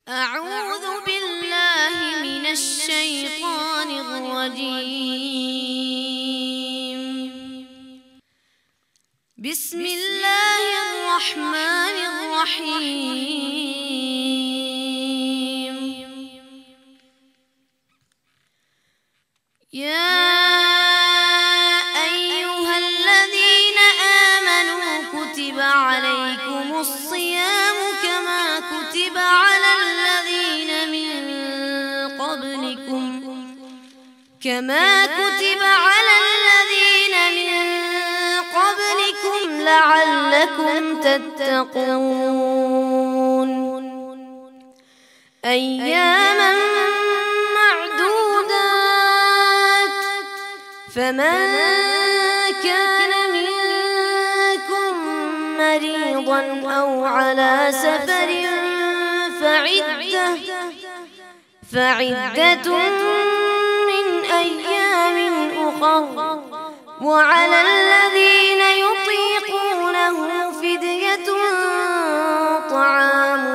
أعوذ بالله من الشيطان الرجيم بسم الله الرحمن الرحيم يا أيها الذين آمنوا كتب عليكم الصيام كما كتب على الذين من قبلكم كما كتب على الذين من قبلكم لعلكم تتقون أياما معدودات فمن كان منكم مريضا أو على سفر فعدة فعدة من أيام أخر وعلى الذين يطيقونه فدية طعام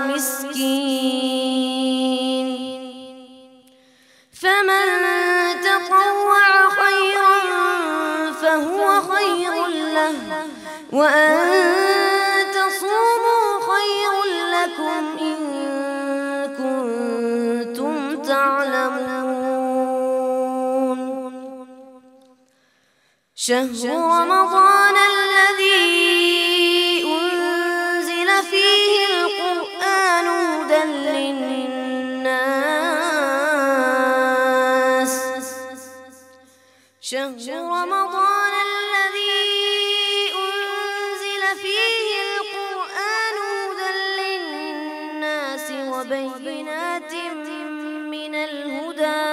مسكين فمن تطوع خيرا فهو خير له وأن تصوموا خير لكم إن كنتم تعلمون شهر رمضان الذي أنزل فيه القرآن هدى للناس شهر رمضان الذي أنزل فيه القرآن هدى للناس وبينات من الهدى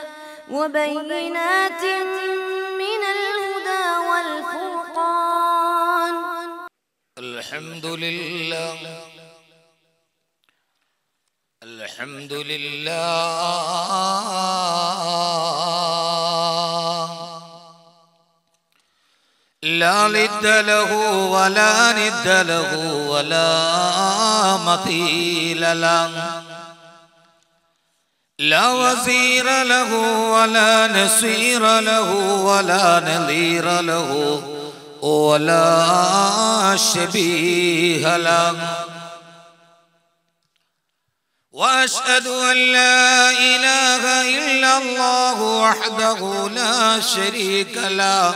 وبينات من الهدى والفرقان الحمد لله الحمد لله لا ند له ولا ند له ولا مثيل له لا وزير له ولا نصير له ولا نظير له ولا شبيه له واشهد ان لا اله الا الله وحده لا شريك له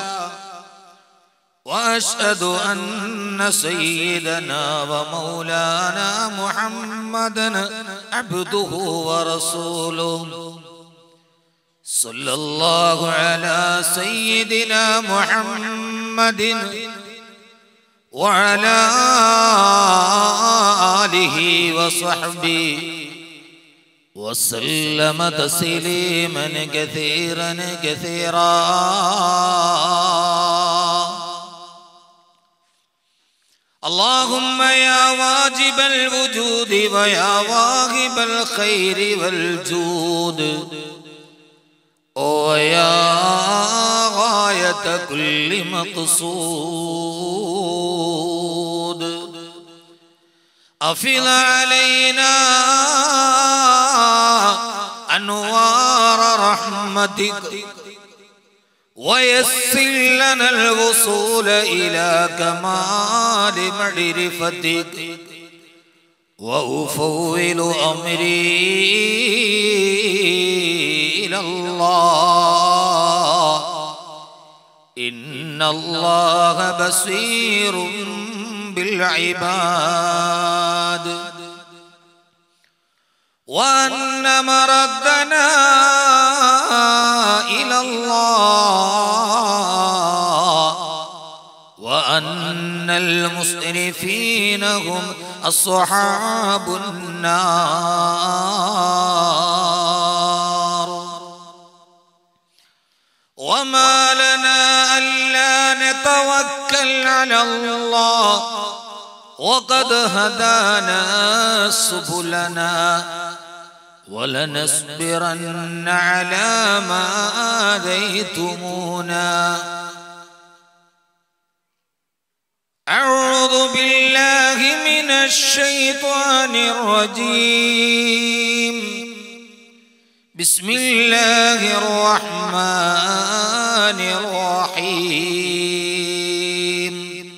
واشهد ان سيدنا ومولانا محمدا عبده ورسوله صلى الله على سيدنا محمد وعلى اله وصحبه وسلم تسليما كثيرا كثيرا اللهم يا واجب الوجود ويا واهب الخير والجود ويا غاية كل مقصود أفض علينا أنوار رحمتك ويسر لنا الوصول إلى كمال معرفتك وأفوض أمري إلى الله إن الله بصير بالعباد وأن مردنا إلى الله وأن المسرفين هم أصحاب النار وما لنا ألا نتوكل على الله وقد هدانا سبلنا ولنصبرن على ما آذيتمونا أعوذ بالله من الشيطان الرجيم بسم الله الرحمن الرحيم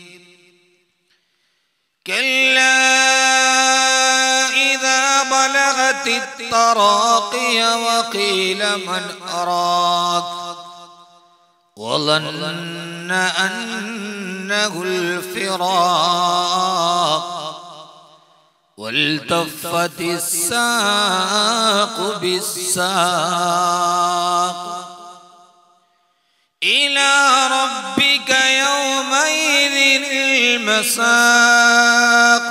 كلا إذا بلغت التراقي وقيل من أراك وظن أنه الفراق والتفت الساق بالساق إلى ربك يومئذ المساق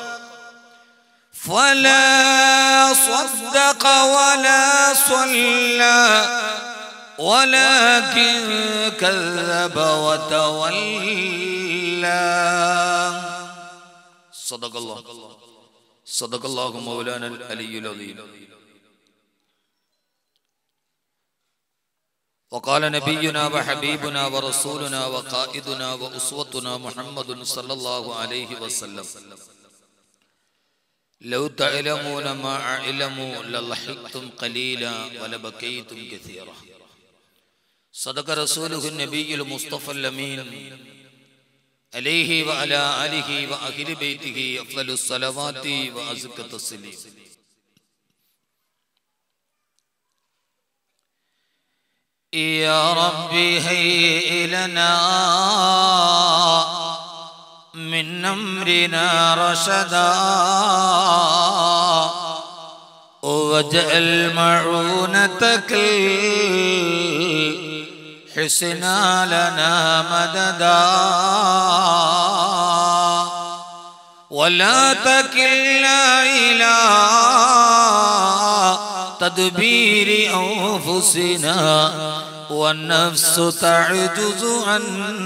فلا صدق ولا صلى ولكن كذب وتولى صدق الله صدق الله مولانا العلي العظيم وقال نبينا وحبيبنا ورسولنا وقائدنا وأسوتنا محمد صلى الله عليه وسلم لو تعلمون ما أعلموا لضحكتم قليلا ولبكيتم كثيرا صدق رسوله النبي المصطفى الأمين عليه وعلى آله وأهل بيته أفضل الصلوات وأزكى التسليم يا ربي هيئ لنا من أمرنا رشدا واجعل معونتك حسنا لنا مددا ولا تكلنا إلى تدبير أنفسنا والنفس تعجز عن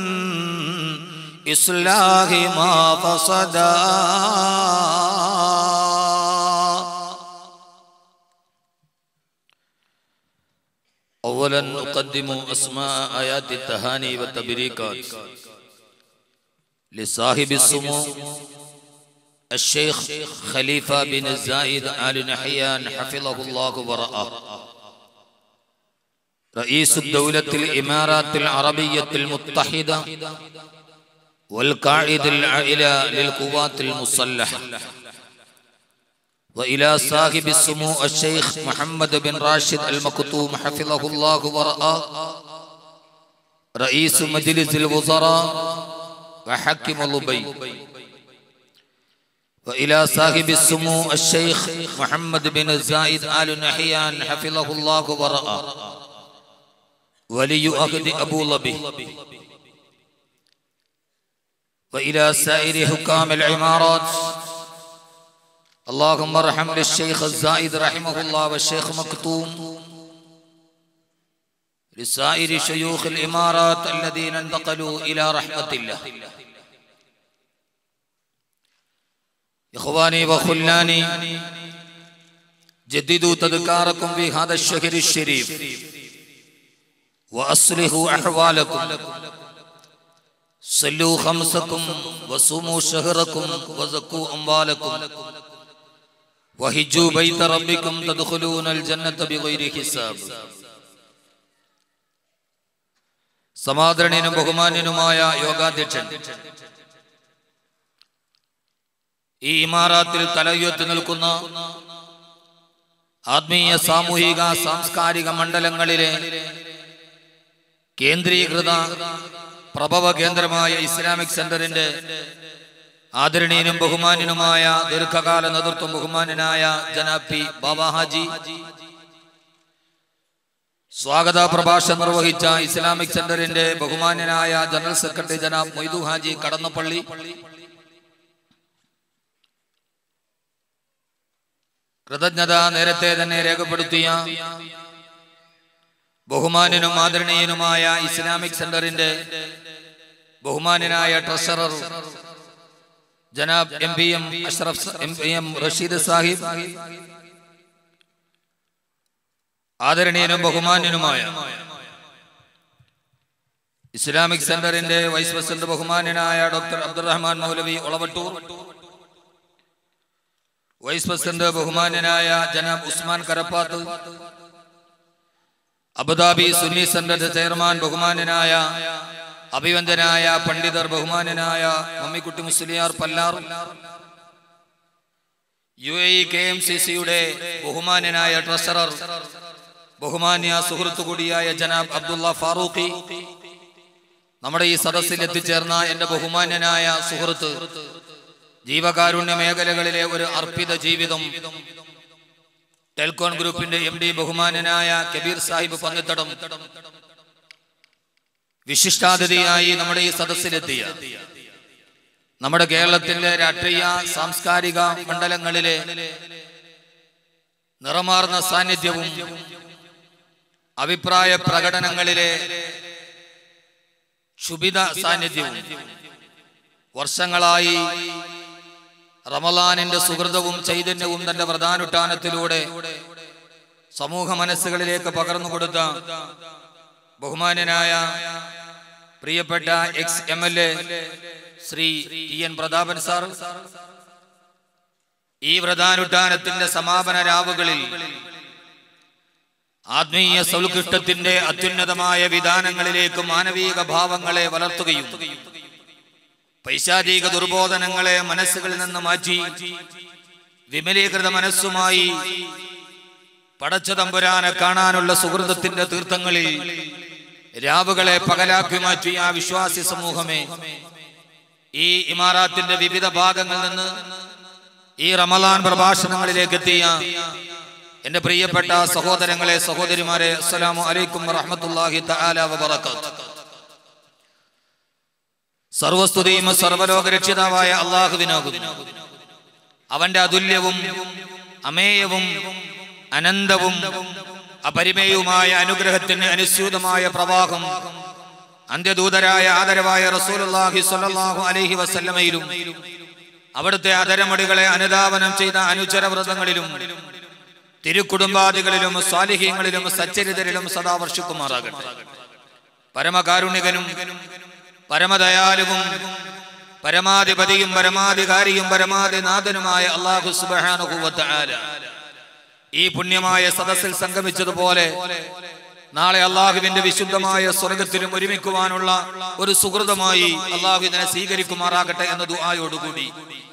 إصلاح ما فسدا أولا أقدم أسماء آيات التهاني والتبريكات لصاحب السمو الشيخ خليفة بن الزايد آل نحيان حفظه الله ورآه رئيس الدولة الإمارات العربية المتحدة والقائد العائلة للقوات المسلحة وإلى صاحب السمو الشيخ محمد بن راشد المكتوم حفظه الله ورآه رئيس مجلس الوزراء وحكم لبي وإلى صاحب السمو الشيخ محمد بن الزايد آل نحيان حفظه الله ورآه ولي أخذ أبو لبي وإلى سائر حكام العمارات اللهم ارحم للشيخ الزايد رحمه الله والشيخ مكتوم لسائر شيوخ الإمارات الذين انتقلوا إلى رحمة الله إخواني وخلاني جددوا تذكاركم في هذا الشهر الشريف وأصلحوا أحوالكم صلوا خمسكم وصوموا شهركم وزكوا أموالكم وهجوا بيت ربكم تدخلون الجنة بغير حساب സമാദരണീയനും ബഹുമാന്യനുമായ യോഗാധ്യക്ഷൻ ഈ ഇമാറാത്തിൽ തലയുയർത്തി നിൽക്കുന്ന ആത്മീയ സാമൂഹിക സാംസ്കാരിക മണ്ഡലങ്ങളിലെ കേന്ദ്രീകൃത പ്രഭവ കേന്ദ്രമായ ഇസ്ലാമിക് സെന്ററിന്റെ ആദരണീയനും ബഹുമാന്യനുമായ ദീർഘകാല നേതൃത്വം ബഹുമാന്യനായ ജനാബ് ബാബാ ഹാജി സ്വാഗത പ്രഭാഷണം നിർവഹിച്ച ഇസ്ലാമിക് സെന്ററിന്റെ ബഹുമാന്യനായ ജനറൽ സെക്രട്ടറി ജനാബ് മൊയ്തു ഹാജി കടന്നപ്പള്ളി കൃതജ്ഞത നേരത്തെ തന്നെ രേഖപ്പെടുത്തിയ ബഹുമാന്യനും ആദരണീയനുമായ ഇസ്ലാമിക് സെന്ററിന്റെ ബഹുമാന്യനായ ട്രഷറർ ജനാബ് M P M Ashraf M P M Rasheed Sahib ആദരണീയനും ബഹുമാന്യനുമായ ഇസ്ലാമിക് സെന്ററിന്റെ വൈസ് പ്രസിഡന്റ് ബഹുമാന്യനായ doctor Abdurahman Maulavi Olavattur vice president ബഹുമാന്യനായ ജനാബ് ഉസ്മാൻ കരപ്പാത്ത് അബുദാബി സുന്നി സെന്ററിന്റെ ചെയർമാൻ ബഹുമാനനായ അഭിവന്ദനായ പണ്ഡിതർ ബഹുമാനനായ Mammikutty Musliyar Pallar U A K M C സിയുടെ ബഹുമാനനായ ട്രഷറർ ബഹുമാന്യ സുഹൃത്തു കൂടിയായ ജനാബ് അബ്ദുള്ള ഫാറൂഖി നമ്മുടെ ഈ സദസ്സിൽ എത്തിച്ചേർന്ന എന്റെ ബഹുമാന്യനായ സുഹൃത്ത് ജീവകാരുണ്യ മേഖലകളിലെ ഒരു അർപ്പിത ജീവിതം ടെൽകോൺ ഗ്രൂപ്പിന്റെ എം ഡി ബഹുമാനനായ കബീർ സാഹിബ് പന്നിത്തടം വിശിഷ്ടാതിഥിയായി നമ്മുടെ ഈ സദസ്സിലെത്തിയ നമ്മുടെ കേരളത്തിന്റെ രാഷ്ട്രീയ സാംസ്കാരിക മണ്ഡലങ്ങളിലെ നിറമാർന്ന സാന്നിധ്യവും അഭിപ്രായ പ്രകടനങ്ങളിലെ ക്ഷുഭിത സാന്നിധ്യവും വർഷങ്ങളായി റമലാനിന്റെ സുഹൃതവും ചൈതന്യവും തന്റെ പ്രധാനുഷ്ഠാനത്തിലൂടെ സമൂഹ മനസ്സുകളിലേക്ക് പകർന്നു കൊടുത്ത ബഹുമാന്യനായ പ്രിയപ്പെട്ട ex M L A Shri T N Prathapan sir ഈ വ്രതാനുഷ്ഠാനത്തിന്റെ സമാപന രാവുകളിൽ ആത്മീയ സൗൽകൃഷ്ടത്തിന്റെ അത്യുന്നതമായ വിധാനങ്ങളിലേക്ക് മാനവീക ഭാവങ്ങളെ വളർത്തുകയും പൈശാചിക ദുർബോധനങ്ങളെ മനസ്സുകളിൽ നിന്ന് മാറ്റി വിമലീകൃത മനസ്സുമായി പടച്ച തമ്പുരാനെ കാണാനുള്ള സുഹൃതത്തിന്റെ തീർത്ഥങ്ങളിൽ രാവുകളെ പകലാക്കി മാറ്റിയ ആ വിശ്വാസി സമൂഹമേ ഈ ഇമാറാത്തിന്റെ വിവിധ ഭാഗങ്ങളിൽ നിന്ന് ഈ റമലാൻ പ്രഭാഷണങ്ങളിലേക്ക് എത്തിയ എന്റെ പ്രിയപ്പെട്ട സഹോദരങ്ങളെ സഹോദരിമാരെ അസ്സലാമു അലൈക്കും വറഹ്മത്തുള്ളാഹി തആല വബറകാത്ത് സർവസ്തുതിയും സർവലോക രക്ഷിതാവായ അള്ളാഹുവിനാകുന്നു അവന്റെ അതുല്യവും അമേയവും അനന്തവും അപരിമേയവുമായ അനുഗ്രഹത്തിന് അനുസ്യൂതമായ പ്രവാഹം അന്ത്യദൂതരായ ആദരവായ റസൂലുള്ളാഹി സ്വല്ലല്ലാഹു അലൈഹി വസല്ലമയിലും അവിടുത്തെ അതരമടികളെ അനുധാവനം ചെയ്ത അനുചരവ്രതങ്ങളിലും തിരുക്കുടുംബാദികളിലും സ്വാലിഹ്യങ്ങളിലും സച്ചരിതരിലും സദാ വർഷിക്കുമാറാകട്ടെ പരമകാരുണികനും പരമദയാലുവും പരമാധിപതിയും പരമാധികാരിയും പരമാധിനാഥനുമായ അള്ളാഹു സുബാനുഭൂവത്ത് ഈ പുണ്യമായ സദസ്സിൽ സംഗമിച്ചതുപോലെ നാളെ അള്ളാഹുവിന്റെ വിശുദ്ധമായ സ്വർഗത്തിലും ഒരുമിക്കുവാനുള്ള ഒരു സുഹൃതമായി അള്ളാഹു ഇതിനെ സ്വീകരിക്കുമാറാകട്ടെ എന്ന ദുആയോടുകൂടി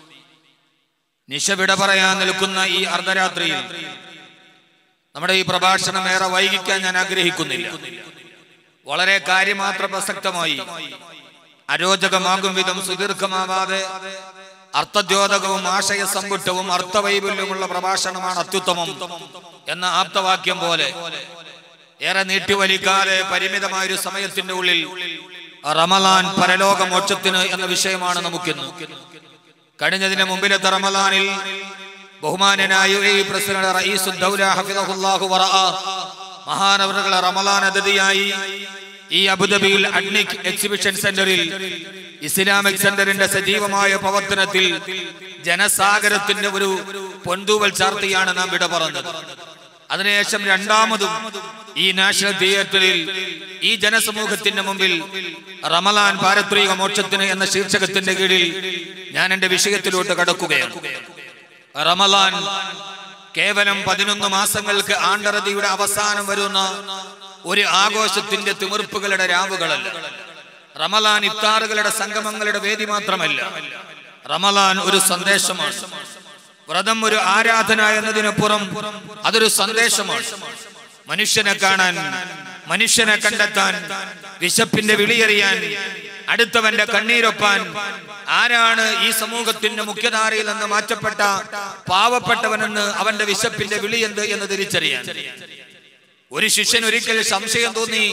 നിശവിട പറയാൻ നിൽക്കുന്ന ഈ അർദ്ധരാത്രിയിൽ നമ്മുടെ ഈ പ്രഭാഷണം ഏറെ വൈകിക്കാൻ ഞാൻ ആഗ്രഹിക്കുന്നില്ല വളരെ കാര്യമാത്ര പ്രസക്തമായി അരോചകമാകും വിധം സുദീർഘമാവാതെ അർത്ഥദ്യോതകവും ആശയ സമ്പുഷ്ടവും അർത്ഥവൈപല്യമുള്ള പ്രഭാഷണമാണ് അത്യുത്തമം എന്ന ആപ്തവാക്യം പോലെ ഏറെ നീട്ടിവലിക്കാതെ പരിമിതമായ ഒരു സമയത്തിന്റെ ഉള്ളിൽ റമലാൻ പരലോക മോക്ഷത്തിന് എന്ന വിഷയമാണ് നമുക്കിന്ന് കഴിഞ്ഞതിന് മുമ്പിലത്തെ റമലാനിൽ ബഹുമാനനായ യു എ പ്രസിഡന്റ് റയീസു ദൗല ഹഫിദഹുല്ലാഹു വറഅ മഹാനവറുകളെ റമലാൻ അതിഥിയായി ഈ അബുദാബിയിൽ അഡ്നിക് എക്സിബിഷൻ സെന്ററിൽ ഇസ്ലാമിക് സെന്ററിന്റെ സജീവമായ പ്രവർത്തനത്തിൽ ജനസാഗരത്തിന്റെ ഒരു പൊന്തൂവൽ ചാർത്തിയാണ് നാം വിട പറഞ്ഞത് അതിനുശേഷം രണ്ടാമതും ഈ നാഷണൽ തിയേറ്ററിൽ ഈ ജനസമൂഹത്തിന്റെ മുമ്പിൽ റമലാൻ പാരത്രിക മോക്ഷത്തിന് എന്ന ശീർഷകത്തിന്റെ കീഴിൽ ഞാൻ എന്റെ വിഷയത്തിലോട്ട് കടക്കുകയാണ് റമലാൻ കേവലം പതിനൊന്ന് മാസങ്ങൾക്ക് ആണ്ടറതിയുടെ അവസാനം വരുന്ന ഒരു ആഘോഷത്തിന്റെ തിമിർപ്പുകളുടെ രാവുകളല്ല റമലാൻ ഇഫ്താറുകളുടെ സംഗമങ്ങളുടെ വേദി മാത്രമല്ല റമലാൻ ഒരു സന്ദേശമാണ് വ്രതം ഒരു ആരാധന എന്നതിനപ്പുറം അതൊരു സന്ദേശമാണ് മനുഷ്യനെ കാണാൻ മനുഷ്യനെ കണ്ടെത്താൻ വിശപ്പിന്റെ വിളിയറിയാൻ അടുത്തവന്റെ കണ്ണീരൊപ്പാൻ ആരാണ് ഈ സമൂഹത്തിന്റെ മുഖ്യധാരയിൽ നിന്ന് മാറ്റപ്പെട്ട പാവപ്പെട്ടവനെന്ന് അവന്റെ വിശപ്പിന്റെ വിളി എന്ത് എന്ന് തിരിച്ചറിയാൻ ഒരു ശിഷ്യൻ ഒരിക്കൽ സംശയം തോന്നി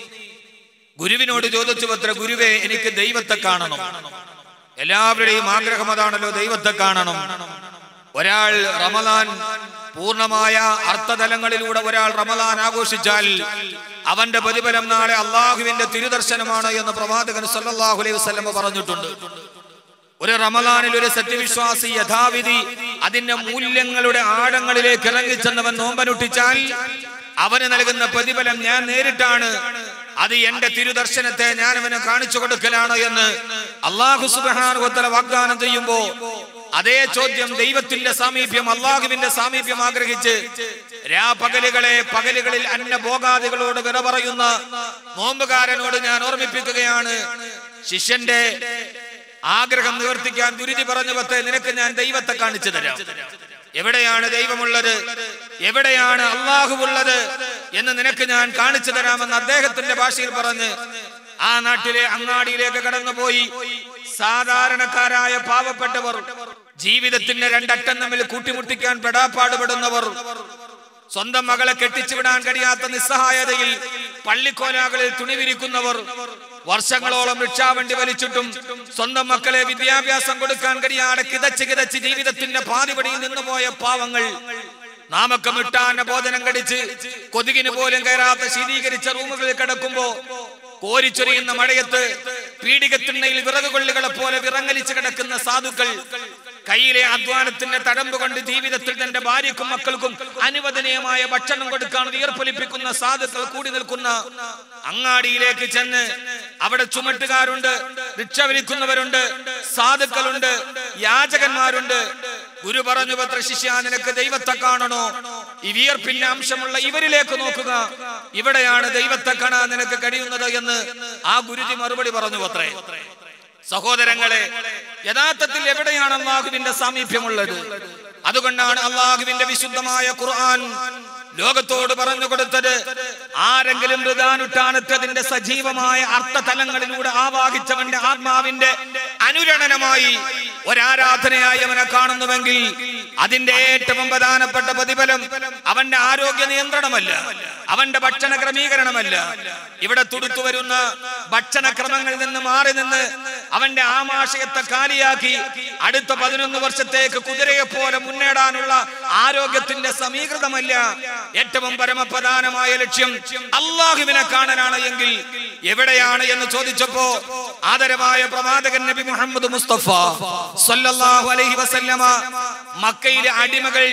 ഗുരുവിനോട് ചോദിച്ചു അത്ര ഗുരുവേ എനിക്ക് ദൈവത്തെ കാണണം എല്ലാവരുടെയും ആഗ്രഹം അതാണല്ലോ ദൈവത്തെ കാണണം ഒരാൾ റമലാൻ പൂർണ്ണമായ അർത്ഥതലങ്ങളിലൂടെ ഒരാൾ റമലാൻ ആഘോഷിച്ചാൽ അവന്റെ പ്രതിഫലം നാളെ അള്ളാഹുവിന്റെ തിരുദർശനമാണ് എന്ന് പ്രവാചകൻ സല്ലല്ലാഹു അലൈഹി വസല്ലം പറഞ്ഞിട്ടുണ്ട് ഒരു റമലാനിൽ ഒരു സത്യവിശ്വാസി യഥാവിധി അതിന്റെ മൂല്യങ്ങളുടെ ആഴങ്ങളിലേക്ക് ഇറങ്ങിച്ചെന്നവൻ നോമ്പനുഷ്ഠിച്ചാൽ അവന് നൽകുന്ന പ്രതിഫലം ഞാൻ നേരിട്ടാണ് അത് എന്റെ തിരുദർശനത്തെ ഞാൻ അവന് കാണിച്ചു കൊടുക്കലാണ് എന്ന് അള്ളാഹു സുബാനുഗത്തല വാഗ്ദാനം ചെയ്യുമ്പോ അതേ ചോദ്യം ദൈവത്തിന്റെ സാമീപ്യം അള്ളാഹുവിന്റെ സാമീപ്യം ആഗ്രഹിച്ച് രാപകലുകളെ പകലുകളിൽ അന്നഭോഗാദികളോട് വിറ പറയുന്ന നോമ്പുകാരനോട് ഞാൻ ഓർമ്മിപ്പിക്കുകയാണ് ശിഷ്യന്റെ ആഗ്രഹം നിവർത്തിക്കാൻ ഗുരുജി പറഞ്ഞു പത്ത് നിനക്ക് ഞാൻ ദൈവത്തെ കാണിച്ചു തരാം എവിടെയാണ് ദൈവമുള്ളത് എവിടെയാണ് അള്ളാഹുവുള്ളത് എന്ന് നിനക്ക് ഞാൻ കാണിച്ചു തരാമെന്ന് അദ്ദേഹത്തിന്റെ ഭാഷയിൽ പറഞ്ഞ് ആ നാട്ടിലെ അങ്ങാടിയിലേക്ക് കടന്നുപോയി സാധാരണക്കാരായ പാവപ്പെട്ടവർ ജീവിതത്തിന്റെ രണ്ടറ്റം തമ്മിൽ കൂട്ടിമുട്ടിക്കാൻ പെടാപ്പാടുപെടുന്നവർ സ്വന്തം മകളെ കെട്ടിച്ചുവിടാൻ കഴിയാത്ത നിസ്സഹായതയിൽ പള്ളിക്കോലാകളിൽ തുണിവിരിക്കുന്നവർ വർഷങ്ങളോളം ഭിക്ഷാവണ്ടി വലിച്ചിട്ടും സ്വന്തം മക്കളെ വിദ്യാഭ്യാസം കൊടുക്കാൻ കഴിയാതെ കിതച്ച് കിതച്ച് ജീവിതത്തിന്റെ പാതിപടിയിൽ നിന്നുപോയ പാവങ്ങൾ നാമൊക്കെ മിട്ടാന ഭോജനം കടിച്ച് കൊതുകിന് പോലും കയറാത്ത ശീതീകരിച്ച റൂമുകളിൽ കിടക്കുമ്പോ കോരിച്ചൊരിയുന്ന മഴയത്ത് പീഡികത്തിണ്ണയിൽ വിറകുകൊള്ളികളെ പോലെ വിറങ്ങലിച്ച് കിടക്കുന്ന സാധുക്കൾ കയ്യിലെ അധ്വാനത്തിന്റെ തഴമ്പ് കൊണ്ട് ജീവിതത്തിൽ തന്റെ ഭാര്യക്കും മക്കൾക്കും അനുവദനീയമായ ഭക്ഷണം കൊടുക്കാൻ വിയർപ്പൊലിപ്പിക്കുന്ന സാധുക്കൾ കൂടി നിൽക്കുന്ന അങ്ങാടിയിലേക്ക് ചെന്ന് അവിടെ ചുമട്ടുകാരുണ്ട് ഭിക്ഷ വലിക്കുന്നവരുണ്ട് സാധുക്കളുണ്ട് യാചകന്മാരുണ്ട് ഗുരു പറഞ്ഞു പത്ര ശിഷ്യ നിനക്ക് ദൈവത്തെ കാണണോ ഈ വിയർപ്പിന്റെ അംശമുള്ള ഇവരിലേക്ക് നോക്കുക ഇവിടെയാണ് ദൈവത്തെ കാണാൻ നിനക്ക് കഴിയുന്നത് എന്ന് ആ ഗുരുജി മറുപടി പറഞ്ഞു പത്രേ സഹോദരങ്ങളെ യഥാർത്ഥത്തിൽ എവിടെയാണ് അള്ളാഹുവിന്റെ സാമീപ്യമുള്ളത് അതുകൊണ്ടാണ് അള്ളാഹുവിന്റെ വിശുദ്ധമായ ഖുർആൻ ലോകത്തോട് പറഞ്ഞു കൊടുത്തത് ആരെങ്കിലും മൃദാനുഷ്ഠാനത്തതിന്റെ സജീവമായ അർത്ഥതലങ്ങളിലൂടെ ആവാഹിച്ചവന്റെ ആത്മാവിന്റെ അനുരണനമായി ഒരാരാധനയായി അവനെ കാണുന്നുവെങ്കിൽ അതിന്റെ ഏറ്റവും പ്രധാനപ്പെട്ട പ്രതിഫലം അവന്റെ ആരോഗ്യ നിയന്ത്രണമല്ല അവന്റെ ഭക്ഷണ ക്രമീകരണമല്ല ഇവിടെ തുടുത്തു വരുന്ന ഭക്ഷണക്രമങ്ങളിൽ നിന്ന് മാറി നിന്ന് അവന്റെ ആമാശയത്തെ കാലിയാക്കി അടുത്ത പതിനൊന്ന് വർഷത്തേക്ക് കുതിരയെ പോലെ മുന്നേടാനുള്ള ആരോഗ്യത്തിന്റെ സമീകൃതമല്ല ഏറ്റവും പരമപ്രധാനമായ ലക്ഷ്യം അള്ളാഹുവിനെ കാണാനാണ് എങ്കിൽ എവിടെയാണ് എന്ന് ചോദിച്ചപ്പോ ആദരവായ പ്രവാചകൻ നബി മുഹമ്മദ് മുസ്തഫ സല്ലല്ലാഹു അലൈഹി വസല്ലമ മക്കയിലെ അടിമകൾ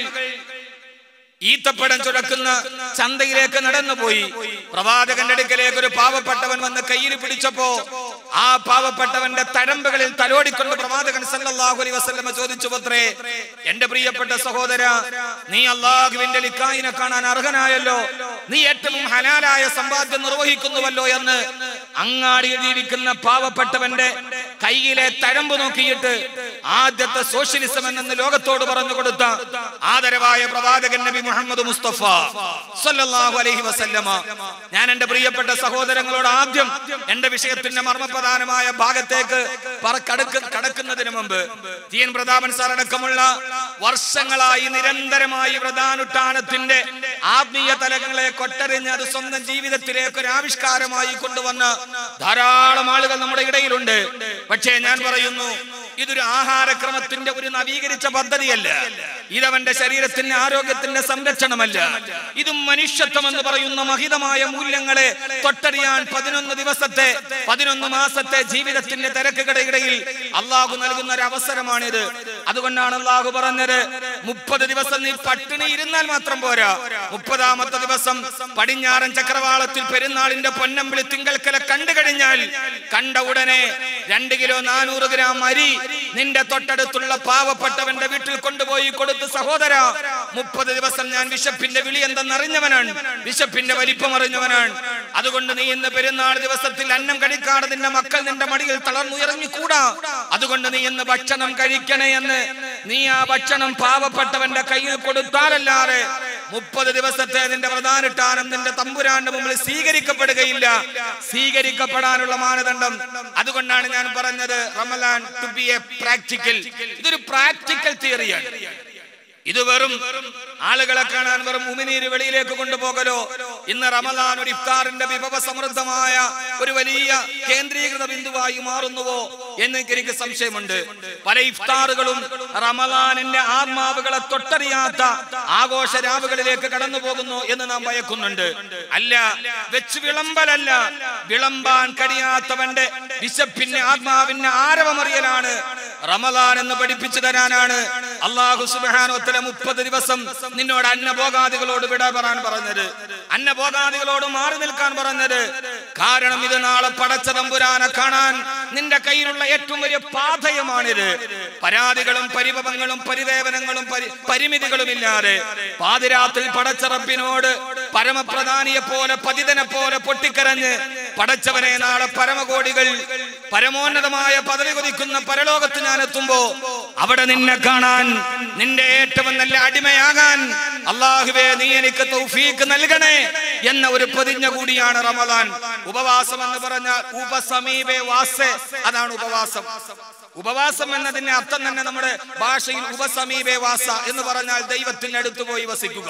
ഈത്തപ്പഴം ചുരക്കുന്ന ചന്തയിലേക്ക് നടന്നുപോയി പ്രവാചകന്റെ അടുക്കലേക്ക് ഒരു പാവപ്പെട്ടവൻ വന്ന് കയ്യിൽ പിടിച്ചപ്പോ ആ പാവപ്പെട്ടവന്റെ തഴമ്പുകളിൽ തലോടിക്കൊണ്ട് പ്രവാചകൻ സല്ലല്ലാഹു അലൈഹി വസല്ലമ ചോദിച്ചു പത്രേ എന്റെ പ്രിയപ്പെട്ട സഹോദര നീ അള്ളാഹുവിന്റെ ലിക്കായിനെ കാണാൻ അർഹനായല്ലോ നീ ഏറ്റവും ഹലാലായ സമ്പാദ്യം നിർവഹിക്കുന്നുവല്ലോ എന്ന് അങ്ങാടിയിൽ ജീവിക്കുന്ന പാവപ്പെട്ടവന്റെ കയ്യിലെ തഴമ്പ് നോക്കിയിട്ട് ആദ്യത്തെ സോഷ്യലിസം എന്നെന്ന് ലോകത്തോട് പറഞ്ഞു കൊടുത്ത ആദരവായ പ്രവാചകൻ നബി മുഹമ്മദ് മുസ്തഫ സല്ലല്ലാഹു അലൈഹി വസല്ലമ ഞാൻ എന്റെ പ്രിയപ്പെട്ട സഹോദരങ്ങളോട് ആദ്യം എന്റെ വിഷയത്തിന്റെ മർമ്മപ്രധാനമായ ഭാഗത്തേക്ക് പറ കടക്ക് കടക്കുന്നതിന് മുമ്പ് ടി എൻ പ്രതാപൻ സാർ അടക്കമുള്ള വർഷങ്ങളായി നിരന്തരമായി പ്രധാനുഷ്ഠാനത്തിന്റെ ആത്മീയ തലങ്ങളെ കൊട്ടറിഞ്ഞ് അത് സ്വന്തം ജീവിതത്തിലേക്ക് ഒരു ആവിഷ്കാരമായി കൊണ്ടുവന്ന ധാരാളം ആളുകൾ നമ്മുടെ ഇടയിലുണ്ട് പക്ഷേ ഞാൻ പറയുന്നു ഇതൊരു ആഹാരക്രമത്തിന്റെ ഒരു നവീകരിച്ച പദ്ധതിയല്ല ഇതവന്റെ ശരീരത്തിന്റെ ആരോഗ്യത്തിന്റെ സംരക്ഷണമല്ല ഇത് മനുഷ്യത്വം എന്ന് പറയുന്ന മഹിതമായ മൂല്യങ്ങളെ തൊട്ടറിയാൻ പതിനൊന്ന് ദിവസത്തെ പതിനൊന്ന് മാസത്തെ ജീവിതത്തിന്റെ തിരക്കുകടയിടയിൽ അള്ളാഹു നൽകുന്ന ഒരു അവസരമാണിത് അതുകൊണ്ടാണ് അള്ളാഹു പറഞ്ഞത് മുപ്പത് ദിവസം നീ പട്ടിണി ഇരുന്നാൽ മാത്രം പോരാ മുപ്പതാമത്തെ ദിവസം പടിഞ്ഞാറൻ ചക്രവാളത്തിൽ പെരുന്നാളിന്റെ പൊന്നമ്പിളി തിങ്കൽക്കല കണ്ടു കഴിഞ്ഞാൽ കണ്ട ഉടനെ രണ്ട് കിലോ നാനൂറ് ഗ്രാം അരി നിന്റെ തൊട്ടടുത്തുള്ള പാവപ്പെട്ടവന്റെ വീട്ടിൽ കൊണ്ടുപോയി കൊടുത്ത് സഹോദര മുപ്പത് ദിവസം ഞാൻ വിശപ്പിന്റെ വിളി എന്തെന്നറിഞ്ഞവനാണ് വിശപ്പിന്റെ വലിപ്പം അറിഞ്ഞവനാണ് അതുകൊണ്ട് നീ ഇന്ന് പെരുന്നാൾ ദിവസത്തിൽ അന്നം കഴിക്കാതെ നിന്റെ മക്കൾ നിന്റെ മടിയിൽ തളർന്നുയറങ്ങിക്കൂടാ അതുകൊണ്ട് നീ ഇന്ന് ഭക്ഷണം കഴിക്കണേ എന്ന് നീ ആ ഭക്ഷണം പാവപ്പെട്ടവന്റെ കയ്യിൽ കൊടുത്താലല്ലാതെ മുപ്പത് ദിവസത്തെ നിന്റെ പ്രധാനിട്ടാനം നിന്റെ തമ്പുരാന്റെ മുമ്പിൽ സ്വീകരിക്കപ്പെടുകയില്ല സ്വീകരിക്കപ്പെടാനുള്ള മാനദണ്ഡം അതുകൊണ്ടാണ് ഞാൻ പറഞ്ഞത് റമലാൻ ടു ബി എ പ്രാക്ടിക്കൽ ഇതൊരു പ്രാക്ടിക്കൽ തിയറിയാണ് ഇത് വെറും ആളുകളെ കാണാൻ വെറും ഉമിനീര് വെളിയിലേക്ക് കൊണ്ടുപോകലോ ഇന്ന് റമലാൻ ഒരു ഇഫ്താറിന്റെ വിഭവ സമൃദ്ധമായ ഒരു വലിയ കേന്ദ്രീകൃത ബിന്ദുവായി മാറുന്നുവോ എന്ന് എനിക്ക് സംശയമുണ്ട് പല ഇഫ്താറുകളും റമലാനിന്റെ ആത്മാവുകളെ തൊട്ടറിയാത്ത ആഘോഷ രാവുകളിലേക്ക് കടന്നു പോകുന്നു എന്ന് നാം ഭയക്കുന്നുണ്ട് അല്ല വെച്ച് വിളമ്പലല്ല വിളമ്പാൻ കഴിയാത്തവന്റെ വിശപ്പിന്റെ ആത്മാവിന്റെ ആരവമറിയലാണ് റമലാൻ എന്ന് പഠിപ്പിച്ചു തരാനാണ് അള്ളാഹു സുബാനോത്തല മുപ്പത് ദിവസം നിന്നോട് അന്നഭോഗാദികളോട് വിട പറയാൻ പറഞ്ഞത് അന്നഭോഗാദികളോട് മാറി നിൽക്കാൻ പറഞ്ഞത് കാരണം ഇത് നാളെ പടച്ച തമ്പുരാനെ കാണാൻ നിന്റെ കയ്യിലുള്ള ഏറ്റവും വലിയ പാതയമാണിത് പരാതികളും പരിഭവങ്ങളും പരിദേവനങ്ങളും പരി പരിമിതികളും ഇല്ലാതെ പാതിരാത്രി പടച്ചറപ്പിനോട് പരമപ്രധാനിയെ പോലെ പതിതനെ പോലെ പൊട്ടിക്കരഞ്ഞ് പടച്ചവനെ നാളെ പരമകോടികൾ പരമോന്നതമായ പദവി കൊതിക്കുന്ന പരലോകത്ത് ഞാൻ എത്തുമ്പോ അവിടെ നിന്നെ കാണാൻ നിന്റെ ഏറ്റവും നല്ല അടിമയാകാൻ അള്ളാഹുവേ നീ എനിക്ക് തൗഫീക്ക് നൽകണേ എന്ന ഒരു പ്രതിജ്ഞ കൂടിയാണ് റമദാൻ ഉപവാസം എന്ന് പറഞ്ഞാൽ ഉപസമീപേ വാസേ അതാണ് ഉപവാസം ഉപവാസം എന്നതിന്റെ അർത്ഥം തന്നെ നമ്മുടെ ഭാഷയിൽ ഉപസമീപേ വാസ എന്ന് പറഞ്ഞാൽ ദൈവത്തിന്റെ അടുത്ത് പോയി വസിക്കുക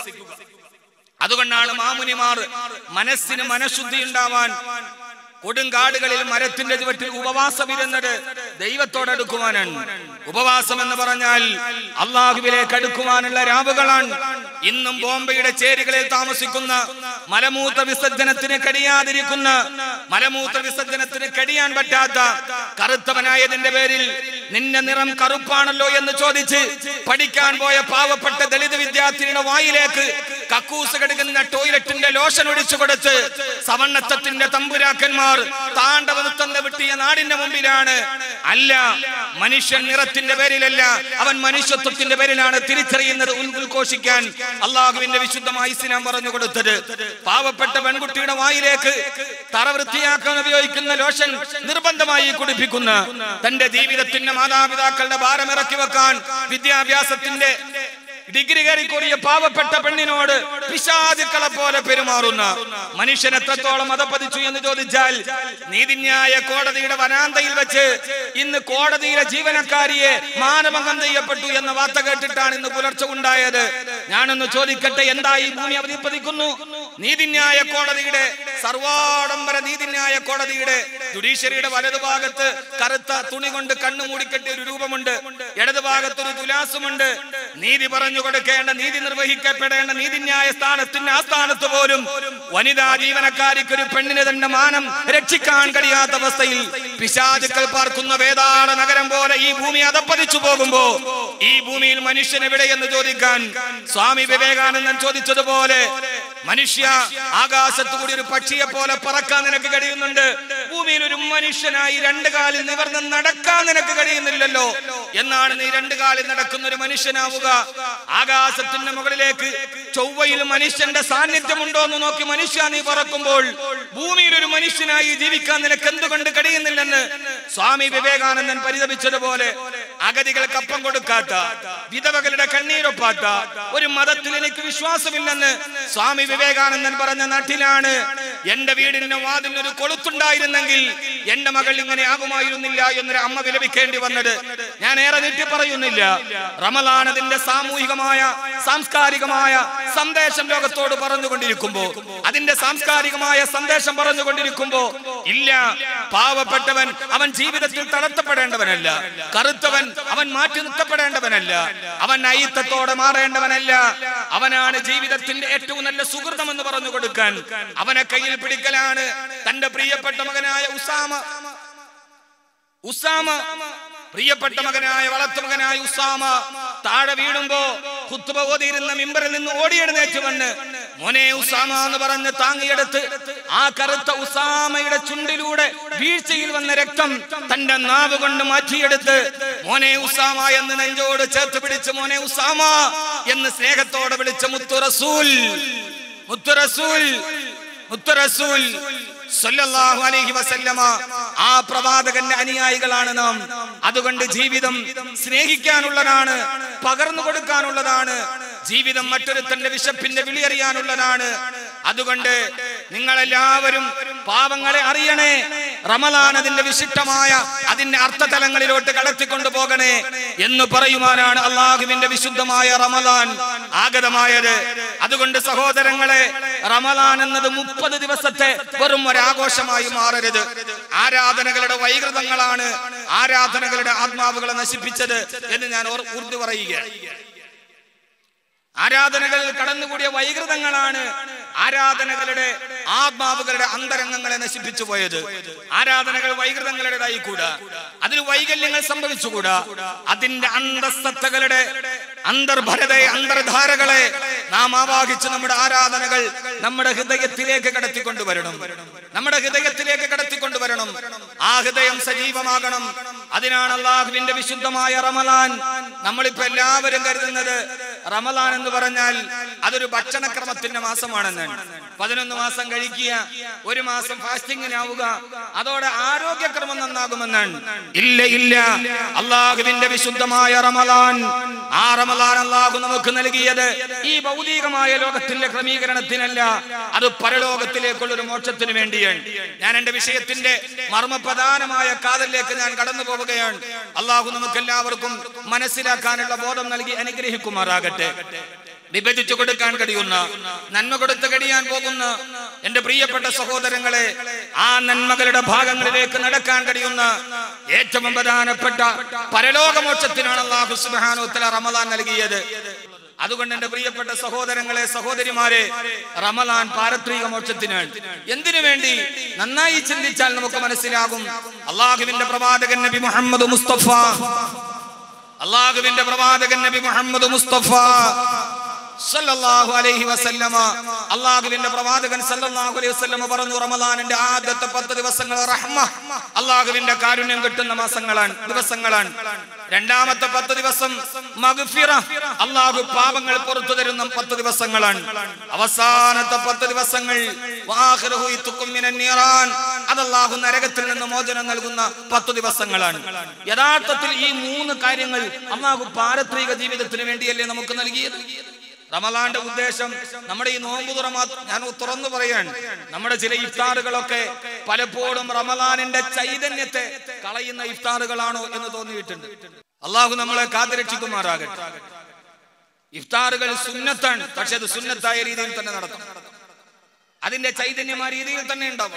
അതുകൊണ്ടാണ് മാമുനിമാർ മനസ്സിന് മനഃശുദ്ധി ഉണ്ടാവാൻ കൊടുങ്കാടുകളിൽ മരത്തിന്റെ ചുവട്ടിൽ ഉപവാസം ഇരുന്നത് ദൈവത്തോടടുക്കുവാനാണ് ഉപവാസം എന്ന് പറഞ്ഞാൽ അള്ളാഹുവിലേക്ക് അടുക്കുവാനുള്ള രാവുകളാണ് ഇന്നും ബോംബെയുടെ ചേരികളിൽ താമസിക്കുന്ന മലമൂത്ര വിസർജനത്തിന് കഴിയാതിരിക്കുന്ന മലമൂത്ര വിസർജനത്തിന് കഴിയാൻ പറ്റാത്ത കറുത്തവനായതിന്റെ പേരിൽ നിന്റെ നിറം കറുപ്പാണല്ലോ എന്ന് ചോദിച്ച് പഠിക്കാൻ പോയ പാവപ്പെട്ട ദളിത് വിദ്യാർത്ഥിനിയുടെ വായിലേക്ക് കക്കൂസ് കിടക്കുന്ന ടോയ്ലറ്റിന്റെ ലോഷൻ ഒഴിച്ചു കൊടുത്ത് സവർണത്വത്തിന്റെ തമ്പുരാക്കന്മാർ താണ്ഡവ നൃത്തം വിട്ടിയ നാടിന്റെ മുമ്പിലാണ് അല്ല മനുഷ്യൻ നിറത്തിന്റെ പേരിലല്ല അവൻ മനുഷ്യത്വത്തിന്റെ പേരിലാണ് തിരിച്ചറിയുന്നത് ഉൽ- ഉദ്ഘോഷിക്കാൻ അള്ളാഹുവിന്റെ വിശുദ്ധമായ ഇസ്ലാം പറഞ്ഞു കൊടുത്തത് പാവപ്പെട്ട പെൺകുട്ടിയുടെ വായിലേക്ക് തറ വൃത്തിയാക്കാൻ ഉപയോഗിക്കുന്ന ലോഷൻ നിർബന്ധമായി കുടിപ്പിക്കുന്ന തന്റെ ജീവിതത്തിന്റെ മാതാപിതാക്കളുടെ ഭാരം ഇറക്കി വെക്കാൻ വിദ്യാഭ്യാസത്തിന്റെ ഡിഗ്രി കയറിക്കൂടിയ പാവപ്പെട്ട പെണ്ണിനോട് പിശാചുക്കളെ പോലെ പെരുമാറുന്ന മനുഷ്യൻ എത്രത്തോളം മതപ്പതിച്ചു എന്ന് ചോദിച്ചാൽ നീതിന്യായ കോടതിയുടെ വനാന്തയിൽ വെച്ച് ഇന്ന് കോടതിയിലെ ജീവനക്കാരിയെ മാനഭംഗം ചെയ്യപ്പെട്ടു എന്ന വാർത്ത കേട്ടിട്ടാണ് ഇന്ന് പുലർച്ചെ ഉണ്ടായത് ഞാനൊന്ന് ചോദിക്കട്ടെ എന്താ ഈ ഭൂമി അവധിപ്പതിക്കുന്നു നീതിന്യായ കോടതിയുടെ സർവാഡംബര നീതിന്യായ കോടതിയുടെ ജുഡീഷ്യറിയുടെ വലതുഭാഗത്ത് കറുത്ത തുണി കൊണ്ട് കണ്ണു മൂടിക്കെട്ടിയ ഒരു രൂപമുണ്ട് ഇടതുഭാഗത്ത് ഒരു തുലാസുമുണ്ട് നീതി പറഞ്ഞു കൊടുക്കേണ്ട നീതി നിർവഹിക്കപ്പെടേണ്ട നീതിന്യായ സ്ഥാനത്തിന്റെ ആ സ്ഥാനത്ത് പോലും വനിതാ ജീവനക്കാരിക്ക് ഒരു പെണ്ണിന് തന്റെ മാനം രക്ഷിക്കാൻ കഴിയാത്ത അവസ്ഥയിൽ പിശാചുക്കൾ പാർക്കുന്ന വേതാള നഗരം പോലെ ഈ ഭൂമി അതപ്പതിച്ചു പോകുമ്പോ ഈ ഭൂമിയിൽ മനുഷ്യൻ എവിടെയെന്ന് ചോദിക്കാൻ സ്വാമി വിവേകാനന്ദൻ ചോദിച്ചതുപോലെ മനുഷ്യ ആകാശത്തു കൂടി ഒരു പക്ഷിയെ പോലെ പറക്കാൻ നിനക്ക് കഴിയുന്നുണ്ട് ഭൂമിയിൽ ഒരു മനുഷ്യനായി രണ്ട് കാലിൽ നിവർന്ന് നടക്കാൻ നിനക്ക് കഴിയുന്നില്ലല്ലോ എന്നാണ് നീ രണ്ട് കാലിൽ നടക്കുന്ന ഒരു മനുഷ്യനാവുക ആകാശത്തിന്റെ മുകളിലേക്ക് ചൊവ്വയിൽ മനുഷ്യന്റെ സാന്നിധ്യമുണ്ടോ എന്ന് നോക്കി മനുഷ്യ നീ പറക്കുമ്പോൾ ഭൂമിയിൽ ഒരു മനുഷ്യനായി ജീവിക്കാൻ നിനക്ക് എന്തുകൊണ്ട് കഴിയുന്നില്ലെന്ന് സ്വാമി വിവേകാനന്ദൻ പരിതപിച്ചതുപോലെ അഗതികൾക്ക് അപ്പം കൊടുക്കാത്ത വിധവകളുടെ കണ്ണീരൊപ്പാത്ത ഒരു മതത്തിൽ എനിക്ക് വിശ്വാസമില്ലെന്ന് സ്വാമി വിവേകാനന്ദൻ പറഞ്ഞ നാട്ടിലാണ് എന്റെ വീടിന്റെ വാതിൽ ഒരു കൊളുത്തുണ്ടായിരുന്നെങ്കിൽ എന്റെ മകൾ ഇങ്ങനെ ആകുമായിരുന്നില്ല എന്നൊരു അമ്മ വിലപിക്കേണ്ടി വന്നത് ഞാൻ ഏറെ നീട്ടി പറയുന്നില്ല റമലാൻ അതിന്റെ സാമൂഹികമായ സാംസ്കാരികമായ സന്ദേശം ലോകത്തോട് പറഞ്ഞുകൊണ്ടിരിക്കുമ്പോ അതിന്റെ സാംസ്കാരികമായ സന്ദേശം പറഞ്ഞുകൊണ്ടിരിക്കുമ്പോ ഇല്ല പാവപ്പെട്ടവൻ അവൻ ജീവിതത്തിൽ തളർത്തപ്പെടേണ്ടവനല്ല കറുത്തവൻ അവൻ മാറ്റി നിർത്തപ്പെടേണ്ടവനല്ല അവൻ അയിത്തത്തോടെ മാറേണ്ടവനല്ല അവനാണ് ജീവിതത്തിന്റെ ഏറ്റവും നല്ല സുഹൃതം എന്ന് പറഞ്ഞു കൊടുക്കാൻ അവനെ കയ്യിൽ പിടിക്കലാണ് തന്റെ പ്രിയപ്പെട്ട മകനായ ഉസാമ ഉസാമ പ്രിയപ്പെട്ട മകനായ വളർത്തുമകനായ ഉസാമ താഴെ വീഴുമ്പോ കുത്തുബ ഓതിയിരുന്ന മിമ്പറിൽ നിന്ന് ഓടിയെഴുന്നേറ്റ് വന്ന് മോനെ ഉസാമ എന്ന് പറഞ്ഞ് താങ്ങിയെടുത്ത് ആ കറുത്ത ഉസാമയുടെ ചുണ്ടിലൂടെ വീഴ്ചയിൽ വന്ന രക്തം തന്റെ നാവ് കൊണ്ട് മാറ്റിയെടുത്ത് മോനെ ഉസാമ എന്ന് നെഞ്ചോട് ചേർത്ത് പിടിച്ച് മോനെ ഉസാമ എന്ന് സ്നേഹത്തോടെ വിളിച്ച മുത്തു റസൂൽ മുത്തു റസൂൽ മുത്തു റസൂൽ സല്ലല്ലാഹു അലൈഹി വസല്ലമ ആ പ്രവാചകന്റെ അനുയായികളാണ് നാം അതുകൊണ്ട് ജീവിതം സ്നേഹിക്കാനുള്ളതാണ് പകർന്നു കൊടുക്കാനുള്ളതാണ് ജീവിതം മറ്റൊരുത്തന്റെ വിശപ്പിന്റെ വിളിയറിയാനുള്ളതാണ് അതുകൊണ്ട് നിങ്ങളെല്ലാവരും പാവങ്ങളെ അറിയണേ റമലാൻ അതിന്റെ വിശിഷ്ടമായ അതിന്റെ അർത്ഥതലങ്ങളിലോട്ട് കടത്തിക്കൊണ്ടു പോകണേ എന്ന് പറയുവാനാണ് അള്ളാഹുവിന്റെ വിശുദ്ധമായ റമലാൻ ആഗതമായത് അതുകൊണ്ട് സഹോദരങ്ങളെ റമലാൻ എന്നത് മുപ്പത് ദിവസത്തെ വെറും ഒരാഘോഷമായി മാറരുത് ആരാധനകളുടെ വൈകൃതങ്ങളാണ് ആരാധനകളുടെ ആത്മാവുകളെ നശിപ്പിച്ചത് എന്ന് ഞാൻ ഓർ- ഉറുദു പറയുകയാണ് ആരാധനകളിൽ കടന്നുകൂടിയ വൈകൃതങ്ങളാണ് ആരാധനകളുടെ ആത്മാവുകളുടെ അന്തരംഗങ്ങളെ നശിപ്പിച്ചു പോയത് ആരാധനകൾ വൈകൃതങ്ങളുടേതായി കൂടാ അതിൽ വൈകല്യങ്ങൾ സംഭവിച്ചുകൂടാ അതിന്റെ അന്തസ്തത്തകളുടെ അന്തർഭരതയെ അന്തർധാരകളെ നാം ആവാഹിച്ച് നമ്മുടെ ആരാധനകൾ നമ്മുടെ ഹൃദയത്തിലേക്ക് കടത്തിക്കൊണ്ടുവരണം നമ്മുടെ ഹൃദയത്തിലേക്ക് കടത്തിക്കൊണ്ടുവരണം ആ ഹൃദയം സജീവമാകണം അതിനാണ് അള്ളാഹുവിന്റെ വിശുദ്ധമായ റമലാൻ നമ്മളിപ്പോ എല്ലാവരും കരുതുന്നത് റമലാൻ എന്ന് പറഞ്ഞാൽ അതൊരു ഭക്ഷണക്രമത്തിന്റെ മാസമാണെന്നാണ് പതിനൊന്ന് മാസം കഴിക്കുക ഒരു മാസം ഫാസ്റ്റിങ്ങിനാവുക അതോടെ ആരോഗ്യക്രമം നന്നാകുമെന്നാണ് ഇല്ല ഇല്ല അള്ളാഹുവിന്റെ വിശുദ്ധമായ റമലാൻ ആ റമലാൻ അള്ളാഹു നമുക്ക് നൽകിയത് ഈ ഭൗതികമായ ലോകത്തിന്റെ ക്രമീകരണത്തിനല്ല അത് പരലോകത്തിലേക്കുള്ള ഒരു മോക്ഷത്തിന് വേണ്ടിയാണ് ഞാൻ എന്റെ വിഷയത്തിന്റെ മർമ്മപ്രധാനമായ കാതലിലേക്ക് ഞാൻ കടന്നു പോവുകയാണ് അള്ളാഹു നമുക്ക് എല്ലാവർക്കും മനസ്സിലാക്കാനുള്ള ബോധം നൽകി അനുഗ്രഹിക്കുമാറാകട്ടെ വിഭജിച്ചു കൊടുക്കാൻ കഴിയുന്ന നന്മ കൊടുത്ത് കഴിയാൻ പോകുന്ന എന്റെ പ്രിയപ്പെട്ട സഹോദരങ്ങളെ ആ നന്മകളുടെ ഭാഗങ്ങളിലേക്ക് നടക്കാൻ കഴിയുന്ന ഏറ്റവും പ്രധാനപ്പെട്ട പരലോകമോക്ഷത്തിനാണ് അള്ളാഹു സുബാനോത്തല റമദാൻ നൽകിയത് അതുകൊണ്ട് എന്റെ പ്രിയപ്പെട്ട സഹോദരങ്ങളെ സഹോദരിമാരെ റമലാൻ പാരത്രിക മോക്ഷത്തിനാണ് എന്തിനു വേണ്ടി നന്നായി ചിന്തിച്ചാൽ നമുക്ക് മനസ്സിലാകും അള്ളാഹുവിന്റെ പ്രവാചകൻ നബി മുഹമ്മദ് മുസ്തഫ അള്ളാഹുവിന്റെ പ്രവാചകൻ നബി മുഹമ്മദ് മുസ്തഫ സല്ലല്ലാഹു അലൈഹി വസല്ലമ അള്ളാഹുവിന്റെ പ്രവാചകൻ സല്ലല്ലാഹു അലൈഹി വസല്ലമ പറഞ്ഞു റമദാനിന്റെ ആദ്യത്തെ പത്ത് ദിവസങ്ങൾ റഹ്മ അള്ളാഹുവിന്റെ കാരുണ്യം കിട്ടുന്ന മാസങ്ങളാണ് ദിവസങ്ങളാണ് രണ്ടാമത്തെ പത്ത് ദിവസം മഗ്ഫിറ അള്ളാഹു പാപങ്ങൾ പുറത്തു തരുന്ന പത്ത് ദിവസങ്ങളാണ് അവസാനത്തെ പത്ത് ദിവസങ്ങൾ വാഖിറുഹു ഇത്തുക്കും മിനൻ നീറാൻ അത് അള്ളാഹു നരകത്തിൽ നിന്ന് മോചനം നൽകുന്ന പത്ത് ദിവസങ്ങളാണ് യഥാർത്ഥത്തിൽ ഈ മൂന്ന് കാര്യങ്ങൾ അള്ളാഹു പാരത്രിക ജീവിതത്തിന് വേണ്ടിയല്ലേ നമുക്ക് നൽകിയത് റമലാന്റെ ഉദ്ദേശം നമ്മുടെ ഈ നോമ്പ് തുറ മാത്ര- ഞാൻ തുറന്നു പറയാണ് നമ്മുടെ ചില ഇഫ്താറുകളൊക്കെ പലപ്പോഴും റമലാനിന്റെ ചൈതന്യത്തെ കളയുന്ന ഇഫ്താറുകളാണോ എന്ന് തോന്നിയിട്ടുണ്ട് അള്ളാഹു നമ്മളെ കാത്തുരക്ഷിക്കുമാറാകട്ടെ ഇഫ്താറുകൾ സുന്നത്താണ് പക്ഷെ അത് സുന്നത്തായ രീതിയിൽ തന്നെ നടത്തണം അതിന്റെ ചൈതന്യം ആ രീതിയിൽ തന്നെ ഉണ്ടാവും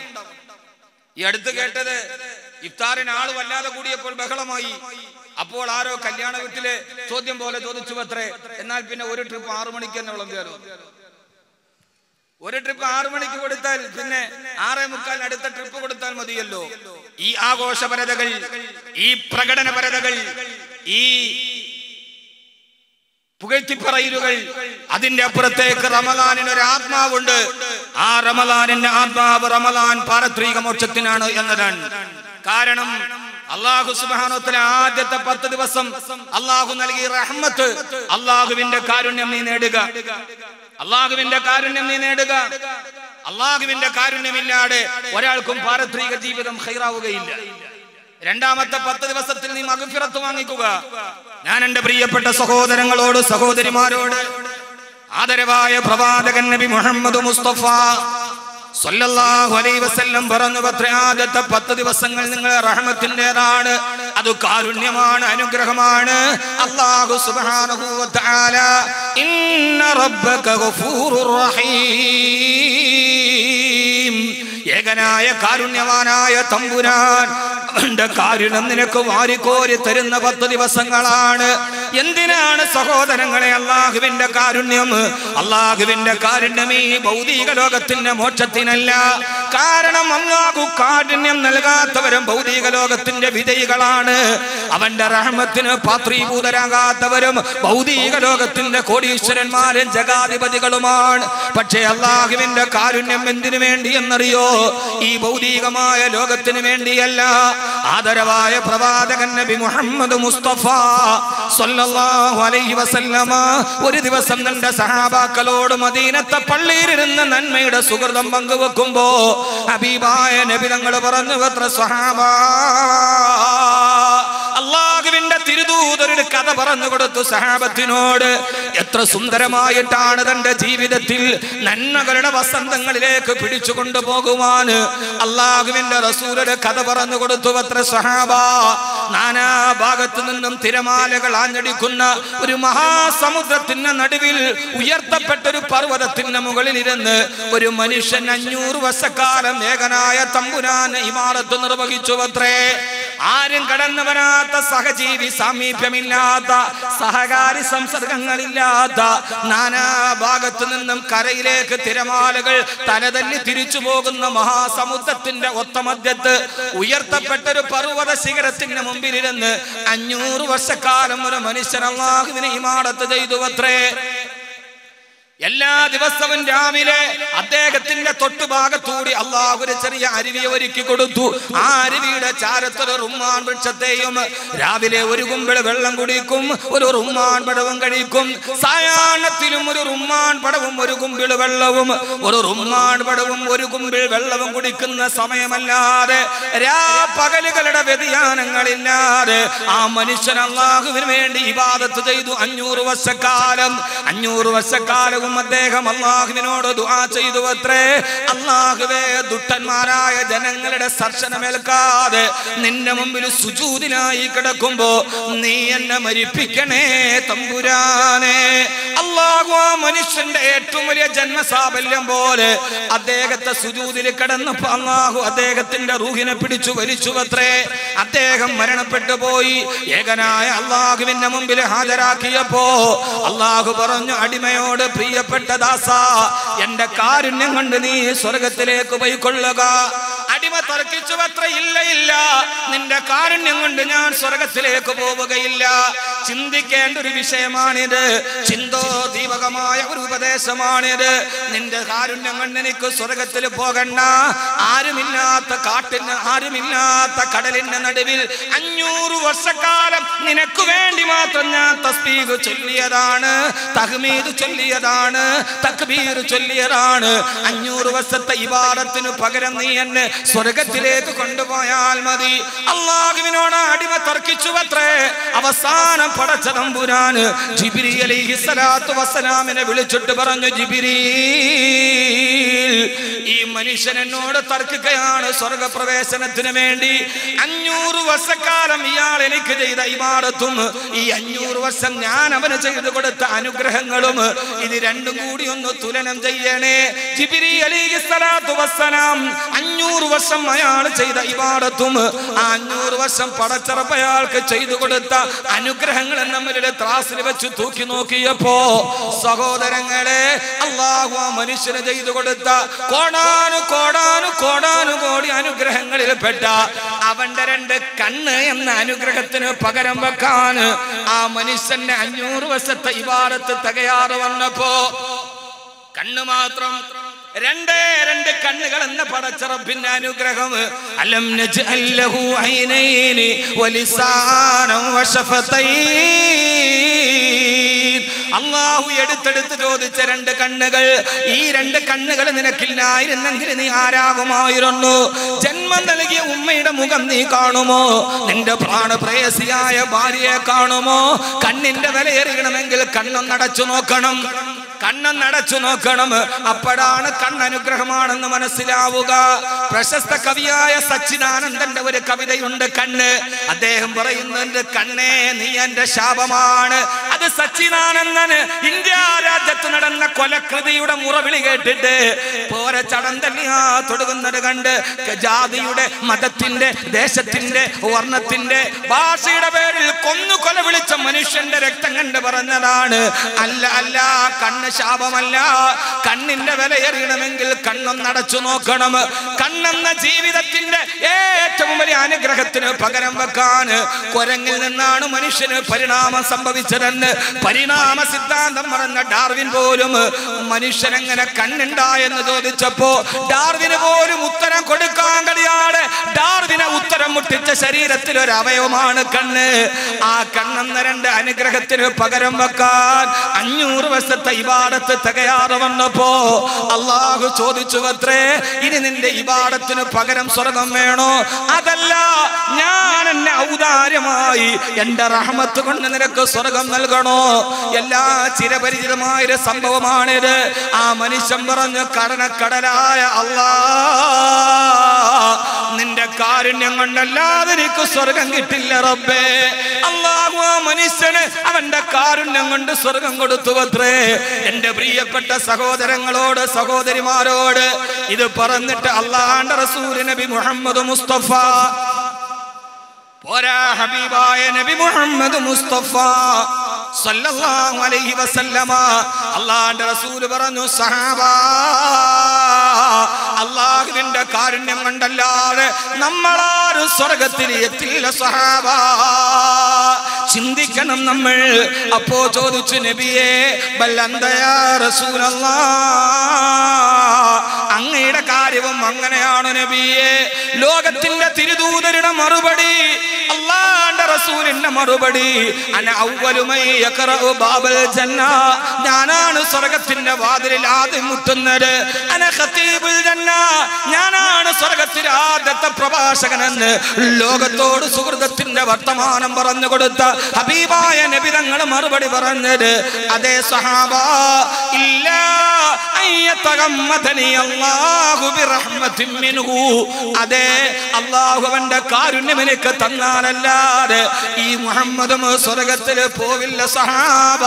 ഈ അടുത്ത് കേട്ടത് ഇഫ്താറിന് ആള് വല്ലാതെ കൂടിയപ്പോൾ ബഹളമായി അപ്പോൾ ആരോ കല്യാണ വീട്ടിലെ ചോദ്യം പോലെ ചോദിച്ചു അത്രേ എന്നാൽ പിന്നെ ഒരു ട്രിപ്പ് ആറു മണിക്ക് തന്നെ വിളമ്പിയാലോ ഒരു ട്രിപ്പ് ആറു മണിക്ക് കൊടുത്താൽ പിന്നെ ആറേ മുക്കാൽ അടുത്ത ട്രിപ്പ് കൊടുത്താൽ മതിയല്ലോ ഈ ആഘോഷപരതകൾ ഈ പ്രകടനപരതകൾ ഈ പുകഴ്ത്തിപ്പറയലുകൾ അതിന്റെ അപ്പുറത്തേക്ക് റമലാനിന് ഒരു ആത്മാവുണ്ട് ആ റമലാനിന്റെ ആത്മാവ് റമലാൻ പാരത്രിക മോക്ഷത്തിനാണ് എന്നതാണ് കാരണം അള്ളാഹു സുബാനോത്തിലെ ആദ്യത്തെ പത്ത് ദിവസം അള്ളാഹു നൽകിയ റഹ്മത്ത് അള്ളാഹുവിന്റെ കാരുണ്യം നീ നേടുക അള്ളാഹുവിന്റെ കാരുണ്യം നീ നേടുക അള്ളാഹുവിന്റെ കാരുണ്യമില്ലാതെ ഒരാൾക്കും പാരത്രിക ജീവിതം ഹൈറാവുകയില്ല രണ്ടാമത്തെ പത്ത് ദിവസത്തിൽ നീ മകഫിറത്ത് വാങ്ങിക്കുക ഞാൻ എന്റെ പ്രിയപ്പെട്ട സഹോദരങ്ങളോട് സഹോദരിമാരോട് ആദരവായ പ്രവാചകൻ നബി മുഹമ്മദ് മുസ്തഫ സല്ലല്ലാഹു അലൈഹി വസല്ലം പറഞ്ഞു പത്ര ആദ്യത്തെ പത്ത് ദിവസങ്ങൾ നിങ്ങൾ റഹ്മത്തിൻ്റെതാണ് അത് കാരുണ്യമാണ് അനുഗ്രഹമാണ് അല്ലാഹു സുബ്ഹാനഹു വ തആല ഇന്ന റബ്ബക ഗഫൂറുർ റഹീം ഏകനായ കാരുണ്യവാനായ തമ്പുരാൻ അവന്റെ കാരുണ്യം നിനക്ക് വാരിക്കോരി തരുന്ന പത്ത് ദിവസങ്ങളാണ് എന്തിനാണ് സഹോദരങ്ങളെ അള്ളാഹുവിന്റെ കാരുണ്യം അള്ളാഹുവിന്റെ കാരുണ്യം ഈ ഭൗതിക ലോകത്തിന്റെ മോക്ഷത്തിനല്ല കാരണം അള്ളാഹു കാരുണ്യം നൽകാത്തവരും ഭൗതിക ലോകത്തിന്റെ വിജയികളാണ് അവന്റെ റഹ്മത്തിന് പാത്രീഭൂതരാകാത്തവരും ഭൗതിക ലോകത്തിന്റെ കോടീശ്വരന്മാരും ജഗാധിപതികളുമാണ് പക്ഷേ അള്ളാഹുവിന്റെ കാരുണ്യം എന്തിനു വേണ്ടി എന്നറിയോ ഈ ഭൗതികമായ ലോകത്തിന് വേണ്ടിയല്ല ആദരവായ പ്രവാചകൻ നബി മുഹമ്മദ് മുസ്തഫ സല്ലല്ലാഹു അലൈഹി വസല്ലമ ഒരു ദിവസം തന്റെ സഹാബാക്കളോട് മദീനത്തെ പള്ളിയിലിരുന്ന് നന്മയുടെ സുഹൃതം പങ്കുവെക്കുമ്പോ ഹബീബായ നബി തങ്ങൾ പറഞ്ഞു അത്ര സഹാബ അള്ളാഹുവിന്റെ തിരുദൂതരുടെ കഥ പറഞ്ഞു കൊടുത്തു സഹാബത്തിനോട് എത്ര സുന്ദരമായിട്ടാണ് തന്റെ ജീവിതത്തിൽ നന്മകളുടെ വസന്തങ്ങളിലേക്ക് പിടിച്ചു കൊണ്ടുപോകുവാൻ അള്ളാഹുവിന്റെ റസൂലുടെ കഥ പറഞ്ഞു കൊടുത്തു അത്ര സഹാബ നാനാ ഭാഗത്തു നിന്നും തിരമാലകൾ ആഞ്ഞടിക്കുന്ന ഒരു മഹാസമുദ്രത്തിന്റെ നടുവിൽ ഉയർത്തപ്പെട്ട ഒരു പർവ്വതത്തിന്റെ മുകളിൽ ഇരുന്ന് ഒരു മനുഷ്യൻ അഞ്ഞൂറ് വർഷക്കാലം ഏകനായ തമ്പുരാൻ ഇമാറത്ത് നിർവഹിച്ചു അത്രേ ആരും കടന്നു വരാത്ത സഹജീവി സാമീപ്യമില്ലാത്ത സഹകാരി സംസർഗങ്ങളില്ലാത്ത നാനാഭാഗത്തു നിന്നും കരയിലേക്ക് തിരമാലകൾ തലതല്ലി തിരിച്ചു പോകുന്ന മഹാസമുദ്രത്തിന്റെ ഒത്തമധ്യത്ത് ഉയർത്തപ്പെട്ട ഒരു പർവ്വത ശിഖരത്തിന്റെ മുമ്പിലിരുന്ന് അഞ്ഞൂറ് വർഷക്കാലം ഒരു മനുഷ്യൻ അള്ളാഹുവിനെ ഇമാടത്ത് ചെയ്തു അത്രേ എല്ലാ ദിവസവും രാവിലെ അദ്ദേഹത്തിന്റെ തൊട്ടുഭാഗത്തൂടി അള്ളാഹു ഒരു ചെറിയ അരുവിയെ ഒരുക്കി കൊടുത്തു ആ അരുവിയുടെ ചാരത്തൊരു റുമ്മാൻ വൃക്ഷത്തെയും രാവിലെ ഒരു കുമ്പിൾ വെള്ളം കുടിക്കും ഒരു റുമ്മാൻ പടവും കഴിക്കും സായാഹ്നത്തിലും ഒരു റുമ്മാൻ പടവും ഒരു കുമ്പിൾ വെള്ളവും ഒരു റുമ്മാൻ പടവും ഒരു കുമ്പിൾ വെള്ളവും കുടിക്കുന്ന സമയമല്ലാതെ രാപകലുകളുടെ വ്യതിയാനങ്ങളില്ലാതെ ആ മനുഷ്യൻ അള്ളാഹുവിന് വേണ്ടി ഇബാദത്ത് ചെയ്തു അഞ്ഞൂറ് വർഷക്കാലം അഞ്ഞൂറ് വർഷക്കാലവും അദ്ദേഹം അള്ളാഹുവിനോട് ദുആ ചെയ്തു അത്രേ അള്ളാഹുവേ ദുഷ്ടന്മാരായ ജനങ്ങളുടെ സ്പർശനമേൽക്കാതെ നിന്റെ മുമ്പിൽ സുജൂതിനായി കിടക്കുമ്പോ നീ എന്നെ മരിപ്പിക്കണേ തമ്പുരാനെ അള്ളാഹു ആ മനുഷ്യന്റെ ഏറ്റവും വലിയ ജന്മസാഫല്യം പോലെ അദ്ദേഹത്തെ സുജൂതിൽ കിടന്നപ്പോ അള്ളാഹു അദ്ദേഹത്തിന്റെ റൂഹിനെ പിടിച്ചു വലിച്ചു അത്രേ അദ്ദേഹം മരണപ്പെട്ടു പോയി ഏകനായ അള്ളാഹുവിന്റെ മുമ്പിൽ ഹാജരാക്കിയപ്പോ അള്ളാഹു പറഞ്ഞു അടിമയോട് പ്രിയപ്പെട്ട ദാസ എന്റെ കാരുണ്യം കൊണ്ട് നീ സ്വർഗത്തിലേക്ക് പോയിക്കൊള്ളുക അടിമ തർക്കിച്ചു അത്ര ഇല്ല ഇല്ല നിന്റെ കാരുണ്യം കൊണ്ട് ഞാൻ സ്വർഗത്തിലേക്ക് പോവുകയില്ല ചിന്തിക്കേണ്ട ഒരു വിഷയമാണിത് ചിന്തോ ദീപകമായ ഒരു ഉപദേശമാണിത് നിന്റെ കാരുണ്യം കൊണ്ട് എനിക്ക് സ്വർഗത്തിൽ പോകണ്ട ആരുമില്ലാത്ത കാട്ടിന് ആരുമില്ലാത്ത കടലിന്റെ നടുവിൽ അഞ്ഞൂറ് വർഷക്കാലം നിനക്ക് വേണ്ടി മാത്രം ഞാൻ തസ്ബീഹ് ചൊല്ലിയതാണ് തഹ്മീദ് ചൊല്ലിയതാണ് തക്ബീർ ചൊല്ലിയതാണ് അഞ്ഞൂറ് വർഷത്തെ ഇബാദത്തിന് പകരം നീ എന്നെ സ്വർഗത്തിലേക്ക് കൊണ്ടുപോയാൽ മതി അള്ളാഹുവിനോട് അടിമ തർക്കിച്ചു അത്രേ അവസാനം പടച്ച തമ്പുരാന് ജിബിരി അലൈഹി സ്വലാത്തു വസ്സലാമിനെ വിളിച്ചിട്ട് പറഞ്ഞു ജിബിരി ഈ മനുഷ്യൻ എന്നോട് തർക്കിക്കുകയാണ് സ്വർഗപ്രവേശനത്തിന് വേണ്ടി അഞ്ഞൂറ് വർഷക്കാലം ഇയാൾ എനിക്ക് ചെയ്ത ഇമാടത്തും ഈ അഞ്ഞൂറ് വർഷം ഞാൻ അവന് ചെയ്തു കൊടുത്ത അനുഗ്രഹങ്ങളും ഇത് രണ്ടും കൂടി ഒന്ന് തുലനം ചെയ്യണേ ജിബിരി അലിഹി സ്വലാത്തു വസ്സലാം അഞ്ഞൂറ് വർഷം അയാൾ ചെയ്ത ഇബാടത്തും ആ അഞ്ഞൂറ് വർഷം പടച്ചറപ്പ് അയാൾക്ക് ചെയ്തു കൊടുത്ത അനുഗ്രഹങ്ങൾ നമ്മളുടെ ത്രാസിൽ വെച്ച് തൂക്കി നോക്കിയപ്പോ സഹോദരങ്ങളെ അള്ളാഹു ആ മനുഷ്യന് ചെയ്തു കൊടുത്ത കോടാനു കോടാനു കോടാനു കോടി അനുഗ്രഹങ്ങളിൽ പെട്ട അവന്റെ രണ്ട് കണ്ണ് എന്ന അനുഗ്രഹത്തിന് പകരം വെക്കാൻ ആ മനുഷ്യന്റെ അഞ്ഞൂറ് വർഷത്തെ ഇബാടത്ത് തികയാറ് വന്നപ്പോ കണ്ണ് മാത്രം രണ്ടേ രണ്ട് കണ്ണുകൾ എന്ന പടച്ചറപ്പിന്റെ അനുഗ്രഹം അലം നജ്അൽ ലഹു ഐനൈനി വലിസാനം വശഫതൈൻ അള്ളാഹു എടുത്തെടുത്ത് ചോദിച്ച രണ്ട് കണ്ണുകൾ ഈ രണ്ട് കണ്ണുകൾ നിനക്കില്ലായിരുന്നെങ്കിൽ നീ ആരാകുമായിരുന്നു ജന്മം നൽകിയ ഉമ്മയുടെ മുഖം നീ കാണുമോ നിന്റെ പ്രാണപ്രേയസിയായ ഭാര്യയെ കാണുമോ കണ്ണിന്റെ വിലയേറിയണമെങ്കിൽ കണ്ണൊന്നടച്ചു നോക്കണം കണ്ണൊന്നടച്ചു നോക്കണം അപ്പോഴാണ് കണ്ണനുഗ്രഹമാണെന്ന് മനസ്സിലാവുക പ്രശസ്ത കവിയായ സച്ചിദാനന്ദന്റെ ഒരു കവിതയുണ്ട് കണ്ണ് അദ്ദേഹം പറയുന്നുണ്ട് കണ്ണേ നീ എന്റെ ശാപമാണ് അത് സച്ചിദാനന്ദന് ഇന്ത്യ രാജ്യത്ത് നടന്ന കൊലകൃതിയുടെ മുറവിളി കേട്ടിട്ട് പോര ചടം തല്ലിയാ തൊടുകുന്നത് കണ്ട് ജാതിയുടെ മതത്തിന്റെ ദേശത്തിന്റെ വർണ്ണത്തിന്റെ ഭാഷയുടെ പേരിൽ കൊന്നു കൊല വിളിച്ച മനുഷ്യന്റെ രക്തം കണ്ട് പറഞ്ഞതാണ് അല്ല അല്ല കണ്ണ് ശാപമല്ല കണ്ണിന്റെ വില എറിയണമെങ്കിൽ കണ്ണൊന്നടച്ചു നോക്കണം കണ്ണെന്ന ജീവിതത്തിന്റെ ഏറ്റവും വലിയ അനുഗ്രഹത്തിന് പകരം വെക്കാൻ കുരങ്ങിൽ നിന്നാണ് മനുഷ്യന് പരിണാമം സംഭവിച്ചതെന്ന് പരിണാമ സിദ്ധാന്തം പറഞ്ഞ ഡാർവിൻ പോലും മനുഷ്യനെങ്ങനെ കണ്ണുണ്ടായെന്ന് ചോദിച്ചപ്പോ ഡാർവിന് പോലും ഉത്തരം കൊടുക്കാൻ കഴിയാതെ ഡാർവിനെ ഉത്തരം മുട്ടിച്ച ശരീരത്തിൽ ഒരു അവയവമാണ് കണ്ണ് ആ കണ്ണെന്ന രണ്ട് അനുഗ്രഹത്തിന് പകരം വെക്കാൻ അഞ്ഞൂറ് വർഷത്തെ ഇബാടത്ത് തികയാതെ വന്നപ്പോ അള്ളാഹു ചോദിച്ചു അത്രേ ഇനി നിന്റെ ഇബാടത്തിന് പകരം സ്വർഗം വേണോ അതല്ല ഞാൻ എന്നെ ഔദാര്യമായി എന്റെ റഹ്മത്ത് കൊണ്ട് നിനക്ക് സ്വർഗം നൽകണോ എല്ലാ ചിരപരിചിതമായ ഒരു സംഭവമാണിത് ആ മനുഷ്യൻ പറഞ്ഞു കടനക്കടലായ അള്ളാ നിന്റെ കാരുണ്യം കൊണ്ടല്ലാതെ എനിക്ക് സ്വർഗം കിട്ടില്ല റബ്ബേ അള്ളാഹു ആ മനുഷ്യന് അവന്റെ കാരുണ്യം കൊണ്ട് സ്വർഗം കൊടുത്തു അത്രേ എന്റെ പ്രിയപ്പെട്ട സഹോദരങ്ങളോട് സഹോദരിമാരോട് ഇത് പറഞ്ഞിട്ട് അള്ളാന്റെ റസൂൽ നബി മുഹമ്മദ് മുസ്തഫ പോരാ ഹബീബായ നബി മുഹമ്മദ് മുസ്തഫ സല്ലല്ലാഹു അലൈഹി വസല്ലമ അള്ളാന്റെ റസൂല് പറഞ്ഞു സഹാബ അള്ളാഹുവിന്റെ കാരുണ്യം കണ്ടല്ലാതെ നമ്മളാരും സ്വർഗത്തിൽ എത്തില്ല സഹാബ ചിന്തിക്കണം നമ്മൾ അപ്പോ ചോദിച്ചു നബിയെ ബല്ലന്തയാ റസൂലല്ലാ അങ്ങയുടെ കാര്യവും അങ്ങനെയാണ് നബിയെ ലോകത്തിന്റെ തിരുദൂതരുടെ മറുപടി അള്ളാന്റെ റസൂലിന്റെ മറുപടി അന ഔവലുമൈ യഖറഉ ബാബൽ ജന്ന ഞാനാണ് സ്വർഗത്തിന്റെ വാതിലിൽ ആദ്യം മുട്ടുന്നത് അന ഖതീബുൽ ജന്ന ഞാനാണ് സ്വർഗത്തിലെ ആദ്യത്തെ പ്രഭാഷകനെന്ന് ലോകത്തോട് സുഹൃതത്തിന്റെ വർത്തമാനം പറഞ്ഞു കൊടുത്ത ഹബീബായ നബി തങ്ങൾ മറുപടി പറഞ്ഞത് അതേ സഹാബ ഇല്ല അയ്യത്തകമ്മദനി അല്ലാഹു ബിറഹ്മത്തിൻ മിൻഹു അതെ അല്ലാഹു അവന്റെ കാരുണ്യം എനിക്ക് തന്നാലല്ലാതെ ഈ മുഹമ്മദും സ്വർഗത്തിൽ പോവില്ല സഹാബ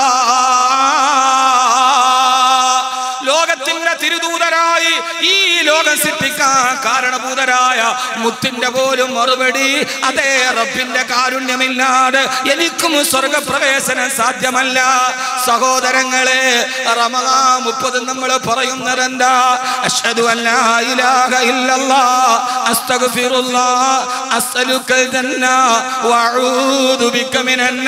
ലോകത്തിന്റെ തിരുദൂതരായി ഈ ലോകം സൃഷ്ടിക്കാൻ കാരണഭൂതരായ മുത്തിന്റെ പോലും മറുപടി അതേ റബ്ബിന്റെ കാരുണ്യമില്ലാതെ എനിക്കും സ്വർഗപ്രവേശനം സാധ്യമല്ല സഹോദരങ്ങളെ റമദാ മുപ്പത് നമ്മൾ പറയുന്നതെന്താ അഷ്ഹദു അല്ലാ ഇലാഹ ഇല്ലല്ലാ അസ്തഗ്ഫിറുല്ലാ അസ്അലുക്കൽ ജന്ന വഅഊദു ബിക മിനൻ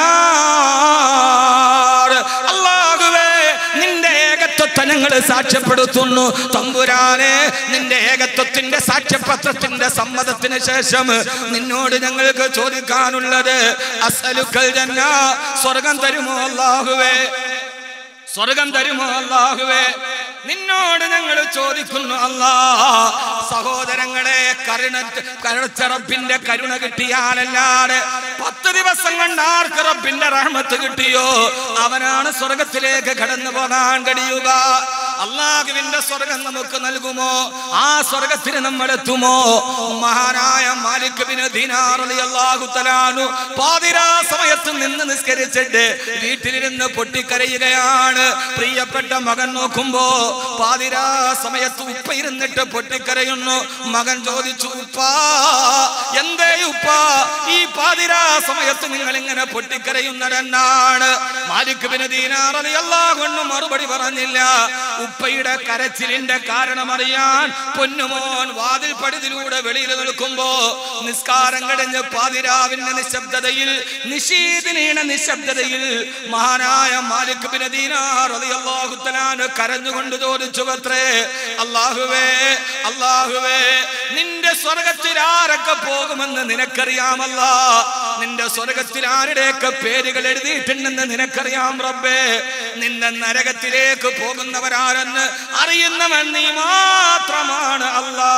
നാർ അല്ലാഹുവേ നിന്റെ ഏകത്വത്തെ ഞങ്ങൾ സാക്ഷ്യപ്പെടുത്തുന്നു തമ്പുരാനെ നിന്റെ ഏകത്വത്തിന്റെ സാക്ഷ്യപത്രത്തിന്റെ സമ്മതത്തിന് ശേഷം നിന്നോട് ഞങ്ങൾക്ക് ചോദിക്കാനുള്ളത് അസലുക്കൽ ജന്ന സ്വർഗം തരുമോ അല്ലാഹുവേ സ്വർഗം തരുമോ അല്ലാഹുവേ നിന്നോട് ഞങ്ങൾ ചോദിക്കുന്നു അല്ലാ സഹോദരങ്ങളെ കരുണ കരുണച്ച റബ്ബിന്റെ കരുണ കിട്ടിയാലല്ലാതെ പത്ത് ദിവസം കൊണ്ട് ആർക്ക് റബ്ബിന്റെ റഹ്മത്ത് കിട്ടിയോ അവനാണ് സ്വർഗത്തിലേക്ക് കടന്നു പോകാൻ കഴിയുക അള്ളാഹുവിന്റെ സ്വർഗം നമുക്ക് നൽകുമോ ആ സ്വർഗത്തിന് നമ്മൾ എത്തുമോ മഹാനായ മാലിക് ബിൻ ദീനാർ റളിയല്ലാഹു തആലാനു പാതിരാ സമയത്ത് നിന്ന് നിസ്കരിച്ചിട്ട് വീട്ടിലിരുന്ന് പൊട്ടിക്കരയുകയാണ് പ്രിയപ്പെട്ട മകൻ നോക്കുമ്പോ പാതിരാ സമയത്ത് ഉപ്പ ഇരുന്നിട്ട് പൊട്ടിക്കരയുന്നു മകൻ ചോദിച്ചു ഉപ്പ എന്തേ ഉപ്പ ഈ പാതിരാ സമയത്ത് നിങ്ങൾ ഇങ്ങനെ പൊട്ടിക്കരയുന്നതെന്നാണ് മാലിക് ബിൻ ദീനാർ റളിയല്ലാഹു അൻഹു മറുപടി പറഞ്ഞില്ല ഉപ്പയുടെ കരച്ചിലിന്റെ കാരണം അറിയാൻ പൊന്നുമോൻ വാതിൽ പടിതിലൂടെ വെളിയിൽ നിൽക്കുമ്പോ നിസ്കാരം കഴിഞ്ഞ് പാതിരാവിന്റെ നിശബ്ദതയിൽ നിശീതിനീണ നിശബ്ദതയിൽ മഹാനായ മാലിക് ബിൻ ദീനാർ റളിയല്ലാഹു തആല കരഞ്ഞുകൊണ്ട് ചോദിച്ചു അത്രേ അല്ലാഹുവേ അല്ലാഹുവേ നിന്റെ സ്വർഗത്തിൽ ആരൊക്കെ പോകുമെന്ന് നിനക്കറിയാമല്ല നിന്റെ സ്വർഗത്തിൽ ആരുടെയൊക്കെ പേരുകൾ എഴുതിയിട്ടുണ്ടെന്ന് നിനക്കറിയാം റബ്ബേ നിന്റെ നരകത്തിലേക്ക് പോകുന്നവരാരെന്ന് അറിയുന്നവൻ നീ മാത്രമാണ് അല്ലാ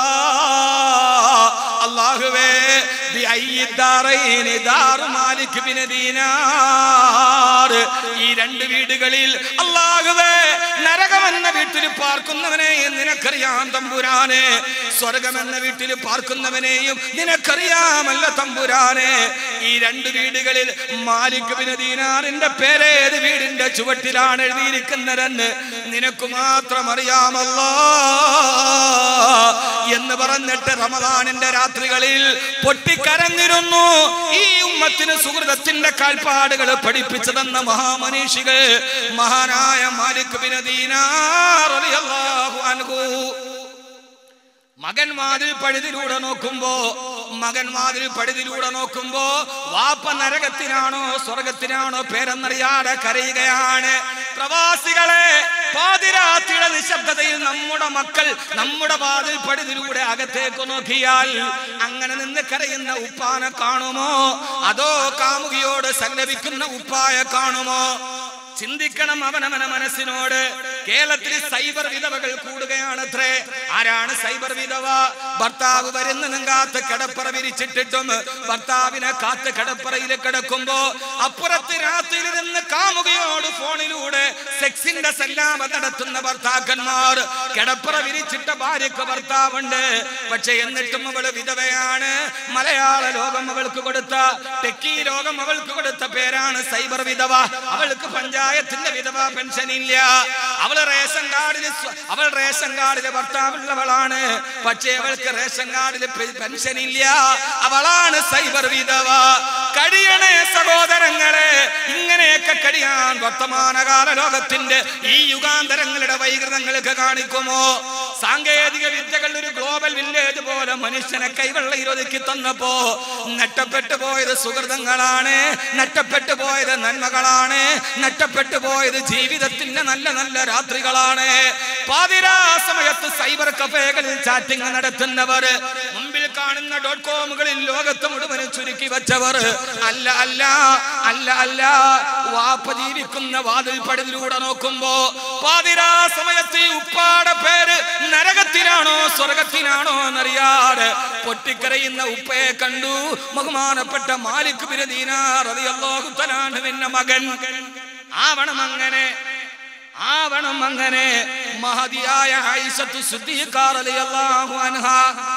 അല്ലാഹുവേ ബി അയ്യി ദാറൈനി ദാറു മാലിക് ബിൻ ദീനാർ ഈ രണ്ട് വീടുകളിൽ അല്ലാഹുവേ നരകമെന്ന വീട്ടിൽ പാർക്കുന്നവനെയും നിനക്കറിയാം തമ്പുരാനെ സ്വർഗമെന്ന വീട്ടിൽ പാർക്കുന്നവനെയും നിനക്കറിയാമല്ല തമ്പുരാനെ ഈ രണ്ട് വീടുകളിൽ മാലിക് ബിൻ ദീനാറിന്റെ പേരേത് വീടിന്റെ ചുവട്ടിലാണ് എഴുതിയിരിക്കുന്നതെന്ന് നിനക്ക് മാത്രം അറിയാമല്ലോ എന്ന് പറഞ്ഞിട്ട് റമദാനിന്റെ രാത്രികളിൽ പൊട്ടിക്കരഞ്ഞിരുന്നു ഈ ഉമ്മത്തിന് സുഹൃതത്തിന്റെ കാൽപ്പാടുകൾ പഠിപ്പിച്ചതെന്ന മഹാമനീഷികൾ മഹാനായ മാലിക് ബിൻ ദീനാർ റളിയല്ലാഹു അൻഹു മകൻ വാതിൽ പഴുതിലൂടെ നോക്കുമ്പോ മകൻ വാതിൽ പഴുതിലൂടെ നോക്കുമ്പോ വാപ്പ നരകത്തിനാണോ സ്വർഗത്തിനാണോ പേരെന്നറിയാതെ കരയുകയാണ് പ്രവാസികളെ പാതിരാത്രിയുടെ നിശബ്ദതയിൽ നമ്മുടെ മക്കൾ നമ്മുടെ വാതിൽ പഴുതിലൂടെ അകത്തേക്ക് നോക്കിയാൽ അങ്ങനെ നിന്ന് കരയുന്ന ഉപ്പാനെ കാണുമോ അതോ കാമുകിയോട് സല്ലപിക്കുന്ന ഉപ്പായ കാണുമോ ചിന്തിക്കണം അവനവന മനസ്സിനോട് കേരളത്തിൽ സൈബർ വിധവകൾ കൂടുകയാണത്രേ ആരാണ് സൈബർ വിധവ ഭർത്താവ് വരുന്നതും കാത്ത് കിടപ്പറ വിരിച്ചിട്ടിട്ടും ഭർത്താവിനെ കാത്ത് കിടപ്പറയിൽ കിടക്കുമ്പോ അപ്പുറത്ത് രാത്രിയിൽ നിന്ന് കാമുകയോട് ഫോണിലൂടെ സെക്സിന്റെ സല്ലാമ നടത്തുന്ന ഭർത്താക്കന്മാർ കിടപ്പറ വിരിച്ചിട്ട ഭാര്യക്ക് ഭർത്താവുണ്ട് പക്ഷെ എന്നിട്ടും അവള് വിധവയാണ് മലയാള ലോകം അവൾക്ക് കൊടുത്ത ടെക്കി ലോകം അവൾക്ക് കൊടുത്ത പേരാണ് സൈബർ വിധവ അവൾക്ക് പഞ്ചായത്തിന്റെ വിധവ പെൻഷൻ ഇല്ല അവള് റേഷൻ കാർഡിൽ അവൾ റേഷൻ കാർഡിലെ ഭർത്താവുള്ളവളാണ് പക്ഷേ അവൾക്ക് റേഷൻ കാർഡിൽ പെൻഷൻ ഇല്ല അവളാണ് സൈബർ വിധവ കഴിയണേ സഹോദരങ്ങളെ ഇങ്ങനെയൊക്കെ കഴിയാൻ വർത്തമാനകാല ലോകത്തിന്റെ ഈ യുഗാന്തരങ്ങളുടെ വൈകൃതങ്ങൾക്ക് കാണിക്കുമോ സാങ്കേതിക വിദ്യകൾ ഒരു ഗ്ലോബൽ വില്ലേജ് പോലെ മനുഷ്യനെ കൈവെള്ളയിൽ ഒതുക്കി തന്നപ്പോ നഷ്ടപ്പെട്ടു പോയത് സുഹൃതങ്ങളാണ് നഷ്ടപ്പെട്ടു പോയത് നന്മകളാണ് നഷ്ടപ്പെട്ടു പോയത് ജീവിതത്തിന്റെ നല്ല നല്ല രാത്രികളാണ് പാതിരാ സമയത്ത് സൈബർ കഫേകളിൽ ചാറ്റിംഗ് നടത്തുന്നവർ മുമ്പിൽ കാണുന്ന ഡോട്ട് കോമുകളിൽ ലോകത്ത് മുഴുവനും ചുരുക്കി വെച്ചവർ അല്ല അല്ല അല്ല അല്ല വാപ്പ ജീവിക്കുന്ന വാതിൽ പടിലൂടെ നോക്കുമ്പോ പാതിരാ സമയത്ത് ഈ ഉപ്പാടെ പേര് നരകത്തിലാണോ സ്വർഗത്തിലാണോ എന്നറിയാതെ പൊട്ടിക്കരയുന്ന ഉപ്പയെ കണ്ടു ബഹുമാനപ്പെട്ട മാലിക് ബിരദീനാറിയാഹുത്തലാണ്ടുവിന്റെ മകൻ ആവണം അങ്ങനെ ആവണം അങ്ങനെ മഹതിയായ ആയിഷത്തു സിദ്ദീഖാ റളിയല്ലാഹു അൻഹ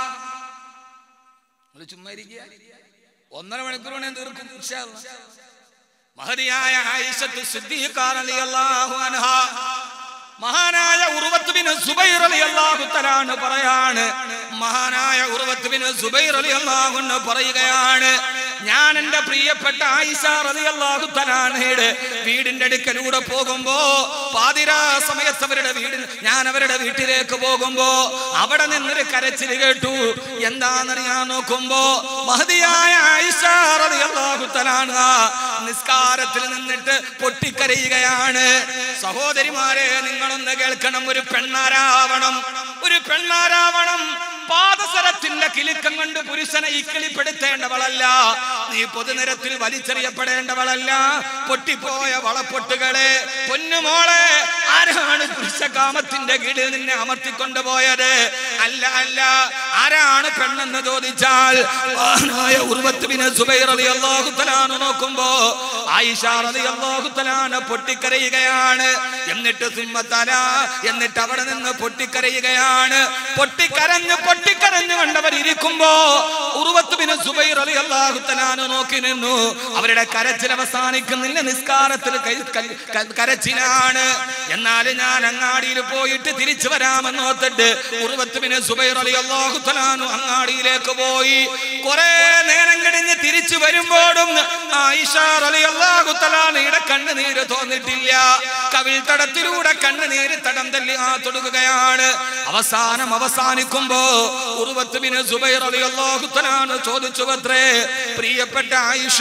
നിങ്ങൾ ചുമ്മാ ഇരിക്കുക ഒന്നര മണിക്കൂർ വേണേ തീർക്കും ഇൻഷാ അല്ലാ. മഹതിയായ ആയിഷത്തു സിദ്ദീഖാ റളിയല്ലാഹു അൻഹ മഹാനായ ഉറുവത്ത് ബിൻ സുബൈർ റളിയല്ലാഹു തആല പറയാണ് മഹാനായ ഉറുവത്ത് ബിൻ സുബൈർ റളിയല്ലാഹു അൻഹു പറയുകയാണ് ഞാൻ എൻ്റെ പ്രിയപ്പെട്ട ആയിഷ റളിയല്ലാഹു തആലയുടെ വീടിന്റെ അടുക്കലൂടെ പോകുമ്പോ പാതിരാ സമയത്ത് അവരുടെ വീടിൽ ഞാൻ അവരുടെ വീട്ടിലേക്ക് പോകുമ്പോ അവിടെ നിന്നൊരു കരച്ചിൽ കേട്ടു എന്താണെന്നറിയാൻ നോക്കുമ്പോ മഹതിയായ ആയിഷ റളിയല്ലാഹു തആല നിസ്കാരത്തിൽ നിന്നിട്ട് പൊട്ടിക്കരയുകയാണ് സഹോദരിമാരെ നിങ്ങളൊന്ന് കേൾക്കണം ഒരു പെണ്ണാരാവണം ഒരു പെണ്ണാരാവണം പാദസരത്തിന്റെ കിലുക്കം കൊണ്ട് പുരുഷനെ ഇക്കിളിപ്പെടുത്തേണ്ടവളല്ല നീ പൊതുനിരത്തിൽ വലിച്ചെറിയപ്പെടേണ്ടവളല്ല പൊട്ടിപ്പോയ വളപ്പൊട്ടുകളെ പൊന്നുമോളെ ആരാണ് പുരുഷകാമത്തിന്റെ കീഴിൽ നിന്നെ അമർത്തിക്കൊണ്ടുപോയത് അല്ല അല്ല ആരാണ് പെണ്ണെന്ന് ചോദിച്ചാൽ മഹാനായ ഉർവത്ത് ബിൻ സുബൈർ റളിയല്ലാഹു തആല നോക്കുമ്പോ ആയിഷ റളിയല്ലാഹു തആല പൊട്ടിക്കരയുകയാണ് എന്നിട്ട് സുമ്മത്തല എന്നിട്ട് അവിടെ നിന്ന് പൊട്ടിക്കരയുകയാണ് പൊട്ടിക്കരഞ്ഞ് പൊട്ടിക്കരഞ്ഞു കണ്ടവർ ഇരിക്കുമ്പോ ഉറുവത്ത് ബിൻ സുബൈർ റളിയല്ലാഹു തആല നോക്കി നിന്നു അവരുടെ കരച്ചിൽ അവസാനിക്കുന്നില്ല നിസ്കാരത്തിൽ കൈ- കൽ- ക- കരച്ചിലാണ് എന്നാൽ ഞാൻ അങ്ങാടിയിൽ പോയിട്ട് തിരിച്ചു വരാമെന്ന് ഓർത്തിട്ട് ഉറുവത്ത് ബിൻ സുബൈർ റളിയല്ലാഹു തആല അങ്ങാടിയിലേക്ക് പോയി കുറെ നേരം കഴിഞ്ഞ് തിരിച്ചു വരുമ്പോഴും ആയിഷ റളിയല്ലാഹു തആലയുടെ കണ്ണുനീര് തോന്നിട്ടില്ല കവിൾ തടത്തിലൂടെ കണ്ണുനീര് തടം തല്ലി ആ തൊടുകയാണ് അവസാനം അവസാനിക്കുമ്പോ ഉറുവത്ത് ബിൻ സുബൈർ റളിയല്ലാഹു തആല ചോദിച്ചു അത്രേ പ്രിയപ്പെട്ട ആയിഷ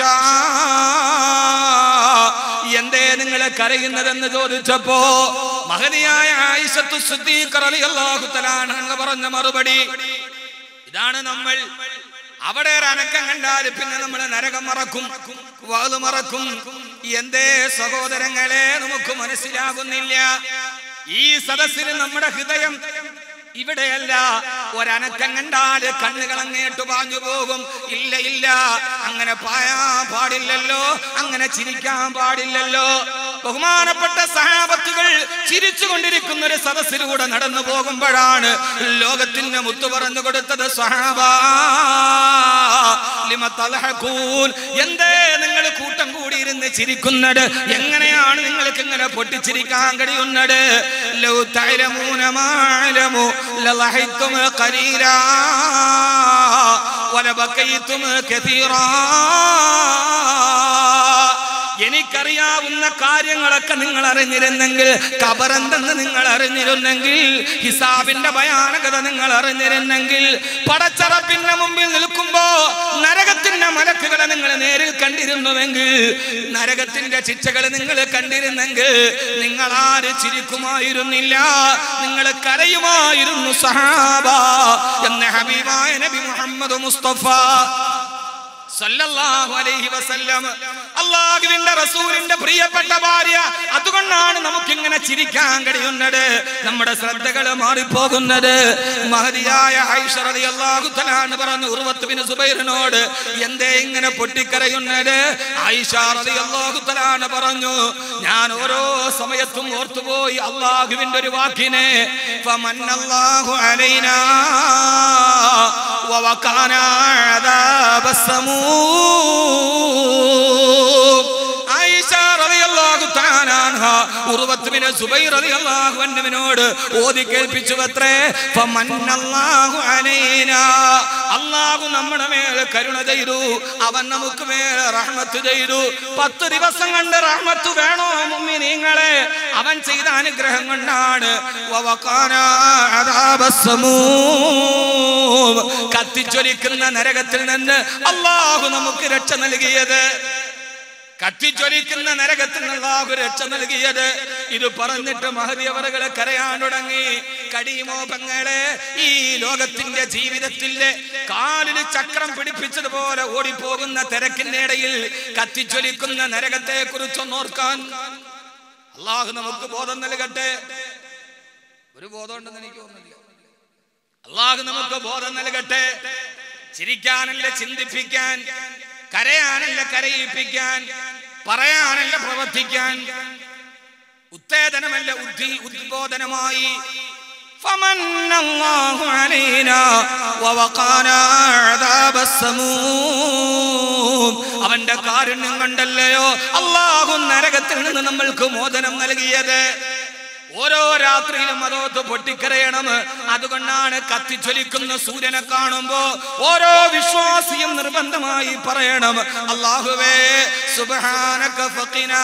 എന്തേ നിങ്ങൾ കരയുന്നതെന്ന് ചോദിച്ചപ്പോ മഹതിയായ ആയിഷത്തു സിദ്ദീഖ് റളിയല്ലാഹു തആല എന്ന് പറഞ്ഞ മറുപടി ഇതാണ് നമ്മൾ അവിടെ ഒരു അനക്കം കണ്ടാൽ പിന്നെ നമ്മൾ നരകം മറക്കും വാത് മറക്കും എന്തേ സഹോദരങ്ങളെ നമുക്ക് മനസ്സിലാകുന്നില്ല ഈ സദസ്സിൽ നമ്മുടെ ഹൃദയം ഇവിടെയല്ല ഒരനക്കം കണ്ടാല് കണ്ണുകൾ അങ്ങേട്ട് പാഞ്ഞു പോകും ഇല്ല ഇല്ല അങ്ങനെ പായാ പാടില്ലല്ലോ അങ്ങനെ ചിരിക്കാൻ പാടില്ലല്ലോ ബഹുമാനപ്പെട്ട സഹാബത്തുകൾ ചിരിച്ചുകൊണ്ടിരിക്കുന്ന ഒരു സദസ്സിലൂടെ നടന്നു പോകുമ്പോഴാണ് ലോകത്തിന്റെ മുത്തു പറഞ്ഞു കൊടുത്തത് സഹാബ ലിമ തലഹഖൂൻ. എന്തേ നിങ്ങൾ കൂട്ടം കൂടിയിരുന്ന് ചിരിക്കുന്നത് എങ്ങനെയാണ് നിങ്ങൾക്ക് ഇങ്ങനെ പൊട്ടിച്ചിരിക്കാൻ കഴിയുന്നത് ലൗ തഅലമൂന മാലമു ലളഹൈതും ഖലീലാ വലബകൈതും കതീറാ എനിക്കറിയാവുന്ന കാര്യങ്ങളൊക്കെ നിങ്ങൾ അറിഞ്ഞിരുന്നെങ്കിൽ കബറന്തെന്ന് നിങ്ങൾ അറിഞ്ഞിരുന്നെങ്കിൽ ഹിസാബിന്റെ ഭയാനകത നിങ്ങൾ അറിഞ്ഞിരുന്നെങ്കിൽ പടച്ചറപ്പിന്റെ മുമ്പിൽ നിൽക്കുമ്പോ നരകത്തിന്റെ മലക്കുകളെ നിങ്ങൾ നേരിൽ കണ്ടിരുന്നുവെങ്കിൽ നരകത്തിന്റെ ശിക്ഷകൾ നിങ്ങൾ കണ്ടിരുന്നെങ്കിൽ നിങ്ങൾ ആര് ചിരിക്കുമായിരുന്നില്ല നിങ്ങൾ കരയുമായിരുന്നു സഹാബ എന്ന ഹബീബായ നബി മുഹമ്മദ് മുസ്തഫ സല്ലല്ലാഹു അലൈഹി വസല്ലം അള്ളാഹുവിന്റെ റസൂലിന്റെ പ്രിയപ്പെട്ട ഭാര്യ അതുകൊണ്ടാണ് നമുക്ക് ഇങ്ങനെ ചിരിക്കാൻ കഴിയുന്നത് നമ്മുടെ ശ്രദ്ധകൾ മാറിപ്പോകുന്നത് മഹതിയായ ആയിഷ റളിയല്ലാഹു തആല എന്ന് പറഞ്ഞു ഉർവത്ത് ബിൻ സുബൈറിനോട് എന്തേ ഇങ്ങനെ പൊട്ടിക്കരയുന്നത് ആയിഷ റളിയല്ലാഹു തആല പറഞ്ഞു ഞാൻ ഓരോ സമയത്തും ഓർത്തുപോയി അള്ളാഹുവിന്റെ ഒരു വാക്കിനെ ഫമന്നല്ലാഹു അലൈനാ ووقعنا عذاب السموم ആയിഷ റളിയല്ലാഹു തആല അൻഹ ഉറുവത്തുവിനെ സുബൈർ റളിയല്ലാഹു അൻഹുവിനോട് ഓതി കേൾപ്പിച്ചു അത്രേ ഫമന്നല്ലാഹു അലൈനാ അള്ളാഹു നമ്മുടെ മേൽ കരുണ ചെയ്തു അവൻ നമുക്ക് മേൽ റഹ്മത്ത് ചെയ്തു പത്ത് ദിവസം കണ്ട് റഹ്മത്ത് വേണോ മുമ്മിനീങ്ങളെ അവൻ ചെയ്ത അനുഗ്രഹം കൊണ്ടാണ് വവഖാന അദാബസ്സമൂം. കത്തിച്ചൊലിക്കുന്ന നരകത്തിൽ നിന്ന് അള്ളാഹു നമുക്ക് രക്ഷ നൽകിയത് കത്തിച്ചൊലിക്കുന്ന നരകത്തിൽ നിന്ന് അള്ളാഹു രക്ഷ നൽകിയത് ഇത് പറഞ്ഞിട്ട് മഹതിയവറുകളെ കരയാൻ തുടങ്ങി കടിയുമോ പെങ്ങളെ ഈ ലോകത്തിന്റെ ജീവിതത്തിലെ കാലിൽ ചക്രം പിടിപ്പിച്ചതുപോലെ ഓടിപ്പോകുന്ന തിരക്കിന്റെ ഇടയിൽ കത്തിച്ചൊലിക്കുന്ന നരകത്തെ കുറിച്ചൊന്നോർക്കാൻ അള്ളാഹു നമുക്ക് ബോധം നൽകട്ടെ ഒരു ബോധം ഉണ്ടെന്ന് എനിക്ക് തോന്നുന്നില്ല അള്ളാഹു നമുക്ക് ബോധം നൽകട്ടെ ചിരിക്കാനല്ല ചിന്തിപ്പിക്കാൻ കരയാനല്ല കരയിപ്പിക്കാൻ പറയാനല്ല പ്രവർത്തിക്കാൻ ഉത്തേജനമല്ല ഉദ്ധി ഉദ്ബോധനമായി فمن الله علينا ووقانا عذاب السموم അവന്റെ കാരുണ്യം കൊണ്ടല്ലയോ അള്ളാഹു നരകത്തിൽ നിന്ന് നമ്മൾക്ക് മോചനം നൽകിയത് ഓരോ രാത്രിയിലും അതോത്ത് പൊട്ടിക്കരയണം അതുകൊണ്ടാണ് കത്തിച്ചൊലിക്കുന്ന സൂര്യനെ കാണുമ്പോ ഓരോ വിശ്വാസിയും നിർബന്ധമായി പറയണം അള്ളാഹുവേ സുബ്ഹാനക ഫഖിനാ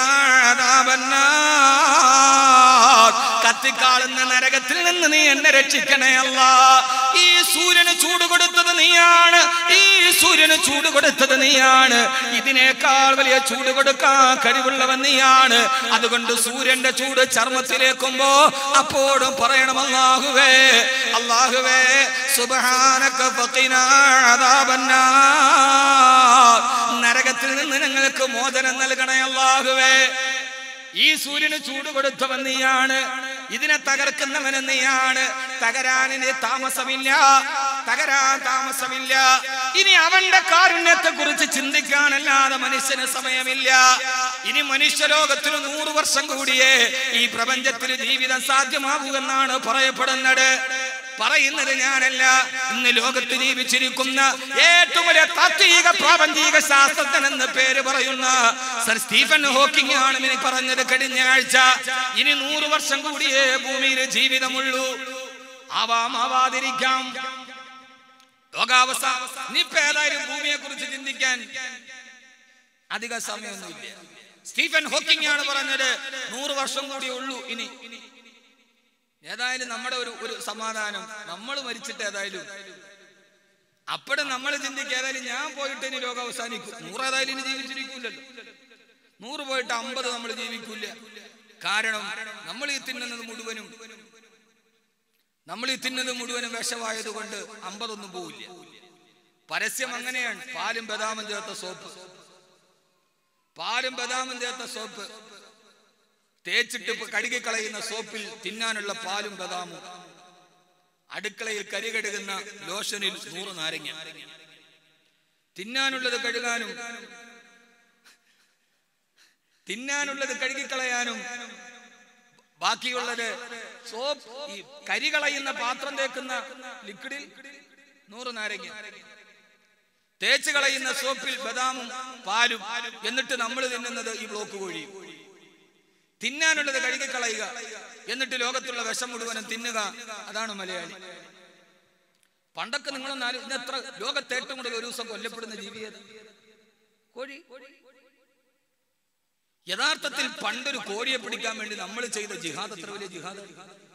അദാബന്നാർ. കത്തിക്കാളുന്ന നരകത്തിൽ നിന്ന് നീ എന്നെ രക്ഷിക്കണേ അല്ല ഈ സൂര്യന് ചൂട് കൊടുത്തത് നീയാണ് ഈ സൂര്യന് ചൂട് കൊടുത്തത് നീയാണ് ഇതിനേക്കാൾ വലിയ ചൂട് കൊടുക്കാൻ കഴിവുള്ളവൻ നീയാണ് അതുകൊണ്ട് സൂര്യന്റെ ചൂട് ചർമ്മത്തിലേക്കുമ്പോ അപ്പോഴും പറയണം അല്ലാഹുവേ അല്ലാഹുവേ സുബ്ഹാനക ഫഖിനാ അദാബന്നാർ. നരകത്തിൽ നിന്ന് ഞങ്ങൾക്ക് മോചനം നൽകണേ അല്ലാഹുവേ ഈ സൂര്യന് ചൂട് കൊടുത്തവൻ നീയാണ് ഇതിനെ തകർക്കുന്നവൻ നീയാണ് തകരാനിന് താമസമില്ല തകരാൻ താമസമില്ല ഇനി അവന്റെ കാരുണ്യത്തെ കുറിച്ച് ചിന്തിക്കാനല്ലാതെ മനുഷ്യന് സമയമില്ല ഇനി മനുഷ്യലോകത്തിന് നൂറ് വർഷം കൂടിയേ ഈ പ്രപഞ്ചത്തിൽ ജീവിതം സാധ്യമാകുമെന്നാണ് പറയപ്പെടുന്നത് പറയുന്നത് ഞാനല്ല ഇന്ന് ലോകത്ത് ജീവിച്ചിരിക്കുന്ന ഏറ്റവും വലിയ താത്വിക പ്രാപഞ്ചിക ശാസ്ത്രജ്ഞൻ എന്ന് പേര് പറയുന്ന സർ സ്റ്റീഫൻ ഹോക്കിംഗ് ആണ് ഇനി പറഞ്ഞത് കഴിഞ്ഞ ആഴ്ച ഇനി നൂറ് വർഷം കൂടിയേ ഭൂമിയിൽ ജീവിതമുള്ളൂ ആവാം ആവാതിരിക്കാം ലോകാവസ്ഥ ഇനിയിപ്പോ ഏതായാലും ഭൂമിയെ കുറിച്ച് ചിന്തിക്കാൻ അധിക സമയമൊന്നുമില്ല സ്റ്റീഫൻ ഹോക്കിംഗ് ആണ് പറഞ്ഞത് നൂറ് വർഷം കൂടിയേ ഉള്ളൂ ഇനി ഏതായാലും നമ്മുടെ ഒരു ഒരു സമാധാനം നമ്മൾ മരിച്ചിട്ട് ഏതായാലും അപ്പോഴും നമ്മൾ ചിന്തിക്കുക ഏതായാലും ഞാൻ പോയിട്ട് ഇനി ലോകം അവസാനിക്കും നൂറ് ഏതായാലും ഇനി ജീവിച്ചിരിക്കില്ലല്ലോ നൂറ് പോയിട്ട് അമ്പത് നമ്മൾ ജീവിക്കില്ല കാരണം നമ്മൾ ഈ തിന്നുന്നത് മുഴുവനും നമ്മൾ ഈ തിന്നുന്നത് മുഴുവനും വിഷമായത് കൊണ്ട് അമ്പതൊന്നും പോവില്ല പരസ്യം അങ്ങനെയാണ് പാലും ബദാമും ചേർത്ത സോപ്പ് പാലും ബദാമും ചേർത്ത സോപ്പ് തേച്ചിട്ട് ഇപ്പൊ കഴുകി കളയുന്ന സോപ്പിൽ തിന്നാനുള്ള പാലും ബദാമും അടുക്കളയിൽ കരികഴുകുന്ന ലോഷനിൽ നൂറ് നാരങ്ങ തിന്നാനുള്ളത് കഴുകാനും തിന്നാനുള്ളത് കഴുകിക്കളയാനും ബാക്കിയുള്ളത് സോപ്പ് ഈ കരി കളയുന്ന പാത്രം തേക്കുന്ന ലിക്വിഡിൽ നൂറ് നാരങ്ങ തേച്ച് കളയുന്ന സോപ്പിൽ ബദാമും പാലും എന്നിട്ട് നമ്മൾ തിന്നുന്നത് ഈ ബ്ലോക്ക് കോഴിയും തിന്നാനുള്ളത് കഴുകി കളയുക എന്നിട്ട് ലോകത്തുള്ള വിഷം മുഴുവനും തിന്നുക അതാണ് മലയാളി പണ്ടൊക്കെ നിങ്ങളൊന്ന് ആലോ ഇന്ന് എത്ര ലോകത്ത് ഏറ്റവും കൂടുതൽ ഒരു ദിവസം കൊല്ലപ്പെടുന്ന ജീവിയത് കോഴി യഥാർത്ഥത്തിൽ പണ്ടൊരു കോഴിയെ പിടിക്കാൻ വേണ്ടി നമ്മൾ ചെയ്ത ജിഹാദ് എത്ര വലിയ ജിഹാദ്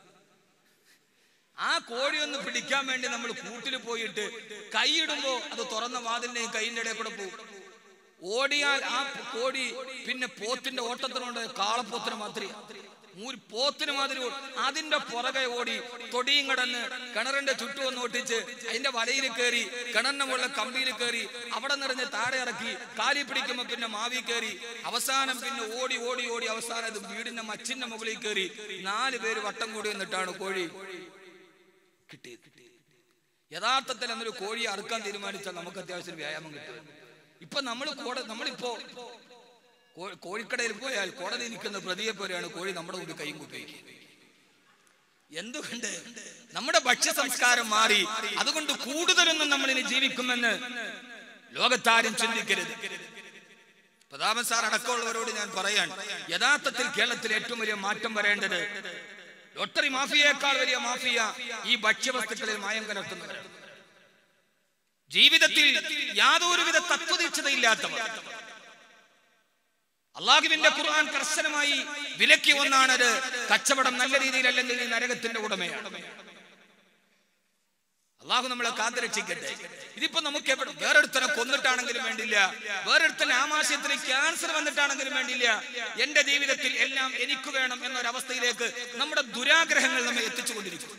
ആ കോഴിയൊന്ന് പിടിക്കാൻ വേണ്ടി നമ്മൾ കൂട്ടിൽ പോയിട്ട് കൈയിടുമ്പോ അത് തുറന്ന വാതിലിന്റെയും കൈയിന്റെ ഇടയിൽ കൂടെ പോകും ഓടിയാൽ ആ കോഴി പിന്നെ പോത്തിന്റെ ഓട്ടത്തിനുണ്ട് കാളപ്പോത്തിന് മാതിരി മൂര് പോത്തിന് മാതിരി ഓടി. അതിന്റെ പുറകെ ഓടി തൊടിയും കടന്ന് കിണറിന്റെ ചുറ്റും ഒന്ന് ഒട്ടിച്ച് അതിന്റെ വലയിൽ കയറി കിണറിന്റെ മുകളിലെ കമ്പിയിൽ കയറി അവിടെ നിറഞ്ഞ് താഴെ ഇറക്കി കാലി പിടിക്കുമ്പോ പിന്നെ മാവി കയറി അവസാനം പിന്നെ ഓടി ഓടി ഓടി അവസാനം ഇത് വീടിന്റെ മച്ചിന്റെ മുകളിൽ കയറി നാല് പേര് വട്ടം കൂടി നിന്നിട്ടാണ് കോഴി കിട്ടിയത് യഥാർത്ഥത്തിൽ എന്നൊരു കോഴിയെ അറുക്കാൻ തീരുമാനിച്ചാൽ നമുക്ക് അത്യാവശ്യം വ്യായാമം കിട്ടും ഇപ്പൊ നമ്മൾ കോട നമ്മളിപ്പോ കോ- കോഴിക്കടയിൽ പോയാൽ കോടതി നിൽക്കുന്ന പ്രതിയെ പോലെയാണ് കോഴി നമ്മുടെ മുമ്പിൽ കൈയും കുപ്പിക്കുക എന്തുകൊണ്ട് നമ്മുടെ ഭക്ഷ്യ സംസ്കാരം മാറി അതുകൊണ്ട് കൂടുതലൊന്നും നമ്മൾ ഇനി ജീവിക്കുമെന്ന് ലോകത്താരും ചിന്തിക്കരുത് പ്രതാപൻ സാർ അടക്കമുള്ളവരോട് ഞാൻ പറയാൻ യഥാർത്ഥത്തിൽ കേരളത്തിൽ ഏറ്റവും വലിയ മാറ്റം വരേണ്ടത് ലോട്ടറി മാഫിയേക്കാൾ വലിയ മാഫിയ ഈ ഭക്ഷ്യവസ്തുക്കളിൽ മായം കലർത്തുന്നവരാണ് ജീവിതത്തിൽ യാതൊരുവിധ തത്വദീക്ഷതയില്ലാത്തവർ അള്ളാഹുവിന്റെ ഖുർആൻ കർശനമായി വിലക്കിയ ഒന്നാണത് കച്ചവടം നല്ല രീതിയിൽ അല്ലെങ്കിൽ നീ നരകത്തിന്റെ ഉടമയാണ് അള്ളാഹു നമ്മളെ കാത്തുരക്ഷിക്കട്ടെ ഇതിപ്പോ നമുക്ക് എവിടെ വേറൊരുത്തനെ കൊന്നിട്ടാണെങ്കിലും വേണ്ടില്ല വേറൊരുത്തനെ ആമാശയത്തിന് ക്യാൻസർ വന്നിട്ടാണെങ്കിലും വേണ്ടില്ല എന്റെ ജീവിതത്തിൽ എല്ലാം എനിക്ക് വേണം എന്നൊരവസ്ഥയിലേക്ക് നമ്മുടെ ദുരാഗ്രഹങ്ങൾ നമ്മെ എത്തിച്ചുകൊണ്ടിരിക്കും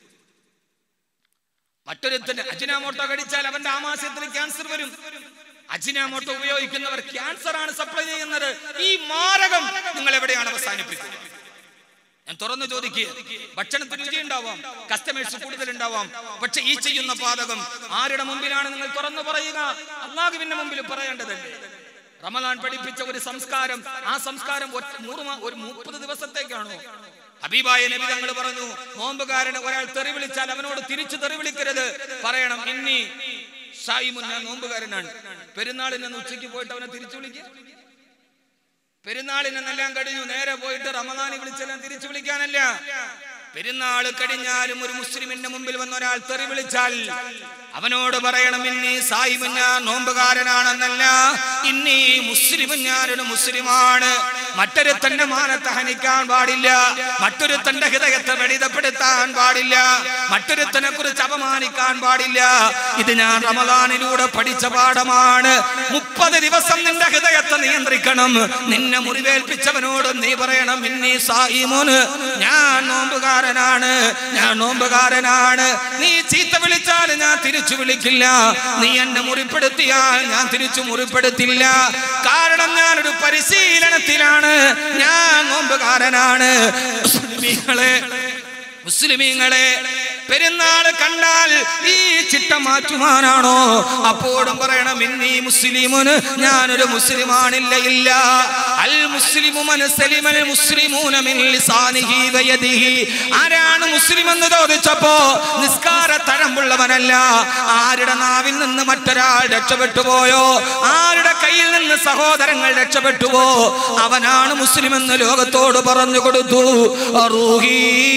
മറ്റൊരുത്തന് അജിനാമോട്ടോ കടിച്ചാൽ അവന്റെ ആമാശയത്തിന് ക്യാൻസർ വരും അജിനാമോട്ടോ ഉപയോഗിക്കുന്നവർ ക്യാൻസർ ആണ് സപ്ലൈ ചെയ്യുന്നത് ഈ മാരകം നിങ്ങൾ എവിടെയാണ് അവസാനിപ്പിക്കുന്നത് ഞാൻ തുറന്നു ചോദിക്കുക ഭക്ഷണത്തിന് രുചി ഉണ്ടാവാം കസ്റ്റമേഴ്സ് കൂടുതൽ ഉണ്ടാവാം പക്ഷെ ഈ ചെയ്യുന്ന പാതകം ആരുടെ മുമ്പിലാണ് നിങ്ങൾ തുറന്നു പറയുക അള്ളാഹുവിന്റെ മുമ്പിൽ പറയേണ്ടതല്ലേ റമലാൻ പഠിപ്പിച്ച ഒരു സംസ്കാരം ആ സംസ്കാരം ഒറ്റ- നൂറ് മാ- ഒരു മുപ്പത് ദിവസത്തേക്കാണോ ഹബീബായ നബി തങ്ങൾ പറഞ്ഞു നോമ്പുകാരന് ഒരാൾ തെറി വിളിച്ചാൽ അവനോട് തിരിച്ചു തെറി വിളിക്കരുത് പറയണം ഇന്നി ഷായിമുൻ ഞാൻ നോമ്പുകാരനാണ് പെരുന്നാളിന് ഉച്ചയ്ക്ക് പോയിട്ട് അവനെ തിരിച്ചു വിളിക്കുക പെരുന്നാളിനെന്നെല്ലാം കഴിഞ്ഞു നേരെ പോയിട്ട് റമദാനി വിളിച്ചെല്ലാം തിരിച്ചു വിളിക്കാനല്ല പെരുന്നാൾ കഴിഞ്ഞാലും ഒരു മുസ്ലിമിന്റെ മുമ്പിൽ വന്ന ഒരാൾ തെറി വിളിച്ചാൽ അവനോട് പറയണം ഇന്നീ സായിബ് ഞാൻ നോമ്പുകാരനാണെന്നല്ല ഇന്നീ മുസ്ലിം ഞാനൊരു മുസ്ലിമാണ് മറ്റൊരു തന്റെ മാനത്തെ ഹനിക്കാൻ പാടില്ല മറ്റൊരു തന്റെ ഹൃദയത്തെ വെടിതപ്പെടുത്താൻ പാടില്ല മറ്റൊരുത്തനെ കുറിച്ച് അപമാനിക്കാൻ പാടില്ല ഇത് ഞാൻ റമദാനിലൂടെ പഠിച്ച പാഠമാണ് മുപ്പത് ദിവസം നിന്റെ ഹൃദയത്തെ നിയന്ത്രിക്കണം നിന്നെ മുറിവേൽപ്പിച്ചവനോട് നീ പറയണം ഇന്നീ സായിമോന് ഞാൻ നോമ്പുകാരനാണ് ഞാൻ നോമ്പുകാരനാണ് നീ ചീത്ത വിളിച്ചാൽ ഞാൻ തിരിച്ചു വിളിക്കില്ല നീ എന്നെ മുറിപ്പെടുത്തിയാൽ ഞാൻ തിരിച്ചു മുറിപ്പെടുത്തില്ല കാരണം ഞാനൊരു പരിശീലനത്തിലാണ് ഞാൻ നോമ്പുകാരനാണ് മുസ്ലിമീങ്ങളെ മുസ്ലിമീങ്ങളെ പെരുന്നാൾ കണ്ടാൽ ഈ ചിട്ട മാറ്റുവാനാണോ അപ്പോഴും പറയണം ഇന്നീ മുസ്ലിമുന് ഞാനൊരു മുസ്ലിമാണില്ല ഇല്ല അൽ മുസ്ലിമു മനസ്സലിമൽ മുസ്ലിമൂന മിൻ ലിസാനിഹി വയദിഹി ആരാണ് മുസ്ലിം എന്ന് ചോദിച്ചപ്പോ നിസ്കാര തഴമ്പുള്ളവനല്ല ആരുടെ നാവിൽ നിന്ന് മറ്റൊരാൾ രക്ഷപ്പെട്ടു പോയോ ആരുടെ കയ്യിൽ നിന്ന് സഹോദരങ്ങൾ രക്ഷപ്പെട്ടുവോ അവനാണ് മുസ്ലിം എന്ന് ലോകത്തോട് പറഞ്ഞു കൊടുത്തു റൂഹി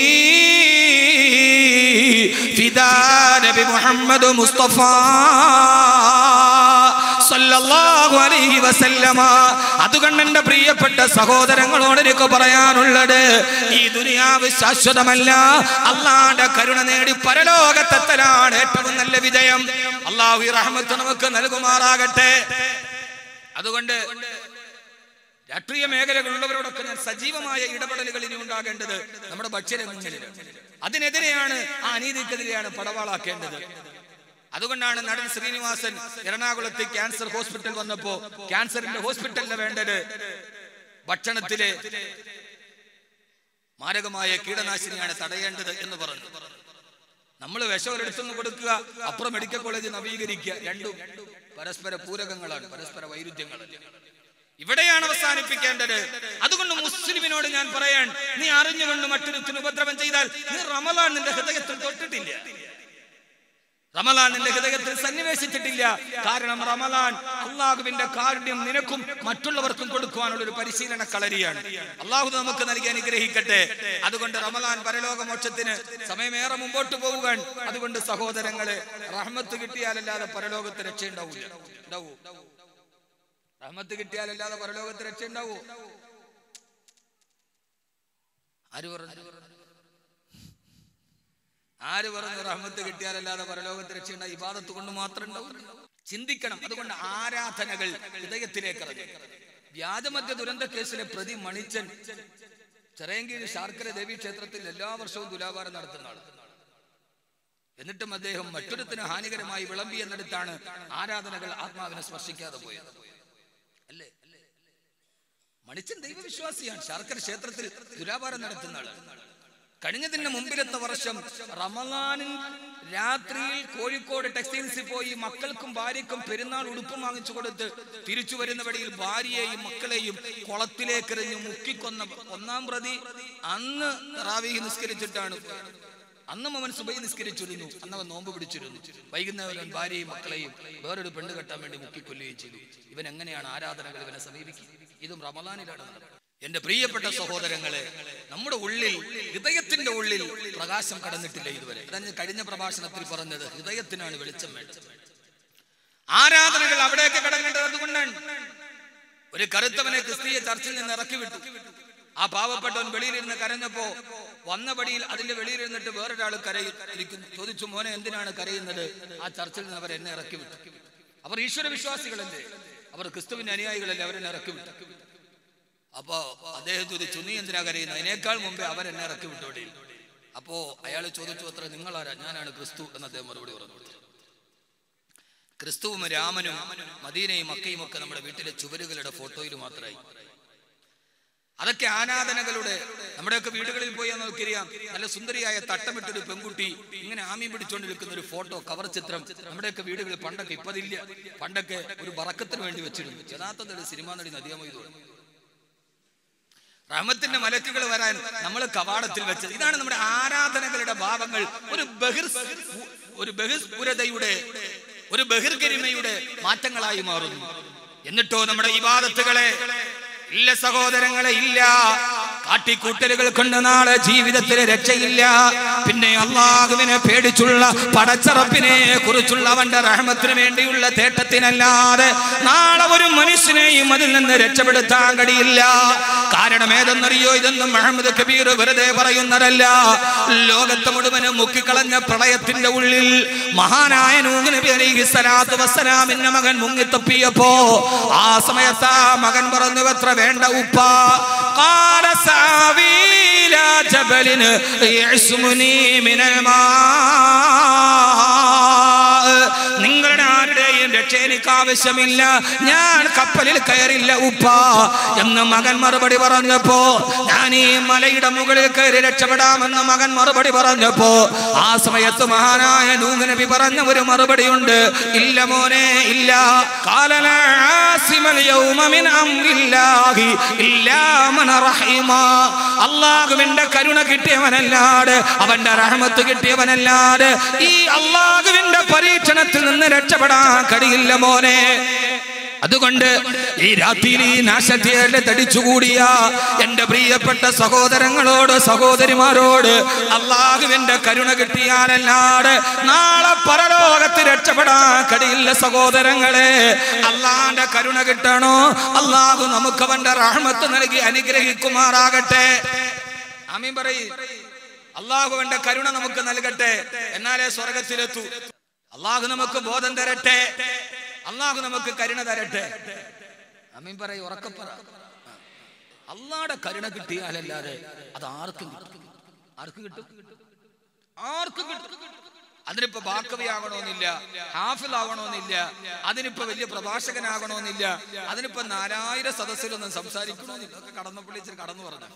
ഫിദാ നബി മുഹമ്മദ് മുസ്തഫ സല്ലല്ലാഹു അലൈഹി വസല്ലമ അതുകൊണ്ട് എന്റെ പ്രിയപ്പെട്ട സഹോദരങ്ങളോട് എനിക്ക് പറയാനുള്ളത് ഈ ദുനിയാവ് ശാശ്വതമല്ല അള്ളാന്റെ കരുണ നേടി പരലോകത്തെത്തലാണ് ഏറ്റവും നല്ല വിജയം അള്ളാഹു ഈ റഹ്മത്ത് നമുക്ക് നൽകുമാറാകട്ടെ അതുകൊണ്ട് രാഷ്ട്രീയ മേഖലകളുള്ളവരോടൊക്കെ ഞാൻ സജീവമായ ഇടപെടലുകൾ ഇനി ഉണ്ടാകേണ്ടത് നമ്മുടെ ഭക്ഷ്യരംഗങ്ങളിൽ അതിനെതിരെയാണ് ആ അനീതിക്കെതിരെയാണ് പടവാളാക്കേണ്ടത് അതുകൊണ്ടാണ് നടൻ ശ്രീനിവാസൻ എറണാകുളത്ത് ക്യാൻസർ ഹോസ്പിറ്റൽ വന്നപ്പോ ക്യാൻസറിന്റെ ഹോസ്പിറ്റലിന് വേണ്ടത് ഭക്ഷണത്തിലെ മാരകമായ കീടനാശിനിയാണ് തടയേണ്ടത് എന്ന് പറഞ്ഞു നമ്മൾ വിഷം ഒരിടത്തുനിന്ന് കൊടുക്കുക അപ്പുറം മെഡിക്കൽ കോളേജ് നവീകരിക്കുക രണ്ടും പരസ്പര പൂരകങ്ങളാണ് പരസ്പര വൈരുദ്ധ്യങ്ങളല്ല ഇവിടെയാണ് അവസാനിപ്പിക്കേണ്ടത് അതുകൊണ്ട് മുസ്ലിമിനോട് ഞാൻ പറയാൻ നീ അറിഞ്ഞുകൊണ്ട് മറ്റൊരുത്തിന് ഉപദ്രവം ചെയ്താൽ നീ റമലാൻ നിന്റെ ഹൃദയത്തിൽ തൊട്ടിട്ടില്ല റമലാൻ നിന്റെ ഹൃദയത്തിൽ സന്നിവേശിച്ചിട്ടില്ല കാരണം റമലാൻ അള്ളാഹുവിന്റെ കാരുണ്യം നിനക്കും മറ്റുള്ളവർക്കും കൊടുക്കുവാനുള്ള ഒരു പരിശീലന കളരിയാണ് അള്ളാഹു നമുക്ക് നൽകി അനുഗ്രഹിക്കട്ടെ അതുകൊണ്ട് റമലാൻ പരലോകമോക്ഷത്തിന് സമയമേറെ മുമ്പോട്ട് പോവുകയാണ് അതുകൊണ്ട് സഹോദരങ്ങളെ റഹ്മത്ത് കിട്ടിയാലല്ലാതെ പരലോകത്ത് രക്ഷ ഉണ്ടാവൂല ഉണ്ടാവൂ റഹ്മത്ത് കിട്ടിയാലല്ലാതെ പരലോകത്ത് രക്ഷ ഉണ്ടാവൂ ആര് പറഞ്ഞു ആര് പറഞ്ഞു റഹ്മത്ത് കിട്ടിയാലല്ലാതെ പരലോകത്ത് രക്ഷയുണ്ട ഇബാദത്ത് കൊണ്ട് മാത്രം ഉണ്ടാവും ചിന്തിക്കണം അതുകൊണ്ട് ആരാധനകൾ ഹൃദയത്തിലേക്ക് ഇറങ്ങി വ്യാജമദ്യ ദുരന്ത കേസിലെ പ്രതി മണിച്ചൻ ചെറയങ്കീഴ് ശാർക്കര ദേവി ക്ഷേത്രത്തിൽ എല്ലാ വർഷവും തുലാഭാരം നടത്തുന്ന ആൾ എന്നിട്ടും അദ്ദേഹം മറ്റൊരുത്തിന് ഹാനികരമായി വിളമ്പി എന്നിടത്താണ് ആരാധനകൾ ആത്മാവിനെ സ്പർശിക്കാതെ പോയത് അല്ലേ മണിച്ചൻ ദൈവവിശ്വാസിയാണ് ശാർക്കര ക്ഷേത്രത്തിൽ തുലാഭാരം നടത്തുന്ന ആളാണ് കഴിഞ്ഞതിന് മുമ്പിലത്തെ വർഷം റമലാനിൻ രാത്രിയിൽ കോഴിക്കോട് ടെക്സ്റ്റൈൽസിൽ പോയി മക്കൾക്കും ഭാര്യക്കും പെരുന്നാൾ ഉടുപ്പും വാങ്ങിച്ചു കൊടുത്ത് തിരിച്ചു വരുന്ന വഴിയിൽ ഭാര്യയെയും മക്കളെയും കുളത്തിലേക്ക് എറിഞ്ഞ് മുക്കിക്കൊന്ന ഒന്നാം പ്രതി അന്ന് റാവി നിസ്കരിച്ചിട്ടാണ് പോയത്. അന്നും അവൻ സുബൈ നിസ്കരിച്ചിരുന്നു അന്ന് അവൻ നോമ്പ് പിടിച്ചിരുന്നു വൈകുന്നേരം അവൻ ഭാര്യയും മക്കളെയും വേറൊരു പെണ്ണ് കെട്ടാൻ വേണ്ടി മുക്കിക്കൊല്ലുകയും ചെയ്തു ഇവൻ എങ്ങനെയാണ് ആരാധനകൾ ഇവനെ സമീപിക്കുക ഇതും റമലാനിലാണ് നടന്നത് എന്റെ പ്രിയപ്പെട്ട സഹോദരങ്ങളെ നമ്മുടെ ഉള്ളിൽ ഹൃദയത്തിന്റെ ഉള്ളിൽ പ്രകാശം കടന്നിട്ടില്ല ഇതുവരെ അതാണ് ഞാൻ കഴിഞ്ഞ പ്രഭാഷണത്തിൽ പറഞ്ഞത് ഹൃദയത്തിനാണ് വെളിച്ചം വേണ്ടത് ആരാധനകൾ അവിടെയൊക്കെ കടങ്ങേണ്ടത് അതുകൊണ്ടാണ് ഒരു കറുത്തവനെ ക്രിസ്തീയ ചർച്ചിൽ നിന്ന് ഇറക്കി വിട്ടു ആ പാവപ്പെട്ടവൻ വെളിയിലിരുന്ന് കരഞ്ഞപ്പോ വന്ന പടിയിൽ അതിന്റെ വെളിയിലിരുന്നിട്ട് വേറൊരാൾ കരയും ഇരിക്കുന്നു ചോദിച്ചു മോനെ എന്തിനാണ് കരയുന്നത് ആ ചർച്ചിൽ നിന്ന് അവർ എന്നെ ഇറക്കി വിട്ടു അവർ ഈശ്വര വിശ്വാസികളല്ലേ അവർ ക്രിസ്തുവിന്റെ അനുയായികളല്ലേ അവരെന്നെ ഇറക്കി വിട്ടു അപ്പോ അദ്ദേഹം ചോദിച്ചു നീ എന്തിനാ കരയുന്നത് അതിനേക്കാൾ മുമ്പേ അവൻ എന്നെ ഇറക്കി വിട്ടോടെ അപ്പോ അയാൾ ചോദിച്ചു അത്ര നിങ്ങളാരാ ഞാനാണ് ക്രിസ്തു എന്ന് അദ്ദേഹം മറുപടി പറഞ്ഞു കൊടുത്തു ക്രിസ്തുവും രാമനും മദീനയും മക്കയും ഒക്കെ നമ്മുടെ വീട്ടിലെ ചുവരുകളുടെ ഫോട്ടോയിൽ മാത്രമായി അതൊക്കെ ആരാധനകളുടെ നമ്മുടെയൊക്കെ വീടുകളിൽ പോയി നോക്കിയറിയാം നല്ല സുന്ദരിയായ തട്ടമിട്ടൊരു പെൺകുട്ടി ഇങ്ങനെ ആമീൻ പിടിച്ചുകൊണ്ട് നിൽക്കുന്ന ഒരു ഫോട്ടോ കവർ ചിത്രം നമ്മുടെയൊക്കെ വീടുകളിൽ പണ്ടൊക്കെ ഇപ്പതില്ല പണ്ടൊക്കെ ഒരു വറക്കത്തിന് വേണ്ടി വെച്ചിരുന്നു യഥാർത്ഥത്തിൽ ഒരു സിനിമാ നടി നദിയാമൊയ്തു റഹ്മത്തിന്റെ മലക്കുകൾ വരാൻ നമ്മൾ കവാടത്തിൽ വെച്ചത് ഇതാണ് നമ്മുടെ ആരാധനകളുടെ ഭാവങ്ങൾ ഒരു ബഹിർ ഒരു ബഹിസ്പുരതയുടെ ഒരു ബഹിർഗരിമയുടെ മാറ്റങ്ങളായി മാറുന്നു എന്നിട്ടോ നമ്മുടെ ഇബാദത്തുകളെ ഇല്ല സഹോദരങ്ങളെ ഇല്ല കാട്ടിക്കൂട്ടലുകൾ കൊണ്ട് നാളെ ജീവിതത്തിൽ രക്ഷയില്ല പിന്നെ അള്ളാഹുവിനെ പേടിച്ചുള്ള പടച്ചറപ്പിനെ കുറിച്ചുള്ള അവന്റെ റഹ്മത്തിന് വേണ്ടിയുള്ള തേട്ടത്തിനല്ലാതെ നാളെ ഒരു മനുഷ്യനെയും അതിൽ നിന്ന് രക്ഷപ്പെടുത്താൻ കഴിയില്ല കാരണം ഏതെന്നറിയോ ഇതൊന്നും മുഹമ്മദ് കബീർ വെറുതെ പറയുന്നതല്ല ലോകത്തെ മുഴുവനും മുക്കിക്കളഞ്ഞ പ്രളയത്തിന്റെ ഉള്ളിൽ മഹാനായ നൂഹ് നബി അലൈഹി സ്വലാത്തു വസ്സലാമിന്റെ മകൻ മുങ്ങിത്തപ്പിയപ്പോ ആ സമയത്ത് ആ മകൻ പറഞ്ഞു എത്ര വേണ്ട ഉപ്പ قال سآوي إلى جبل يعصمني من الماء നിങ്ങളുടെ ആരുടെയും രക്ഷ എനിക്ക് ആവശ്യമില്ല ഞാൻ കപ്പലിൽ കയറില്ല ഉപ്പ എന്ന് മകൻ മറുപടി പറഞ്ഞപ്പോ ഞാൻ ഈ മലയുടെ മുകളിൽ കയറി രക്ഷപ്പെടാമെന്ന് മകൻ മറുപടി പറഞ്ഞപ്പോ ആ സമയത്ത് മഹാനായ നൂഹ് നബി പറഞ്ഞ ഒരു മറുപടി ഉണ്ട് ഇല്ല മോനെ ഇല്ല കാലല ആസിമൽ യൗമ മിൻ അംരില്ലാഹി ഇല്ലാ മൻ റഹിമ അല്ലാഹുവിന്റെ കരുണ കിട്ടിയവനല്ലാതെ അവന്റെ റഹ്മത്ത് കിട്ടിയവനല്ലാതെ ഈ അല്ലാഹുവിന്റെ പരീക്ഷണത്തിൽ നിന്ന് രക്ഷപ്പെടാൻ കഴിയില്ല മോനെ അതുകൊണ്ട് ഈ രാത്രിയിൽ ഈ നാശത്തിയുടെ തടിച്ചുകൂടിയ എന്റെ പ്രിയപ്പെട്ട സഹോദരങ്ങളോട് സഹോദരിമാരോട് അള്ളാഹുവിന്റെ കരുണ കിട്ടിയാലല്ലാതെ നാളെ പരലോകത്ത് രക്ഷപ്പെടാൻ കഴിയില്ല സഹോദരങ്ങളെ അള്ളാന്റെ കരുണ കിട്ടണോ അള്ളാഹു നമുക്ക് അവന്റെ റഹ്മത്ത് നൽകി അനുഗ്രഹിക്കുമാറാകട്ടെ ആമീൻ പറയ് അള്ളാഹുവിന്റെ കരുണ നമുക്ക് നൽകട്ടെ എന്നാലേ സ്വർഗത്തിലെത്തൂ അള്ളാഹു നമുക്ക് ബോധം തരട്ടെ അള്ളാഹു നമുക്ക് കരുണ തരട്ടെ അമ്മീൻ പറയ ഉറക്കപ്പറ അള്ളാടെ കരുണ കിട്ടിയാലല്ലാതെ അത് ആർക്കും കിട്ടും ആർക്കും കിട്ടും ആർക്കും കിട്ടും അതിനിപ്പോ ബാക്കവി ആകണമെന്നില്ല ഹാഫിൽ ആവണമെന്നില്ല അതിനിപ്പോ വലിയ പ്രഭാഷകനാകണമെന്നില്ല അതിനിപ്പോ നാലായിരം സദസ്സിലൊന്നും സംസാരിക്കണമെന്നില്ല അതൊക്കെ കടന്നപ്പള്ളി ഇച്ചിരി കടന്നു പറഞ്ഞു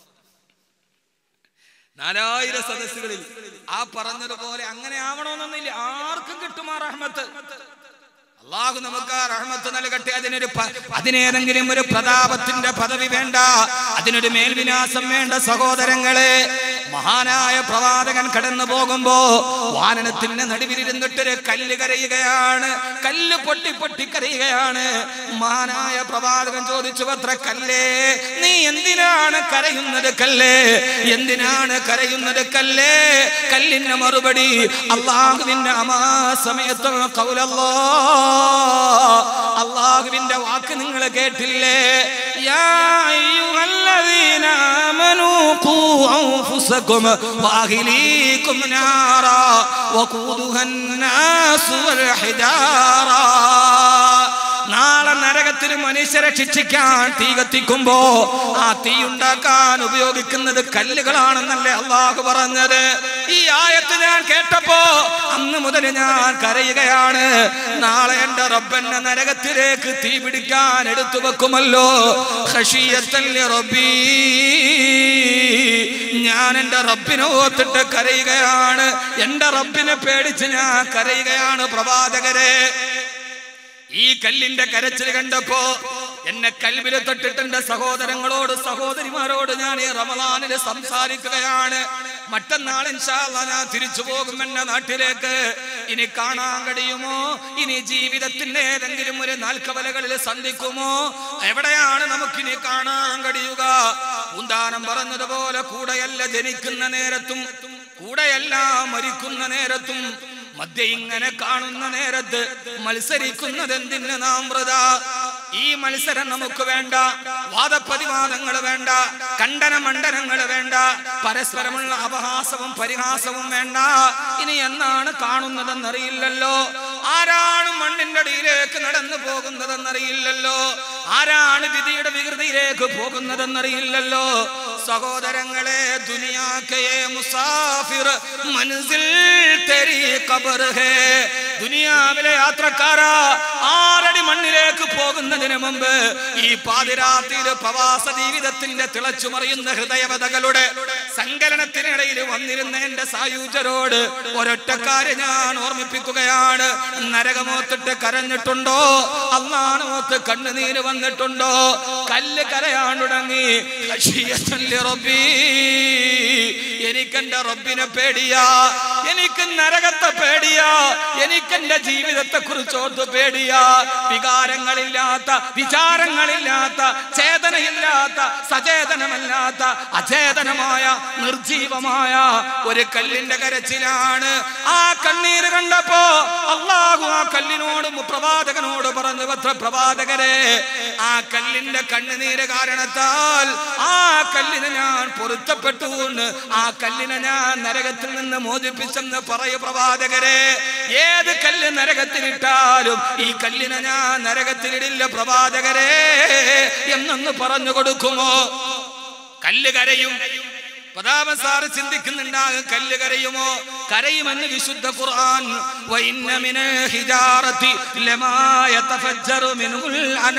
നാലായിരം സദസ്സുകളിൽ ആ പറഞ്ഞതുപോലെ അങ്ങനെ ആവണമെന്നൊന്നില്ല ആർക്കും കിട്ടും ആ റഹ്മത്ത് അള്ളാഹു നമുക്ക് ആ റഹ്മത്ത് നൽകട്ടെ അതിനൊരു പ- അതിനേതെങ്കിലും ഒരു പ്രതാപത്തിന്റെ പദവി വേണ്ട അതിനൊരു മേൽവിനാസം വേണ്ട സഹോദരങ്ങളെ മഹാനായ പ്രവാചകൻ കടന്നു പോകുമ്പോ വാനനത്തിന്റെ നടുവിലിരുന്നിട്ടൊരു കല്ല് കരയുകയാണ് കല്ല് പൊട്ടി പൊട്ടി കരയുകയാണ് മഹാനായ പ്രവാചകൻ ചോദിച്ചു അത്ര കല്ലേ നീ എന്തിനാണ് കരയുന്നത് കല്ലേ എന്തിനാണ് കരയുന്നത് കല്ലേ കല്ലിന്റെ മറുപടി അള്ളാഹുവിന്റെ അമാ സമയത്ത് കൗലല്ലോ അള്ളാഹുവിന്റെ വാക്ക് നിങ്ങൾ കേട്ടില്ലേ യാ അയ്യുഹല്ലദീന ആമനൂ ഖൂ അൻഫുസകും വഅഹ്ലീകും നാറാ വഖൂദുഹാ الناس والحجارة നാളെ നരകത്തിൽ മനുഷ്യരെ ശിക്ഷിക്കാൻ തീ കത്തിക്കുമ്പോ ആ തീ ഉണ്ടാക്കാൻ ഉപയോഗിക്കുന്നത് കല്ലുകളാണെന്നല്ലേ അള്ളാഹു പറഞ്ഞത് ഈ ആയത്ത് ഞാൻ കേട്ടപ്പോ അന്ന് മുതൽ ഞാൻ കരയുകയാണ് നാളെ എന്റെ റബ്ബെന്നെ നരകത്തിലേക്ക് തീ പിടിക്കാൻ എടുത്തു വെക്കുമല്ലോ ഖശിയത്തല്ലി റബ്ബീ ഞാൻ എന്റെ റബ്ബിനെ ഓത്തിട്ട് കരയുകയാണ് എന്റെ റബ്ബിനെ പേടിച്ച് ഞാൻ കരയുകയാണ് പ്രവാചകരെ ഈ കല്ലിന്റെ കരച്ചിൽ കണ്ടപ്പോ എന്നെ കൽവില് തൊട്ടിട്ട് എന്റെ സഹോദരങ്ങളോട് സഹോദരിമാരോട് ഞാൻ ഈ റമലാനിൽ സംസാരിക്കുകയാണ് മറ്റന്നാൾ ഇൻഷാല്ല ഞാൻ തിരിച്ചു പോകും എന്റെ നാട്ടിലേക്ക് ഇനി കാണാൻ കഴിയുമോ ഇനി ജീവിതത്തിന്റെ ഏതെങ്കിലും ഒരു നാൽക്കവലകളിൽ സന്ധിക്കുമോ എവിടെയാണ് നമുക്കിനി കാണാൻ കഴിയുക പൂന്താനം പറഞ്ഞതുപോലെ കൂടെയല്ല ജനിക്കുന്ന നേരത്തും കൂടെയല്ല മരിക്കുന്ന നേരത്തും മധ്യ ഇങ്ങനെ കാണുന്ന നേരത്ത് മത്സരിക്കുന്നത് എന്തിന് നാം വൃത ഈ മത്സരം നമുക്ക് വേണ്ട വാദപ്രതിവാദങ്ങൾ വേണ്ട കണ്ടന മണ്ഡനങ്ങൾ വേണ്ട പരസ്പരമുള്ള അപഹാസവും പരിഹാസവും വേണ്ട ഇനി എന്നാണ് കാണുന്നതെന്നറിയില്ലല്ലോ ആരാണ് മണ്ണിന്റെ അടിയിലേക്ക് നടന്നു പോകുന്നതെന്നറിയില്ലല്ലോ ആരാണ് വിധിയുടെ വികൃതിയിലേക്ക് പോകുന്നതെന്നറിയില്ലല്ലോ സഹോദരങ്ങളെ ദുനിയാക്കയെ മുസാഫിർ മനസ്സിൽ തെരി ഖബർ ഹേ ദുനിയാവിലെ യാത്രക്കാരാ ആറടി മണ്ണിലേക്ക് പോകുന്നതിന് മുമ്പ് ഈ പാതിരാത്രിയില് പ്രവാസ ജീവിതത്തിന്റെ തിളച്ചുമറിയുന്ന ഹൃദയവതകളുടെ സങ്കലനത്തിനിടയിൽ വന്നിരുന്ന എന്റെ സായുജരോട് ഒരൊറ്റക്കാരെ ഞാൻ ഓർമ്മിപ്പിക്കുകയാണ് നരകമോത്തിട്ട് കരഞ്ഞിട്ടുണ്ടോ അള്ളാണോത്ത് കണ്ണുനീര് വന്നിട്ടുണ്ടോ കല്ല് കരയാൻ തുടങ്ങി ഖശിയത്തുൽ റബ്ബി. എനിക്കെന്റെ റബ്ബിനെ പേടിയാ എനിക്ക് നരകത്തെ പേടിയാ എനിക്കെന്റെ ജീവിതത്തെ കുറിച്ച് ഓർത്ത് പേടിയാ വികാരങ്ങളില്ലാത്ത വിചാരങ്ങളില്ലാത്ത ചേതനയില്ലാത്ത സചേതനമല്ലാത്ത അചേതനമായ നിർജീവമായ ഒരു കല്ലിന്റെ കരച്ചിലാണ് ആ കണ്ണീര് കണ്ടപ്പോ അള്ളാഹു ആ കല്ലിനോട് പ്രവാചകനോട് പറഞ്ഞു പത്ര പ്രവാചകരെ ആ കല്ലിന്റെ കണ്ണുനീര് കാരണത്താൽ ആ കല്ലിന് ഞാൻ പൊരുത്തപ്പെട്ടു എന്ന് ആ കല്ലിനെ ഞാൻ നരകത്തിൽ നിന്ന് മോചിപ്പിച്ചെന്ന് പറയൂ പ്രവാചകരെ ഏത് കല്ല് നരകത്തിലിട്ടാലും ഈ കല്ലിനെ ഞാൻ നരകത്തിലിടില്ല പ്രവാചകരെ എന്നൊന്ന് പറഞ്ഞു കൊടുക്കുമോ കല്ല് കരയും പ്രതാപൻ സാറ് ചിന്തിക്കുന്നുണ്ടാകും കല്ല് കരയുമോ കരയുമെന്ന് വിശുദ്ധ ഖുർആൻ വഇന്ന മിനൽ ഹിജാറത്തി ലമാ യതഫജ്ജറു മിൻഹുൽ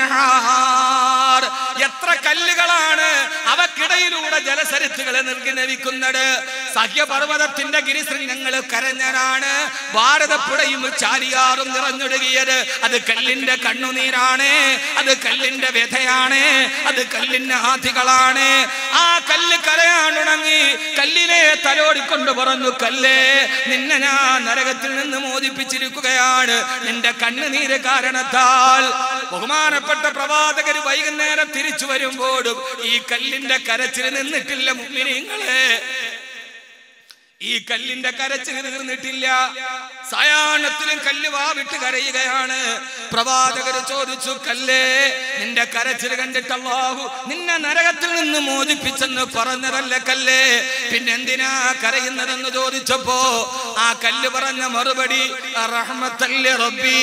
അൻഹാർ എത്ര കല്ലുകളാണ് അവക്കിടയിലൂടെ ജലസരത്തുകളെ നിർഗനവിക്കുന്നത് സഹ്യപർവ്വതത്തിന്റെ ഗിരിശൃംഗങ്ങൾ കരഞ്ഞനാണ് ഭാരതപ്പുഴയും ചാലിയാറും നിറഞ്ഞൊഴുകിയത് അത് കല്ലിന്റെ കണ്ണുനീരാണ് അത് കല്ലിന്റെ വ്യഥയാണ് അത് കല്ലിന്റെ ആധികളാണ് ആ കല്ല് കരയാണുണങ്ങി കല്ലിനെ തലോടിക്കൊണ്ട് പറഞ്ഞു കല്ലേ നിന്നെ ഞാൻ നരകത്തിൽ നിന്ന് മോചിപ്പിച്ചിരിക്കുകയാണ് നിന്റെ കണ്ണുനീര് കാരണത്താൽ ബഹുമാനപ്പെട്ട പ്രവാചകർ വൈകുന്നേരം തിരിച്ചു വരുമ്പോഴും ഈ കല്ലിന്റെ കരച്ചിൽ നിന്നിട്ടില്ല മുമ്പിനിങ്ങളെ ഈ കല്ലിന്റെ കരച്ചിൽ തീർന്നിട്ടില്ല സായാഹ്നത്തിലും കല്ല് വാവിട്ട് കരയുകയാണ് പ്രവാചകർ ചോദിച്ചു കല്ലേ നിന്റെ കരച്ചിൽ കണ്ടിട്ട് അല്ലാഹു നിന്നെ നരകത്തിൽ നിന്ന് മോചിപ്പിച്ചെന്ന് പറഞ്ഞതല്ല കല്ലേ പിന്നെന്തിനാ കരയുന്നതെന്ന് ചോദിച്ചപ്പോ ആ കല്ല് പറഞ്ഞ മറുപടി റഹ്മത്തല്ലേ റബ്ബീ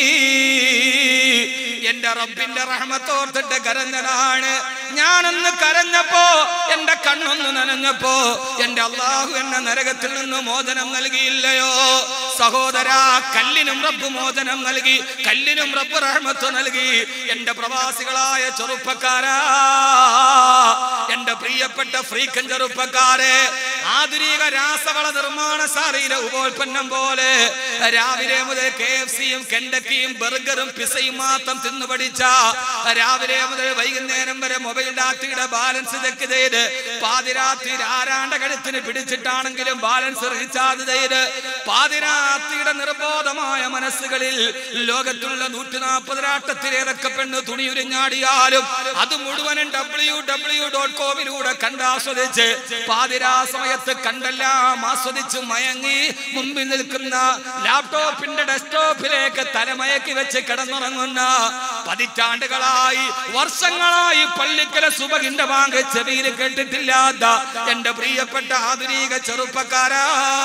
എന്റെ റബ്ബിന്റെ റഹ്മത്തോർത്തിട്ട് കരഞ്ഞതാണ് ഞാനൊന്ന് കരഞ്ഞപ്പോ എന്റെ കണ്ണൊന്ന് നനഞ്ഞപ്പോ എന്റെ അള്ളാഹു എന്നെ നരകത്തിൽ നിന്ന് മോചനം നൽകിയില്ലയോ സഹോദര കല്ലിനും റബ്ബ് മോചനം നൽകി കല്ലിനും റബ്ബ് റഹ്മത്ത് നൽകി എന്റെ പ്രവാസികളായ ചെറുപ്പക്കാരാ എന്റെ പ്രിയപ്പെട്ട ഫ്രീക്കൻ ചെറുപ്പക്കാരെ ആധുനിക രാസവള നിർമ്മാണശാലയിലെ ഉപോൽപ്പന്നം പോലെ രാവിലെ മുതൽ കെ എഫ് സിയും കെൻഡക്കിയും ബർഗറും പിസയും മാത്രം തിന്നു പഠിച്ച രാവിലെ മുതൽ വൈകുന്നേരം വരെ മൊബൈൽ ഡാറ്റയുടെ ബാലൻസ് ചെക്ക് ചെയ്ത് പാതിരാത്രി ആരാണ്ട കഴുത്തിന് പിടിച്ചിട്ടാണെങ്കിലും ബാലൻസ് റീചാർജ് ചെയ്ത് പാതിരാത്രിയുടെ നിർബോധമായ മനസ്സുകളിൽ ലോകത്തുള്ള നൂറ്റി നാൽപ്പത് രാട്ടത്തിലേറൊക്കെ പെണ്ണ് തുണിയുരിഞ്ഞാടിയാലും അത് മുഴുവനും ഡബ്ല്യു ഡബ്ല്യു ഡോട്ട് കോമിലൂടെ കണ്ടാസ്വദിച്ച് പാതിരാ സമയത്ത് കണ്ടെല്ലാം ആസ്വദിച്ച് മയങ്ങി മുമ്പിൽ നിൽക്കുന്ന ലാപ്ടോപ്പിന്റെ ഡെസ്ക്ടോപ്പിലേക്ക് തലമയക്കി വെച്ച് കിടന്നുറങ്ങുന്ന പതിറ്റാണ്ടുകളായി വർഷങ്ങളായി പള്ളിക്കല സുബകിന്റെ വാങ്ങ് ചെവിയിൽ കേട്ടിട്ടില്ലാത്ത എന്റെ പ്രിയപ്പെട്ട ആധുനിക ചെറുപ്പക്കാരാ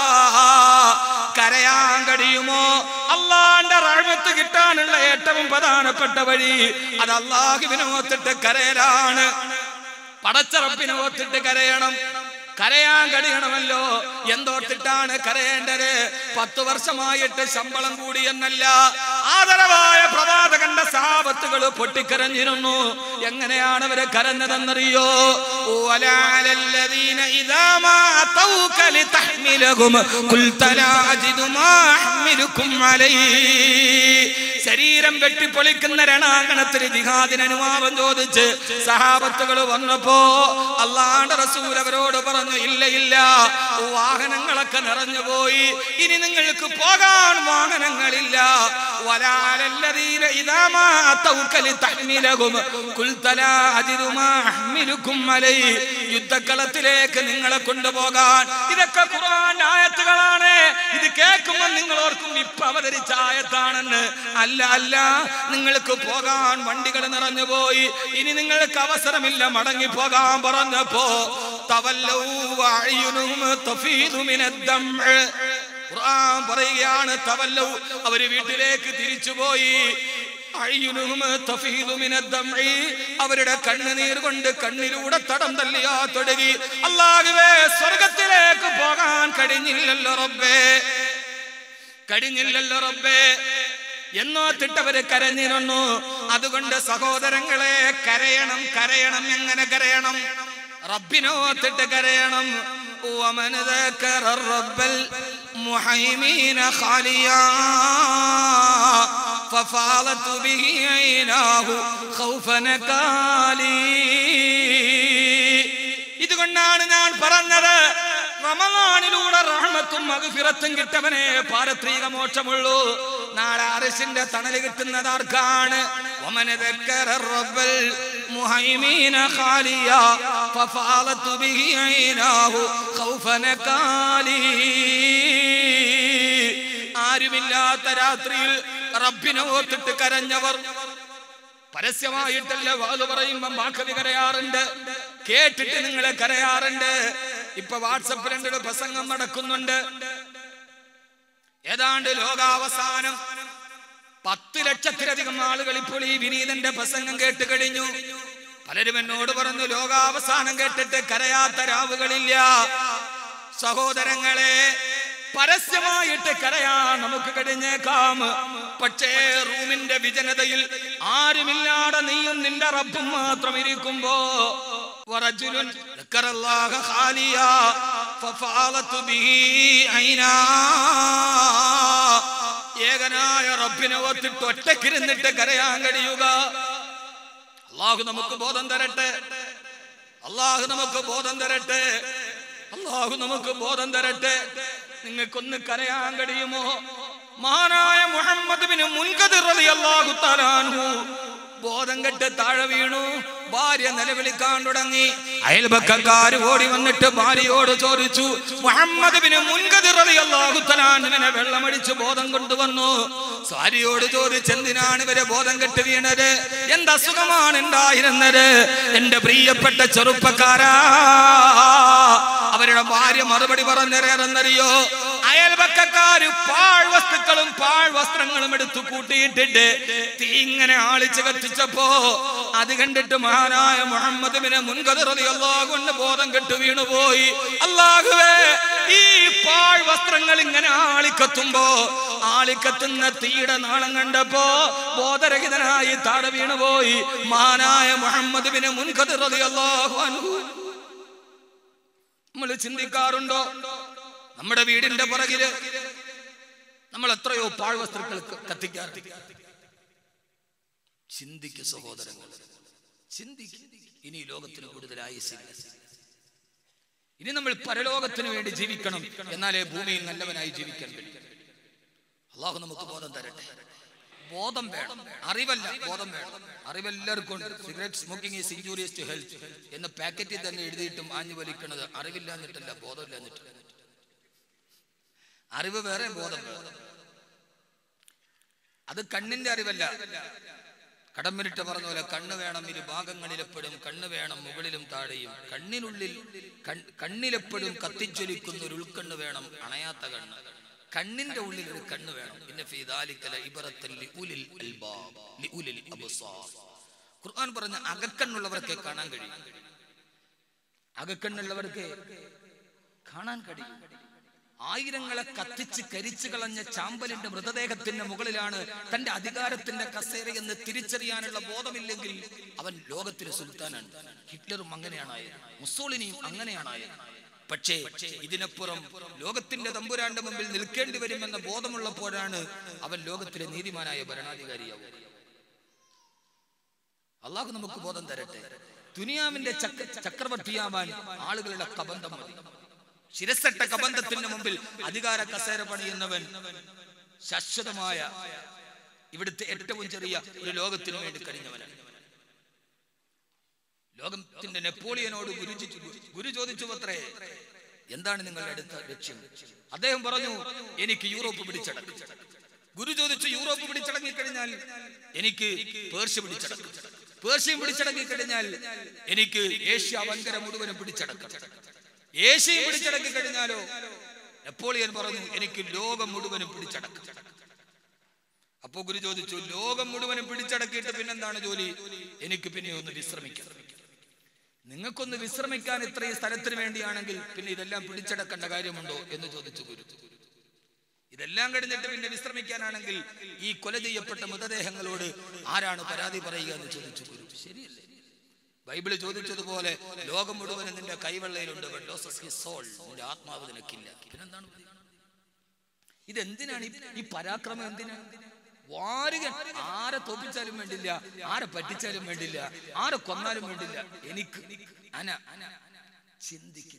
കരയാൻ കഴിയുമോ അള്ളാന്റെ റഹ്മത്ത് കിട്ടാനുള്ള ഏറ്റവും പ്രധാനപ്പെട്ട വഴി അത് അള്ളാഹുവിനെ ഓത്തിട്ട് കരയലാണ് പടച്ചറപ്പിനെ ഓത്തിട്ട് കരയണം കരയാൻ കഴിയണമല്ലോ എന്തോർത്തിട്ടാണ് കരയേണ്ടത് പത്തു വർഷമായിട്ട് ശമ്പളം കൂടി എന്നല്ല ആദരവായ പ്രവാചകന്റെ സാപത്തുകൾ പൊട്ടിക്കരഞ്ഞിരുന്നു എങ്ങനെയാണ് അവര് കരഞ്ഞതെന്നറിയോ വലാലല്ലദീന ഇദാ മാ തൗക ലിതഹ്മിലഹും ഖുൽത ലാ അജിദു മാ അഹ്മിലുക്കും അലൈഹി ശരീരം വെട്ടിപ്പൊളിക്കുന്ന രണാങ്കണത്തിൽ ജിഹാദിന് അനുവാദം ചോദിച്ച് സഹാബത്തുകൾ വന്നപ്പോ അള്ളാന്റെ റസൂൽ അവരോട് പറഞ്ഞു ഇല്ല ഇല്ല വാഹനങ്ങളൊക്കെ നിറഞ്ഞുപോയി ഇനി നിങ്ങൾക്ക് പോകാൻ വാഹനങ്ങളില്ല വലാലല്ലദീന ഇദാ മാ അതൗക ലിതഹ്മിലഹും ഖുൽത ലാ അജിദു മാ അഹ്മിലുക്കും അലൈഹി യുദ്ധക്കളത്തിലേക്ക് നിങ്ങളെ കൊണ്ടുപോകാൻ ഇതൊക്കെ ഖുർആൻ ആയത്തുകളാണ് ഇത് കേൾക്കുമ്പോൾ നിങ്ങൾ ഓർക്കും ഇപ്പൊ അവതരിച്ച ആയത്താണെന്ന് അല്ല അല്ല നിങ്ങൾക്ക് പോകാൻ വണ്ടികൾ നിറഞ്ഞു പോയി ഇനി നിങ്ങൾക്ക് അവസരമില്ല മടങ്ങി പോകാൻ പറഞ്ഞപ്പോ തവല്ലൗ വഅയുനുഹും തഫീദു മിനദ്ദംഅ ഖുർആൻ പറയുകയാണ് തവല്ലൗ അവര് വീട്ടിലേക്ക് തിരിച്ചുപോയി അയ്യുനുഹും തഫീദു മിനദ്ദംഇ. അവരുടെ കണ്ണുനീർ കൊണ്ട് കണ്ണിലൂടെ തടം തല്ലിയാ തൊടുകി അള്ളാഹുവേ സ്വർഗത്തിലേക്ക് പോകാൻ കഴിഞ്ഞില്ലല്ലോ റബ്ബേ കഴിഞ്ഞില്ലല്ലോ റബ്ബേ എന്നോത്തിട്ടവര് കരഞ്ഞിരുന്നു അതുകൊണ്ട് സഹോദരങ്ങളെ കരയണം കരയണം എങ്ങനെ കരയണം റബ്ബിനോത്തിട്ട് കരയണം ومن ذكر الرب المحيمين خاليا ففاضت به عيناه خوفا نكالي ഇതുകൊണ്ടാണ് ഞാൻ പറഞ്ഞത് റമദാനിലൂടെ റഹ്മത്തും മഗ്ഫിറത്തും കിട്ടവനെ പാരത്രിക മോക്ഷമുള്ളൂ നാളെ അരിശിന്റെ തണല് കിട്ടുന്നത് ആർക്കാണ് ومن ذكر الرب المهيمين خاليا ففاضت به عيناه خوفا نكالي ആരുമില്ലാത്ത രാത്രിയിൽ റബ്ബിനെ ഓർത്തിട്ട് കരഞ്ഞവർ പരസ്യമായിട്ടല്ല വാത് പറയുമ്പം വാക്കവി കരയാറുണ്ട് കേട്ടിട്ട് നിങ്ങൾ കരയാറുണ്ട് ഇപ്പൊ വാട്സപ്പിൽ എൻ്റെ ഒരു പ്രസംഗം നടക്കുന്നുണ്ട് ഏതാണ്ട് ലോകാവസാനം പത്ത് ലക്ഷത്തിലധികം ആളുകൾ ഇപ്പോൾ ഈ വിനീതന്റെ പ്രസംഗം കേട്ട് കഴിഞ്ഞു പലരും എന്നോട് പറഞ്ഞു ലോകാവസാനം കേട്ടിട്ട് കരയാത്ത രാവുകളില്ല സഹോദരങ്ങളെ പരസ്യമായിട്ട് കരയാൻ നമുക്ക് കഴിഞ്ഞേക്കാം പക്ഷേ റൂമിന്റെ വിജനതയിൽ ആരുമില്ലാതെ നീയും നിന്റെ റബ്ബും മാത്രം ഇരിക്കുമ്പോ ورجل ذكر الله خاليا ففاضت به عيناه ഏകനായ റബ്ബിനെ ഒത്തിട്ട് ഒറ്റക്കിരുന്നിട്ട് കരയാൻ കഴിയുക അള്ളാഹു നമുക്ക് ബോധം തരട്ടെ അള്ളാഹു നമുക്ക് ബോധം തരട്ടെ അള്ളാഹു നമുക്ക് ബോധം തരട്ടെ നിങ്ങൾക്കൊന്ന് കരയാൻ കഴിയുമോ മഹാനായ മുഹമ്മദ് ബിന് മുൻകദിർ റളിയല്ലാഹു തആലാഹു ബോധം കെട്ട് താഴെ വീണു ഭാര്യ നിലവിളിക്കാൻ തുടങ്ങി അയൽപക്കക്കാര് ഓടി വന്നിട്ട് ഭാര്യയോട് ചോദിച്ചു മുഹമ്മദ് ബിന് മുൻകദിർ റളിയല്ലാഹു തആലാഹുവിനെ വെള്ളമടിച്ച് ബോധം കൊണ്ടുവന്നു ഭാര്യയോട് ചോദിച്ച് എന്തിനാണ് ഇവരെ ബോധം കെട്ട് വീണത് എന്ത് അസുഖമാണ് ഉണ്ടായിരുന്നത് എന്റെ പ്രിയപ്പെട്ട ചെറുപ്പക്കാരാ അവരുടെ ഭാര്യ മറുപടി പറഞ്ഞറിയോ അയൽപക്കക്കാര് പാഴ് വസ്തുക്കളും പാഴ് വസ്ത്രങ്ങളും എടുത്തു കൂട്ടിയിട്ടിട്ട് തീ ഇങ്ങനെ ആളിച്ച് കത്തിച്ചപ്പോ അത് കണ്ടിട്ട് മഹാനായ മുഹമ്മദിനെ മുൻകതിറതി കൊണ്ട് ബോധം കെട്ട് വീണുപോയി അള്ളാഹുവേ ഈ പാഴ് വസ്ത്രങ്ങൾ ഇങ്ങനെ ആളിക്കത്തുമ്പോ ആളിക്കത്തുന്ന തീയുടെ നാളം കണ്ടപ്പോ ബോധരഹിതനായി താഴെ വീണുപോയി മഹാനായ മുഹമ്മദിനെ മുൻകതിറതി അള്ളാഹു അനുഭവം നമ്മൾ ചിന്തിക്കാറുണ്ടോ നമ്മുടെ വീടിന്റെ പുറകില് നമ്മൾ എത്രയോ പാഴ്വസ്തുക്കൾ ക- കത്തിക്കാറുണ്ട് ചിന്തിക്ക് സഹോദരങ്ങൾ ചിന്തിക്ക് ഇനി ഈ ലോകത്തിന് കൂടുതൽ ആയുസില്ല ഇനി നമ്മൾ പരലോകത്തിന് വേണ്ടി ജീവിക്കണം എന്നാലേ ഭൂമിയിൽ നല്ലവനായി ജീവിക്കാൻ കഴിയും അള്ളാഹു നമുക്ക് ബോധം തരട്ടെ ബോധം വേണം അറിവല്ല ബോധം വേണം അറിവെല്ലാവർക്കും ഉണ്ട് cigarette smoking is injurious to health എന്ന് പാക്കറ്റിൽ തന്നെ എഴുതിയിട്ടും ആഞ്ഞു വലിക്കുന്നത് അറിവില്ലാഞ്ഞിട്ടല്ല ബോധമില്ലാഞ്ഞിട്ടല്ല അറിവ് വേറെ ബോധം വേറെ അത് കണ്ണിന്റെ അറിവല്ല കടമ്പിരിട്ട് പറഞ്ഞ പോലെ കണ്ണ് വേണം ഇരു ഭാഗങ്ങളിലെപ്പോഴും കണ്ണ് വേണം മുകളിലും താഴെയും കണ്ണിനുള്ളിൽ കൺ- കണ്ണിലെപ്പോഴും കത്തിജ്വലിക്കുന്ന ഒരു ഉൾക്കണ്ണ് വേണം അണയാത്ത കണ്ണ് കണ്ണിന്റെ ഉള്ളിൽ ഒരു കണ്ണ് വേണം പിന്നെ ഫീദാലിക്കല ഇബറത്തൻ ലിഉലിൽ അൽബാബ് ലിഉലിൽ അബ്സാർ ഖുർആൻ പറഞ്ഞ അകക്കണ്ണുള്ളവർക്ക് കാണാൻ കഴിയും അകക്കണ്ണുള്ളവർക്ക് കാണാൻ കഴിയും ആയിരങ്ങളെ കത്തിച്ച് കരിച്ചു കളഞ്ഞ ചാമ്പലിന്റെ മൃതദേഹത്തിന്റെ മുകളിലാണ് തന്റെ അധികാരത്തിന്റെ കസേരയെന്ന് തിരിച്ചറിയാനുള്ള ബോധമില്ലെങ്കിൽ അവൻ ലോകത്തിലെ സുൽത്താനാണ് ഹിറ്റ്ലറും അങ്ങനെയാണായത് മുസോളിനിയും അങ്ങനെയാണായത് പക്ഷേ ഇതിനപ്പുറം ലോകത്തിന്റെ തമ്പുരാന്റെ മുമ്പിൽ നിൽക്കേണ്ടി വരുമെന്ന ബോധമുള്ളപ്പോഴാണ് അവൻ ലോകത്തിലെ നീതിമാനായ ഭരണാധികാരിയാവുക അള്ളാഹു നമുക്ക് ബോധം തരട്ടെ ദുനിയാവിന്റെ ചക്ര ചക്രവർത്തിയാവാൻ ആളുകളുടെ കബന്ധം മതി ശിരസട്ട കബന്ധത്തിന് മുമ്പിൽ അധികാര കസേര പണിയുന്നവൻ ശാശ്വതമായ ഇവിടുത്തെ ഏറ്റവും ചെറിയ ഒരു ലോകത്തിനു വേണ്ടി കഴിഞ്ഞവനാണ് ലോകത്തിന്റെ നെപ്പോളിയനോട് ഗുരു ചി- ഗുരു ചോദിച്ചു അത്രേ എന്താണ് നിങ്ങളുടെ അടുത്ത ലക്ഷ്യം അദ്ദേഹം പറഞ്ഞു എനിക്ക് യൂറോപ്പ് പിടിച്ചടക്കും ഗുരു ചോദിച്ചു യൂറോപ്പ് പിടിച്ചടങ്ങി കഴിഞ്ഞാൽ എനിക്ക് പേർഷ്യ പിടിച്ചടക്കും പേർഷ്യം പിടിച്ചടങ്ങി കഴിഞ്ഞാൽ എനിക്ക് ഏഷ്യ വൻകര മുഴുവനും പിടിച്ചടക്കണം ഏഷ്യയും പിടിച്ചടക്കി കഴിഞ്ഞാലോ നെപ്പോളിയൻ പറഞ്ഞു എനിക്ക് ലോകം മുഴുവനും പിടിച്ചടക്കും അപ്പോ ഗുരു ചോദിച്ചു ലോകം മുഴുവനും പിടിച്ചടക്കിയിട്ട് പിന്നെന്താണ് ജോലി എനിക്ക് പിന്നെ ഒന്ന് വിശ്രമിക്കാം നിങ്ങൾക്കൊന്ന് വിശ്രമിക്കാൻ ഇത്രയും സ്ഥലത്തിന് വേണ്ടിയാണെങ്കിൽ പിന്നെ ഇതെല്ലാം പിടിച്ചടക്കേണ്ട കാര്യമുണ്ടോ എന്ന് ചോദിച്ചു ഗുരു ഇതെല്ലാം കഴിഞ്ഞിട്ട് പിന്നെ വിശ്രമിക്കാനാണെങ്കിൽ ഈ കൊല ചെയ്യപ്പെട്ട മൃതദേഹങ്ങളോട് ആരാണ് പരാതി പറയുക എന്ന് ചോദിച്ചു ഗുരു ശരിയല്ലേ ബൈബിള് ചോദിച്ചതുപോലെ ലോകം മുഴുവനും നിന്റെ കൈവെള്ളയിലുണ്ട് but loses his soul. നിന്റെ ആത്മാവ് നിനക്കില്ല പിന്നെന്താണ് പറയുക? ഇതെന്തിനാണ് ഈ- ഈ പരാക്രമം എന്തിനാണ് വാരുക ആരെ തോപ്പിച്ചാലും വേണ്ടില്ല ആരെ പറ്റിച്ചാലും വേണ്ടില്ല ആരെ കൊന്നാലും വേണ്ടില്ല എനിക്ക് അന ചിന്തിക്കുന്നു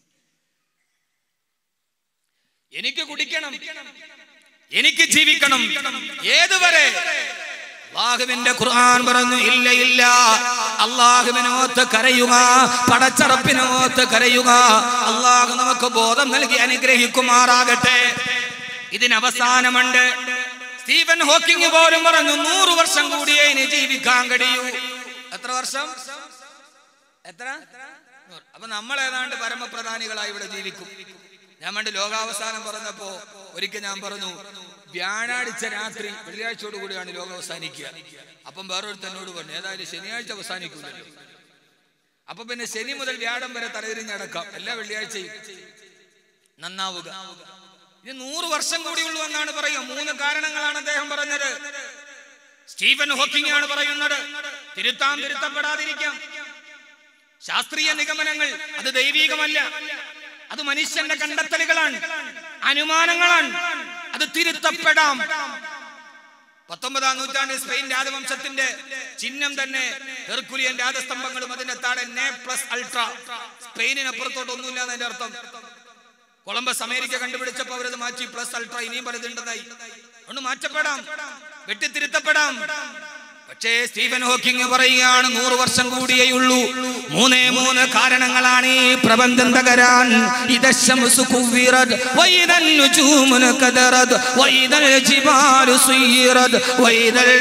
എനിക്ക് കുടിക്കണം എനിക്ക് ജീവിക്കണം ഏതുവരെ അള്ളാഹുവിന്റെ ഖുർആൻ പറഞ്ഞു ഇല്ല ഇല്ല അള്ളാഹുവിനോത്ത് കരയുക പടച്ചറപ്പിനോത്ത് കരയുക അള്ളാഹു നമുക്ക് ബോധം നൽകി അനുഗ്രഹിക്കുമാറാകട്ടെ ഇതിന് അവസാനമുണ്ട് സ്റ്റീഫൻ ഹോക്കിംഗ് പോലും പറഞ്ഞു നൂറ് വർഷം കൂടിയേ ഇനി ജീവിക്കാൻ കഴിയൂ എത്ര വർഷം എത്ര നൂറ്. അപ്പൊ നമ്മൾ ഏതാണ്ട് പരമപ്രധാനികളായി ഇവിടെ ജീവിക്കും ഞാൻ പണ്ട് ലോകാവസാനം പറഞ്ഞപ്പോ ഒരിക്കൽ ഞാൻ പറഞ്ഞു വ്യാഴാഴ്ച രാത്രി വെള്ളിയാഴ്ചയോട് കൂടിയാണ് ലോകം അവസാനിക്കുക അപ്പം വേറൊരുത്തനോട് പറഞ്ഞു ഏതായാലും ശനിയാഴ്ച അവസാനിക്കില്ലല്ലോ അപ്പൊ പിന്നെ ശനി മുതൽ വ്യാഴം വരെ തലതിരിഞ്ഞടക്കാം എല്ലാ വെള്ളിയാഴ്ചയും നന്നാവുക ഇനി നൂറ് വർഷം കൂടിയുള്ളൂ എന്നാണ് പറയുക മൂന്ന് കാരണങ്ങളാണ് അദ്ദേഹം പറഞ്ഞത് സ്റ്റീഫൻ ഹോക്കിംഗ് ആണ് പറയുന്നത് തിരുത്താം തിരുത്തപ്പെടാതിരിക്കാം ശാസ്ത്രീയ നിഗമനങ്ങൾ അത് ദൈവീകമല്ല അത് മനുഷ്യന്റെ കണ്ടെത്തലുകളാണ് അനുമാനങ്ങളാണ് അത് തിരുത്തപ്പെടാം പത്തൊമ്പതാം നൂറ്റാണ്ടിൽ സ്പെയിൻ രാജവംശത്തിന്റെ ചിഹ്നം തന്നെ ഹെർക്കുലിയൻ രാജസ്തംഭങ്ങളും അതിന്റെ താഴെ നേ പ്ലസ് അൾട്ര സ്പെയിനിനപ്പുറത്തോട്ട് ഒന്നുമില്ല എന്നതിന്റെ അർത്ഥം കൊളംബസ് അമേരിക്ക കണ്ടുപിടിച്ചപ്പോൾ അവരത് മാറ്റി പ്ലസ് അൾട്ര ഇനിയും പലതുണ്ടെന്നായി ഒന്ന് മാറ്റപ്പെടാം വെട്ടിത്തിരുത്തപ്പെടാം പക്ഷേ സ്റ്റീഫൻ ഹോക്കിംഗ് പറയുകയാണ് നൂറ് വർഷം കൂടിയേയുള്ളൂ മൂന്നേ മൂന്ന് കാരണങ്ങളാണ് ഈ പ്രബന്ധം തകരാൻ ഇതശംസു കുവ്വിറത് വൈദൽ നുജൂമുന കദറത് വൈദൽ ജിബാലു സുയ്യിറത് വൈദൽ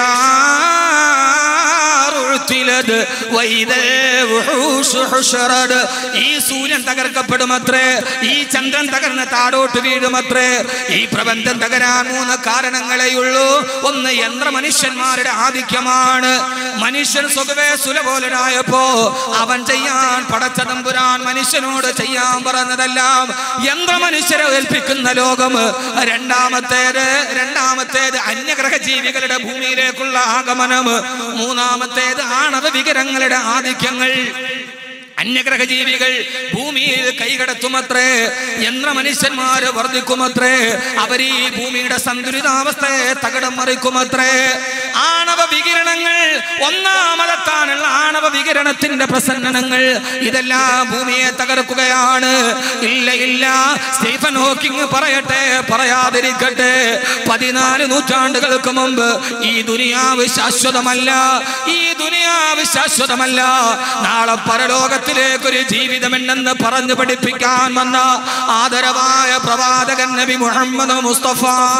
ഷാറു ഉഴ്ത്തിലത് വൈദൽ വുഹൂഷു ഹുശറത് ഈ സൂര്യൻ തകർക്കപ്പെടുമത്രേ ഈ ചന്ദ്രൻ തകർന്ന് താടോട്ട് വീഴുമത്രേ ഈ പ്രബന്ധം തകരാൻ മൂന്ന് കാരണങ്ങളെയുള്ളൂ ഒന്ന് യന്ത്ര മനുഷ്യന്മാരുടെ ആധിക്യമാണ് മനുഷ്യൻ സ്വതവേ സുലഭോലനായപ്പോ അവൻ ചെയ്യാൻ പടച്ചതമ്പുരാൻ മനുഷ്യനോട് ചെയ്യാൻ പറഞ്ഞതെല്ലാം യന്ത്ര മനുഷ്യരെ ഏൽപ്പിക്കുന്ന ലോകം രണ്ടാമത്തേത് രണ്ടാമത്തേത് അന്യഗ്രഹ ജീവികളുടെ ഭൂമിയിലേക്കുള്ള ആഗമനം മൂന്നാമത്തേത് ആണവ വികരങ്ങളുടെ ആധിക്യങ്ങൾ അന്യഗ്രഹ ജീവികൾ ഭൂമിയിൽ കൈകടത്തുമത്രേ യന്ത്ര മനുഷ്യന്മാര് വർദ്ധിക്കുമത്രേ അവർ ഈ ഭൂമിയുടെ സന്തുലിതാവസ്ഥയെ തകിടം മറിക്കുമത്രേ ആണവ വികിരണങ്ങൾ ഒന്നാമതെത്താനുള്ള ആണവ വികിരണത്തിന്റെ പ്രസന്നനങ്ങൾ ഇതെല്ലാം ഭൂമിയെ തകർക്കുകയാണ് ഇല്ല ഇല്ല സ്റ്റീഫൻ ഹോക്കിംഗ് പറയട്ടെ പറയാതിരിക്കട്ടെ പതിനാല് നൂറ്റാണ്ടുകൾക്ക് മുമ്പ് ഈ ദുനിയാവ് ശാശ്വതമല്ല ഈ ദുനിയാവ് ശാശ്വതമല്ല നാളെ പരലോകത്തിലേക്ക് ഒരു ജീവിതമുണ്ടെന്ന് പറഞ്ഞു പഠിപ്പിക്കാൻ വന്ന ആദരവായ പ്രവാചകൻ നബി മുഹമ്മദ് മുസ്തഫ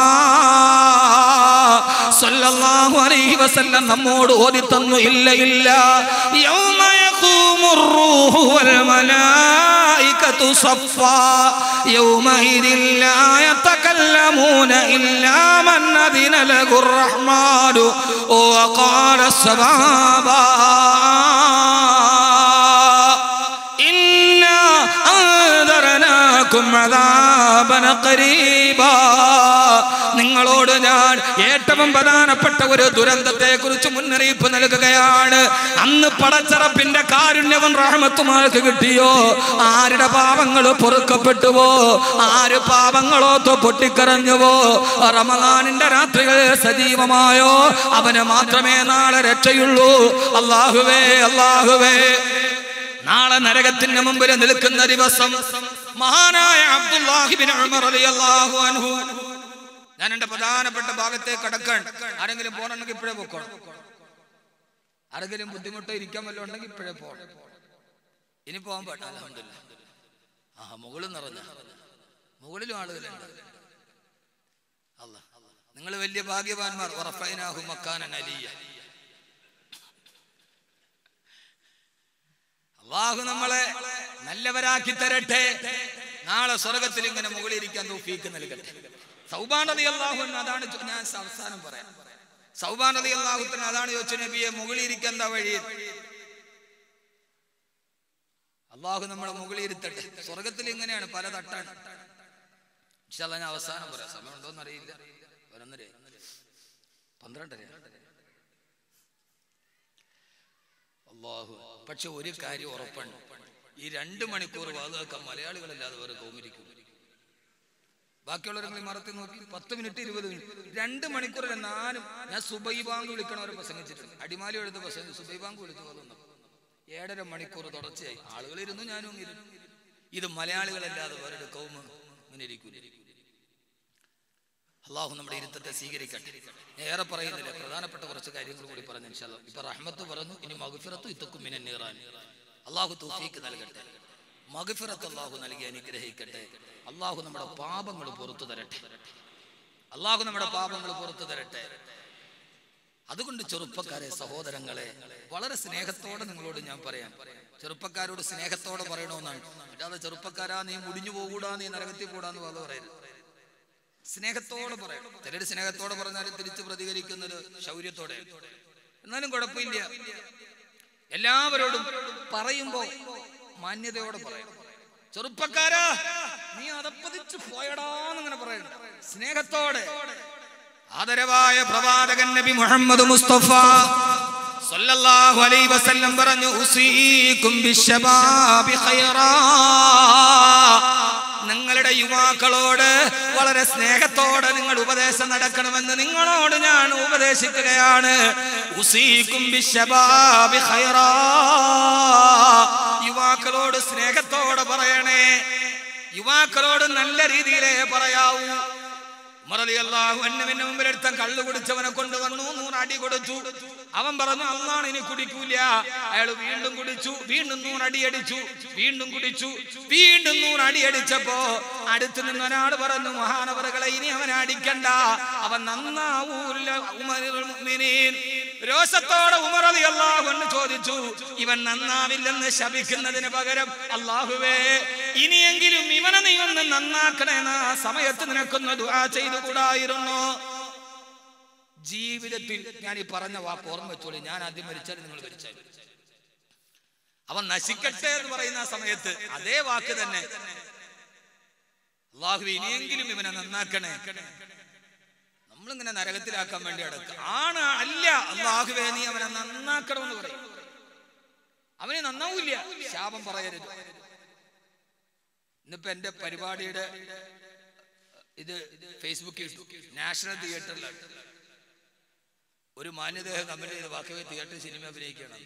സല്ലല്ലാഹു അലൈഹി വസല്ലം നമ്മോട് ഓതി തന്നു ഇല്ല ഇല്ല യൗമ യഖൂമു الروح والملائكة صفا يومئذ لا يتكلمون إلا من أذن له الرحمن وقال السبابا إنا أنذرناكم عذابا قريبا നിങ്ങളോട് ഞാൻ ഏറ്റവും പ്രധാനപ്പെട്ട ഒരു ദുരന്തത്തെ കുറിച്ച് മുന്നറിയിപ്പ് നൽകുകയാണ് അന്ന് പടച്ചറപ്പിന്റെ കാരുണ്യവും റഹമത്തുമാർക്ക് കിട്ടിയോ ആരുടെ പാപങ്ങൾ പൊറുക്കപ്പെട്ടുവോ ആര് പാപങ്ങളോത്തോ പൊട്ടിക്കരഞ്ഞുവോ റമദാനിന്റെ രാത്രികൾ സജീവമായോ അവന് മാത്രമേ നാളെ രക്ഷയുള്ളൂ അള്ളാഹുവേ അള്ളാഹുവേ നാളെ നരകത്തിന് മുമ്പിൽ നിൽക്കുന്ന ദിവസം മഹാനായ അബ്ദുല്ലാഹിബിൻ ഉമർ റളിയല്ലാഹു അൻഹു ഞാൻ എന്റെ പ്രധാനപ്പെട്ട ഭാഗത്തെ കടക്കാൻ ആരെങ്കിലും പോകണമെങ്കിൽ ഇപ്പോഴേ പോക്കോണം ആരെങ്കിലും ബുദ്ധിമുട്ടോ ഇരിക്കാൻ വല്ലതും ഉണ്ടെങ്കിൽ ഇപ്പോഴേ പോകണം ഇനി പോകാൻ പാടില്ല അൽഹംദുലില്ലാ ആ മുകളിൽ നിറഞ്ഞ മുകളിലും ആളുകളുണ്ട് അല്ല നിങ്ങൾ വലിയ ഭാഗ്യവാന്മാർ ഉറഫൈനാഹു മക്കാനൻ അലിയ അള്ളാഹു നമ്മളെ നല്ലവരാക്കി തരട്ടെ നാളെ സ്വർഗത്തിൽ ഇങ്ങനെ മുകളിൽ ഇരിക്കാൻ തൗഫീക്ക് നൽകട്ടെ സൗബാനതി അള്ളാഹു എന്ന് അതാണ് ചോ- ഞാൻ അവസാനം പറയാം സൗബാനതി അള്ളാഹുത്തിന് അതാണ് ചോദിച്ചു നബിയെ മുകളിൽ ഇരിക്കാൻ എന്താ വഴി അള്ളാഹു നമ്മളെ മുകളിൽ ഇരുത്തട്ടെ സ്വർഗത്തിൽ ഇങ്ങനെയാണ് പല തട്ടാണ് ഇൻഷാ അല്ലാ ഞാൻ അവസാനം പറയാം സമയം ഉണ്ടോന്ന് അറിയില്ല പതിനൊന്നര പന്ത്രണ്ടര അള്ളാഹു പക്ഷെ ഒരു കാര്യം ഉറപ്പാണ് ഈ രണ്ട് മണിക്കൂർ വാതുവെക്കാൻ മലയാളികളല്ലാതെ വേറെ കൗമിരിക്കും ബാക്കിയുള്ളവരെ മറത്തി നോക്കി പത്ത് മിനിറ്റ് ഇരുപത് മിനിറ്റ് രണ്ട് മണിക്കൂർ നാലും ഞാൻ സുബൈ ബാങ്ക് വിളിക്കണവരെ പ്രസംഗിച്ചിട്ടുണ്ട് അടിമാലി എടുത്ത് പ്രസംഗിച്ചു സുബൈ ബാങ്ക് വിളിച്ചു പോകുന്നു ഏഴര മണിക്കൂർ തുടർച്ചയായി ആളുകൾ ഇരുന്നു ഞാനും ഇരുന്നു ഇത് മലയാളികളല്ലാതെ വേറെ കൗമ ഇങ്ങനെ ഇരിക്കൂല അള്ളാഹു നമ്മുടെ ഇരുത്തത്തെ സ്വീകരിക്കട്ടെ ഞാൻ ഏറെ പറയുന്നില്ല പ്രധാനപ്പെട്ട കുറച്ച് കാര്യങ്ങൾ കൂടി പറഞ്ഞു ഇൻഷാല്ലാ ഇപ്പൊ റഹ്മത്ത് പറഞ്ഞു ഇനി മഗ്ഫിറത്തു ഇത്തക്കും മിനൻ നീറാൻ അള്ളാഹു തൗഫീക്ക് നൽകട്ടെ മഗ്ഫിറത്ത് അള്ളാഹു നൽകി അനുഗ്രഹിക്കട്ടെ അള്ളാഹു നമ്മുടെ പാപങ്ങൾ പുറത്തു തരട്ടെ അള്ളാഹു നമ്മുടെ പാപങ്ങൾ പുറത്തു തരട്ടെ അതുകൊണ്ട് ചെറുപ്പക്കാരെ സഹോദരങ്ങളെ വളരെ സ്നേഹത്തോടെ നിങ്ങളോട് ഞാൻ പറയാം ചെറുപ്പക്കാരോട് സ്നേഹത്തോടെ പറയണമെന്നാണ് അല്ലാതെ ചെറുപ്പക്കാരാ നീ മുടിഞ്ഞു പോകൂടാ നീ നരകത്തിൽ കൂടാന്ന് പറഞ്ഞു പറയരുത് സ്നേഹത്തോടെ പറയണം ചിലർ സ്നേഹത്തോടെ പറഞ്ഞാലും തിരിച്ച് പ്രതികരിക്കുന്നത് ശൗര്യത്തോടെ എന്നാലും കുഴപ്പമില്ല എല്ലാവരോടും പറയുമ്പോ മാന്യതയോടെ പറയണം ചെറുപ്പക്കാരാ നീ അതപ്പതിച്ചു പോയടാന്നിങ്ങനെ പറയണം സ്നേഹത്തോടെ ആദരവായ പ്രവാചകൻ നബി മുഹമ്മദ് മുസ്തഫ സല്ലല്ലാഹു അലൈഹി വസല്ലം പറഞ്ഞു ഉസീകും ബിശ്ശബാബി ഖൈറാ നിങ്ങളുടെ യുവാക്കളോട് വളരെ സ്നേഹത്തോടെ നിങ്ങൾ ഉപദേശം നടക്കണമെന്ന് നിങ്ങളോട് ഞാൻ ഉപദേശിക്കുകയാണ് ഉസീകും ബിശ്ശബാബി ഖൈറാ യുവാക്കളോട് സ്നേഹത്തോടെ പറയണേ യുവാക്കളോട് നല്ല രീതിയിലേ പറയാവൂ മറലിയല്ലാഹു എന്നെ മുമ്പിലെടുത്ത കള്ളു കുടിച്ചവനെ കൊണ്ടുവന്നു നൂറ് അടി കൊടുത്തു അവൻ പറഞ്ഞു അന്നാണ് ഇനി കുടിക്കൂല അയാൾ വീണ്ടും കുടിച്ചു വീണ്ടും നൂറ് അടി അടിച്ചു വീണ്ടും കുടിച്ചു വീണ്ടും നൂറ് അടി അടിച്ചപ്പോ അടുത്ത് നിന്ന് ഒരാൾ പറഞ്ഞു മഹാനവറുകളെ ഇനി അവനെ അടിക്കണ്ട അവൻ നന്നാവൂല്ല ഉമറുൽ മുഅ്മിനീൻ രോഷത്തോടെ ഉമർ അലി അള്ളാഹു എന്ന് ചോദിച്ചു ഇവൻ നന്നാവില്ലെന്ന് ശപിക്കുന്നതിന് പകരം അള്ളാഹുവേ ഇനിയെങ്കിലും ഇവനെ നീ ഒന്ന് നന്നാക്കണേന്ന് ആ സമയത്ത് നിനക്കൊന്ന് ദുആ ചെയ്തുകൂടായിരുന്നു ജീവിതത്തിൽ ഞാൻ ഈ പറഞ്ഞ വാക്ക് ഓർമ്മ വെച്ചോളി ഞാൻ ആദ്യം മരിച്ചാൽ നിങ്ങൾ മരിച്ചാൽ അവൻ നശിക്കട്ടെ എന്ന് പറയുന്ന ആ സമയത്ത് അതേ വാക്ക് തന്നെ അള്ളാഹു ഇനിയെങ്കിലും ഇവനെ നന്നാക്കണേ നമ്മളിങ്ങനെ നരകത്തിലാക്കാൻ വേണ്ടി അടക്കുക ആണ് അല്ല അള്ളാഹുവേ നീ അവനെ നന്നാക്കണമെന്ന് പറയും അവനെ നന്നാവൂല ശാപം പറയരുത് ഇന്നിപ്പോ എന്റെ പരിപാടിയുടെ ഇത് ഫേസ്ബുക്കിൽ ഇട്ടു. നാഷണൽ തിയേറ്ററിലാണ് ഒരു മാന്യദേഹ കമ്പനി ചെയ്ത് വാക്കവേ തിയേറ്റർ സിനിമ അഭിനയിക്കണം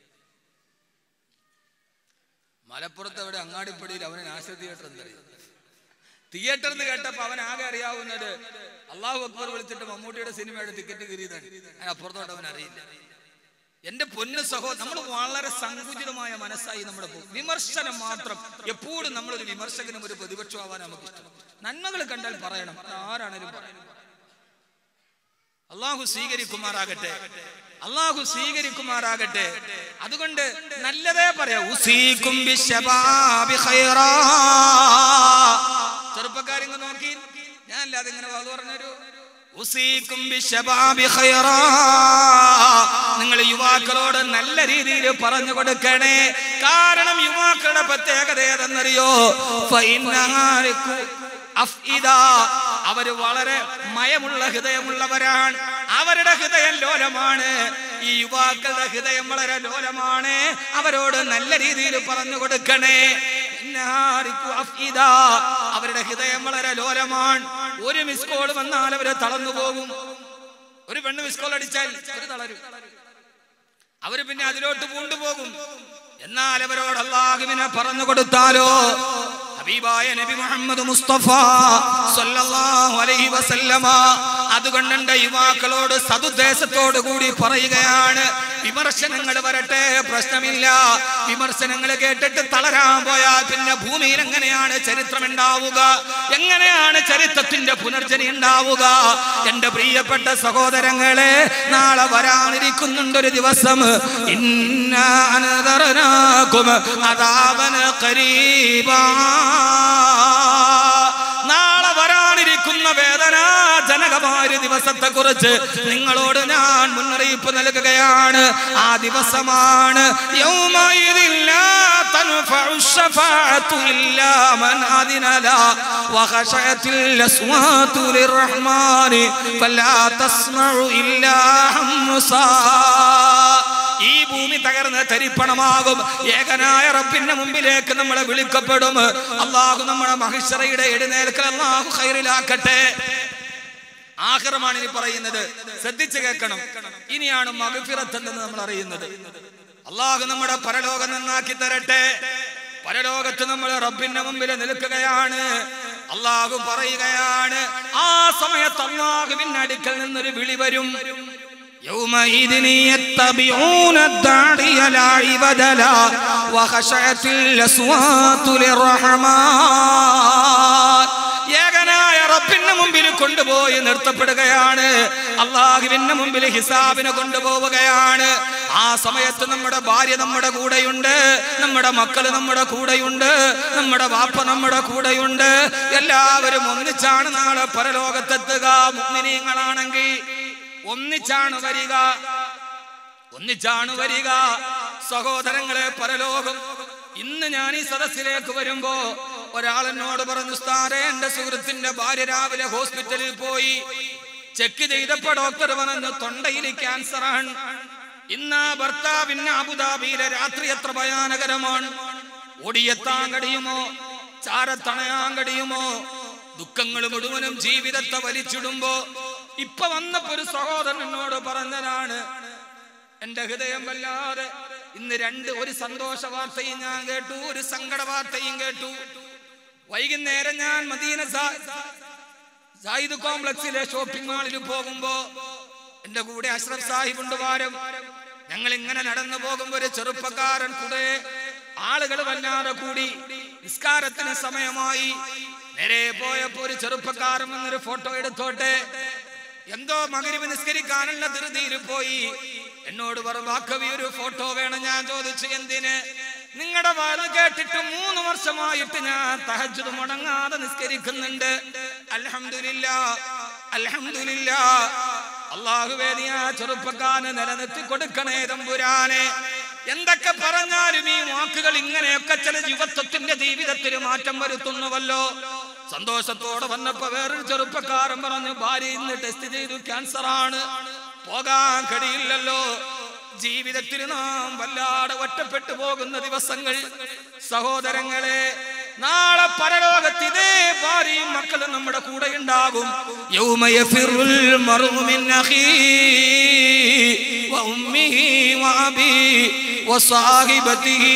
മലപ്പുറത്ത് അവിടെ അങ്ങാടിപ്പടിയിൽ അവന് നാഷണൽ തിയേറ്റർ എന്തറിയും തിയേറ്റർ എന്ന് കേട്ടപ്പോ അവൻ ആകെ അറിയാവുന്നത് അള്ളാഹു അക്ബർ വിളിച്ചിട്ട് മമ്മൂട്ടിയുടെ സിനിമയുടെ ടിക്കറ്റ് കീറിയതാണ് അതിന് അപ്പുറത്തോട്ട് അവൻ അറിയില്ല എന്റെ പൊന്ന് സഹോ നമ്മൾ വളരെ സങ്കുചിതമായ മനസ്സായി നമ്മുടെ പോ- വിമർശനം മാത്രം എപ്പോഴും നമ്മളൊരു വിമർശകനും ഒരു പ്രതിപക്ഷമാവാൻ നമുക്ക് ഇഷ്ടം നന്മകൾ കണ്ടാൽ പറയണം അത് ആരാണേലും പറയണം അള്ളാഹു സ്വീകരിക്കുമാറാകട്ടെ അള്ളാഹു സ്വീകരിക്കുമാറാകട്ടെ അതുകൊണ്ട് നല്ലതേ പറയാ ഉസീക്കും ബിശ്ശബാബി ഖൈറാ. ചെറുപ്പക്കാരിങ്ങ് നോക്കി ഞാൻ അല്ലാതെ ഇങ്ങനെ വാത് പറഞ്ഞൊരു ഉസീക്കും ബിശ്ശബാബി ഖൈറാ. നിങ്ങൾ യുവാക്കളോട് നല്ല രീതിയിൽ പറഞ്ഞു കൊടുക്കണേ കാരണം യുവാക്കളുടെ പ്രത്യേകത ഏതെന്നറിയോ ഫഇന്നഹാരിക്കു അഫ്ഇദ. അവര് വളരെ മയമുള്ള ഹൃദയമുള്ളവരാണ് അവരുടെ ഹൃദയം ലോലമാണ് ഈ യുവാക്കളുടെ ഹൃദയം വളരെ ലോലമാണ് അവരോട് നല്ല രീതിയിൽ പറഞ്ഞു കൊടുക്കണേ ഇന്നാരിക്കു അഫ്ഇദ. അവരുടെ ഹൃദയം വളരെ ലോലമാണ് ഒരു മിസ് കോൾ വന്നാൽ അവര് തളർന്നു പോകും ഒരു പെണ്ണ് മിസ് കോൾ അടിച്ചാൽ അവര് തളരും അവര് പിന്നെ അതിലോട്ട് പൂണ്ടുപോകും എന്നാൽ അവരോട് അള്ളാഹുവിനെ പറഞ്ഞു കൊടുത്താലോ ഹബീബായ നബി മുഹമ്മദ് മുസ്തഫ സല്ലല്ലാഹു അലൈഹി വസല്ലമ അതുകൊണ്ട് എന്റെ യുവാക്കളോട് സതുദ്ദേശത്തോടു കൂടി പറയുകയാണ് വിമർശനങ്ങൾ വരട്ടെ പ്രശ്നമില്ല വിമർശനങ്ങൾ കേട്ടിട്ട് തളരാൻ പോയാൽ പിന്നെ ഭൂമിയിൽ എങ്ങനെയാണ് ചരിത്രം ഉണ്ടാവുക എങ്ങനെയാണ് ചരിത്രത്തിന്റെ പുനർജനി ഉണ്ടാവുക എന്റെ പ്രിയപ്പെട്ട സഹോദരങ്ങളെ നാളെ വരാനിരിക്കുന്നുണ്ടൊരു ദിവസം ഇന്ന അനതറനാക്കും അതാപന കരീബാ നാളെ വരാനിരിക്കുന്ന വേദനാജനകമായ ഒരു ദിവസത്തെ കുറിച്ച് നിങ്ങളോട് ഞാൻ മുന്നറിയിപ്പ് നൽകുകയാണ് ആ ദിവസമാണ് യൗമഇദിൻ ലാ തൻഫഉ الشفاعة إلا من أذن له وخشعت الأصوات للرحمن فلا تسمع إلا همسا ഈ ഭൂമി തകർന്ന് തരിപ്പണമാകും ഏകനായ റബ്ബിന്റെ മുമ്പിലേക്ക് നമ്മളെ വിളിക്കപ്പെടും അള്ളാഹു നമ്മുടെ മഹിഷറയുടെ എഴുന്നേൽക്കൽ അള്ളാഹു ഖൈറിലാക്കട്ടെ ആഹ്റമാണ് ഇനി പറയുന്നത് ശ്രദ്ധിച്ചു കേൾക്കണം ഇനിയാണ് മകഫിറത്ത് എന്ന് നമ്മൾ അറിയുന്നത് അള്ളാഹു നമ്മുടെ പരലോകം നന്നാക്കി തരട്ടെ പരലോകത്ത് നമ്മൾ റബ്ബിന്റെ മുമ്പിൽ നിൽക്കുകയാണ് അള്ളാഹു പറയുകയാണ് ആ സമയത്ത് അള്ളാഹുവിന്റെ അടുക്കൽ നിന്നൊരു വിളി വരും يومئذ يتبعون الداعي لا عبد له وخشعت الأصوات للرحمن ഏകനായ റബ്ബിന്റെ മുമ്പിൽ കൊണ്ടുപോയി നിർത്തപ്പെടുകയാണ് അള്ളാഹുവിന്റെ മുമ്പിൽ ഹിസാബിനെ കൊണ്ടുപോവുകയാണ് ആ സമയത്ത് നമ്മുടെ ഭാര്യ നമ്മുടെ കൂടെയുണ്ട് നമ്മുടെ മക്കള് നമ്മുടെ കൂടെയുണ്ട് നമ്മുടെ വാപ്പ നമ്മുടെ കൂടെയുണ്ട് എല്ലാവരും ഒന്നിച്ചാണ് നാളെ പരലോകത്തെത്തുക മുഗ്മിനീങ്ങളാണെങ്കിൽ ഒന്നിച്ചാണ് വരിക ഒന്നിച്ചാണ് വരിക സഹോദരങ്ങളെ പരലോകം ഇന്ന് ഞാൻ ഈ സദസ്സിലേക്ക് വരുമ്പോ ഒരാൾ എന്നോട് പറഞ്ഞു സ്ഥാരെ എന്റെ സുഹൃത്തിന്റെ ഭാര്യ രാവിലെ ഹോസ്പിറ്റലിൽ പോയി ചെക്ക് ചെയ്തപ്പോ ഡോക്ടർ പറഞ്ഞു തൊണ്ടയിൽ ക്യാൻസർ ആണ് ഇന്ന് ആ ഭർത്താവിന് അബുദാബിയിലെ രാത്രി എത്ര ഭയാനകരമാണ് ഓടിയെത്താൻ കഴിയുമോ ചാരത്തണയാൻ കഴിയുമോ ദുഃഖങ്ങൾ മുഴുവനും ജീവിതത്തെ വലിച്ചിടുമ്പോ ഇപ്പൊ വന്നപ്പോ ഒരു സഹോദരൻ എന്നോട് പറഞ്ഞതാണ് എന്റെ ഹൃദയം വല്ലാതെ ഇന്ന് രണ്ട് ഒരു സന്തോഷ വാർത്തയും ഞാൻ കേട്ടു ഒരു സങ്കട വാർത്തയും കേട്ടു വൈകുന്നേരം ഞാൻ മദീന സാ- സായിദ് കോംപ്ലക്സിലെ ഷോപ്പിംഗ് മാളിൽ പോകുമ്പോ എന്റെ കൂടെ അഷ്റഫ് സാഹിബ് ഉണ്ട് വാരം ഞങ്ങൾ ഇങ്ങനെ നടന്നു പോകുമ്പോ ഒരു ചെറുപ്പക്കാരൻ കൂടെ ആളുകൾ വല്ലാതെ കൂടി നിസ്കാരത്തിന് സമയമായി നേരെ പോയപ്പോ ഒരു ചെറുപ്പക്കാരൻ വന്നൊരു ഫോട്ടോ എടുത്തോട്ടെ എന്തോ മകരിവ് നിസ്കരിക്കാനുള്ള ധൃതിയിൽ പോയി എന്നോട് പറവാക്കവി ഒരു ഫോട്ടോ വേണം ഞാൻ ചോദിച്ചു എന്തിന് നിങ്ങളുടെ വാല് കേട്ടിട്ട് മൂന്ന് വർഷമായിട്ട് ഞാൻ തഹജ്ജുദ് മുടങ്ങാതെ നിസ്കരിക്കുന്നുണ്ട് അൽഹംദുലില്ല അൽഹംദുലില്ല അള്ളാഹുവേ നീ ആ ചെറുപ്പക്കാരന് നിലനിർത്തി കൊടുക്കണേ തമ്പുരാനെ എന്തൊക്കെ പറഞ്ഞാലും ഈ വാക്കുകൾ ഇങ്ങനെയൊക്കെ ചില യുവത്വത്തിന്റെ ജീവിതത്തിൽ മാറ്റം വരുത്തുന്നുവല്ലോ സന്തോഷത്തോടെ വന്നപ്പോ വേറൊരു ചെറുപ്പക്കാരൻ പറഞ്ഞു ഭാര്യ ഇന്ന് ടെസ്റ്റ് ചെയ്തു ക്യാൻസർ ആണ് പോകാൻ കഴിയില്ലല്ലോ ജീവിതത്തിൽ നാം വല്ലാതെ ഒറ്റപ്പെട്ടു പോകുന്ന ദിവസങ്ങൾ സഹോദരങ്ങളെ നാളെ പരലോകത്ത് ഇതേ ഭാര്യയും മക്കളും നമ്മുടെ കൂടെ ഉണ്ടാകും യൗമ യഫിറുൽ മർഉ മിൻ അഖീഹി വഉമ്മിഹി വഅബീഹി വസാഹിബതിഹി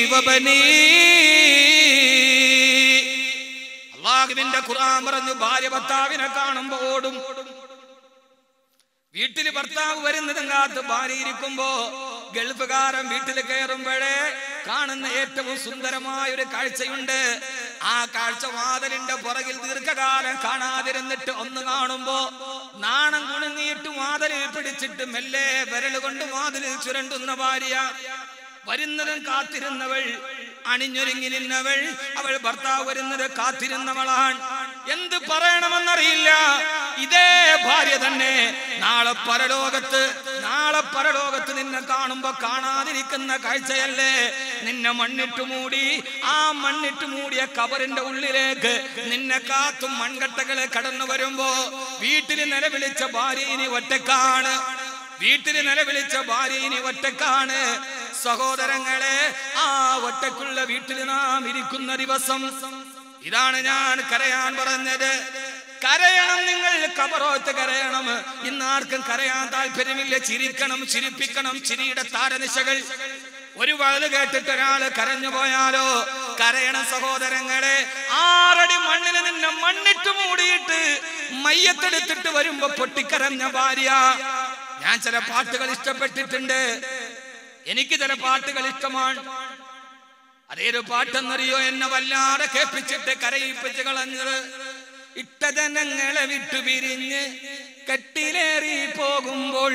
വബനീഹി അള്ളാഹുവിന്റെ ഖുർആൻ പറഞ്ഞു ഭാര്യ ഭർത്താവിനെ കാണുമ്പോ ഓടും വീട്ടിൽ ഭർത്താവ് വരുന്നതും കാത്ത് ഭാര്യ ഇരിക്കുമ്പോ ഗൾഫുകാരൻ വീട്ടിൽ കയറുമ്പോഴേ കാണുന്ന ഏറ്റവും സുന്ദരമായ ഒരു കാഴ്ചയുണ്ട് ആ കാഴ്ച വാതിലിന്റെ പുറകിൽ ദീർഘകാലം കാണാതിരുന്നിട്ട് ഒന്ന് കാണുമ്പോ നാണം കുണുങ്ങിയിട്ട് വാതിലിൽ പിടിച്ചിട്ട് മെല്ലെ വിരൽ കൊണ്ട് വാതിലിൽ ചുരണ്ടുന്ന ഭാര്യ വരുന്നതും കാത്തിരുന്നവൾ അണിഞ്ഞൊരുങ്ങി നിന്നവൾ അവൾ ഭർത്താവ് വരുന്നത് കാത്തിരുന്നവളാണ് എന്ത് പറയണമെന്നറിയില്ല ഇതേ ഭാര്യ തന്നെ നാളെ പരലോകത്ത് നാളെ പരലോകത്ത് നിന്നെ കാണുമ്പോ കാണാതിരിക്കുന്ന കാഴ്ചയല്ലേ നിന്നെ മണ്ണിട്ട് മൂടി ആ മണ്ണിട്ട് മൂടിയ കബറിന്റെ ഉള്ളിലേക്ക് നിന്നെ കാത്തും മൺകട്ടകളെ കടന്നു വരുമ്പോ വീട്ടിൽ നിലവിളിച്ച ഭാര്യ ഇനി ഒറ്റക്കാണ് വീട്ടിൽ നിലവിളിച്ച ഭാര്യ ഇനി ഒറ്റക്കാണ് സഹോദരങ്ങളെ ആ ഒറ്റക്കുള്ള വീട്ടിൽ നാം ഇരിക്കുന്ന ദിവസം ഇതാണ് ഞാൻ കരയാൻ പറഞ്ഞത് കരയണം നിങ്ങൾ കബറോത്ത് കരയണം ഇന്ന് ആർക്കും കരയാൻ താല്പര്യമില്ല ചിരിക്കണം ചിരിപ്പിക്കണം ചിരിയുടെ താരനിശകൾ ഒരു വഴല് കേട്ടിട്ട് ഒരാള് കരഞ്ഞു പോയാലോ കരയണം സഹോദരങ്ങളെ ആറടി മണ്ണിൽ നിന്നെ മണ്ണിട്ട് മൂടിയിട്ട് മയ്യത്തെടുത്തിട്ട് വരുമ്പോ പൊട്ടിക്കരഞ്ഞ ഭാര്യ ഞാൻ ചില പാട്ടുകൾ ഇഷ്ടപ്പെട്ടിട്ടുണ്ട് എനിക്ക് ചില പാട്ടുകൾ ഇഷ്ടമാണ് അതേത് പാട്ടെന്നറിയോ എന്നെ വല്ലാതെ കേൾപ്പിച്ചിട്ട് കരയിപ്പിച്ച് കളഞ്ഞത് ഇട്ടജനങ്ങളെ വിട്ടു പിരിഞ്ഞ് കട്ടിലേറി പോകുമ്പോൾ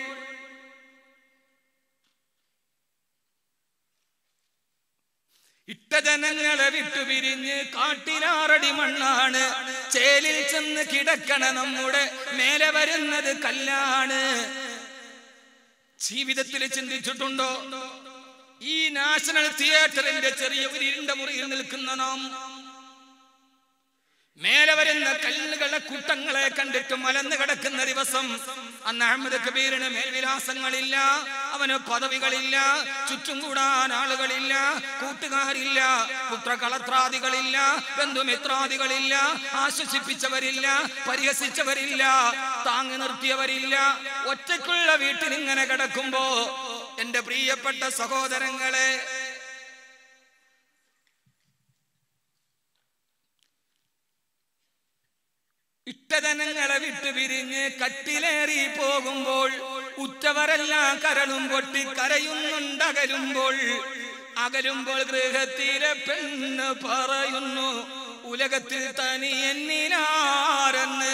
ഇട്ടജനങ്ങളെ വിട്ടു പിരിഞ്ഞ് കാട്ടിലാറടി മണ്ണാണ് ചേലിൽ ചെന്ന് കിടക്കണ നമ്മുടെ മേലെ വരുന്നത് കല്ലാണ് ജീവിതത്തിൽ ചിന്തിച്ചിട്ടുണ്ടോ ഈ നാഷണൽ തിയേറ്ററിന്റെ ചെറിയ ഒരു ഇരുണ്ട മുറിയിൽ നിൽക്കുന്ന നാം മേലെ വരുന്ന കല്ലുകളെ കൂട്ടങ്ങളെ കണ്ടിട്ട് മലന്ന് കിടക്കുന്ന ദിവസം അന്ന് അഹമ്മദ് കബീറിന് മേൽവിലാസങ്ങളില്ല അവന് പദവികളില്ല ചുറ്റും കൂടാൻ ആളുകളില്ല കൂട്ടുകാരില്ല പുത്രകളത്രാദികളില്ല ബന്ധുമിത്രാദികളില്ല ആശ്വസിപ്പിച്ചവരില്ല പരിഹസിച്ചവരില്ല താങ്ങി നിർത്തിയവരില്ല ഒറ്റയ്ക്കുള്ള വീട്ടിൽ ഇങ്ങനെ കിടക്കുമ്പോ എന്റെ പ്രിയപ്പെട്ട സഹോദരങ്ങളെ ഇഷ്ടജനങ്ങളെ വിട്ടു പിരിഞ്ഞ് കട്ടിലേറി പോകുമ്പോൾ ഉറ്റവരെല്ലാം കരളും പൊട്ടി കരയുന്നുണ്ടകലുമ്പോൾ അകലുമ്പോൾ ഗൃഹത്തിലെ പെണ്ണ് പറയുന്നു ഉലകത്തിൽ തനി എന്നിലാരെന്ന്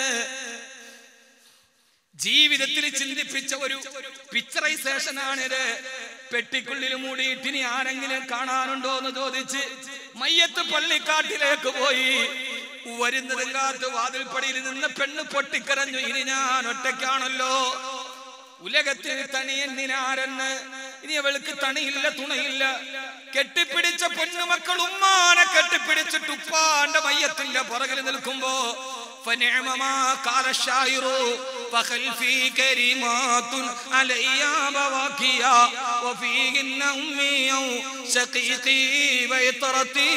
ജീവിതത്തിൽ ചിന്തിപ്പിച്ച ഒരു പിക്ചറൈസേഷൻ ആണിത് പെട്ടിക്കുള്ളിൽ മൂടിയിട്ട് ഇനി ആരെങ്കിലും കാണാനുണ്ടോ എന്ന് ചോദിച്ച് മയ്യത്ത് പള്ളിക്കാട്ടിലേക്ക് പോയി വരുന്നതും കാത്ത് വാതിൽപ്പടിയിൽ നിന്ന് പെണ്ണ് പൊട്ടിക്കരഞ്ഞു ഇനി ഞാൻ ഒറ്റയ്ക്കാണല്ലോ ഉലകത്തിൽ തണിയെന്നിനാരെന്ന് ഇനി അവൾക്ക് തണിയില്ല തുണയില്ല കെട്ടിപ്പിടിച്ച പൊന്നുമക്കൾ ഉമ്മാനെ കെട്ടിപ്പിടിച്ചിട്ട് ഉപ്പാന്റെ മയ്യത്തിന്റെ പുറകിൽ നിൽക്കുമ്പോ فنعم ما قال الشاعر فخلفي كريمات علي بواكيا وفيهن أمي شقيقي ويطرتي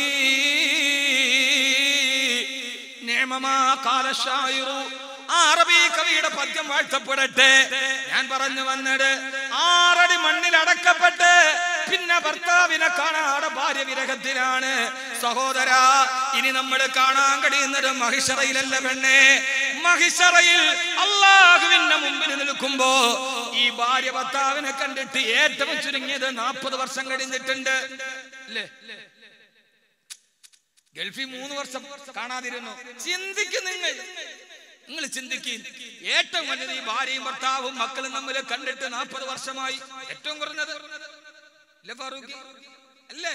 نعم ما قال الشاعر ആ അറബി കവിയുടെ പദ്യം വാഴ്ത്തപ്പെടട്ടെ ഞാൻ പറഞ്ഞു വന്നത് ആറടി മണ്ണിൽ അടക്കപ്പെട്ട് പിന്നെ ഭർത്താവിനെ കാണാതെ ഭാര്യ വിരഹത്തിലാണ് സഹോദര ഇനി നമ്മൾ കാണാൻ കഴിയുന്നത് മഹിഷറയിലല്ല പെണ്ണെ മഹിഷറയിൽ അള്ളാഹുവിന്റെ മുമ്പിൽ നിൽക്കുമ്പോ ഈ ഭാര്യ ഭർത്താവിനെ കണ്ടിട്ട് ഏറ്റവും ചുരുങ്ങിയത് നാൽപ്പത് വർഷം കഴിഞ്ഞിട്ടുണ്ട് അല്ലേ ഗൾഫിൽ മൂന്ന് വർഷം കാണാതിരുന്നു ചിന്തിക്കും നിങ്ങൾ നിങ്ങൾ ചിന്തിക്കും ഏറ്റവും വലുത് ഈ ഭാര്യയും ഭർത്താവും മക്കളും തമ്മിൽ കണ്ടിട്ട് നാൽപ്പത് വർഷമായി ഏറ്റവും കുറഞ്ഞത് അല്ലേ ഫാറൂഖി അല്ലേ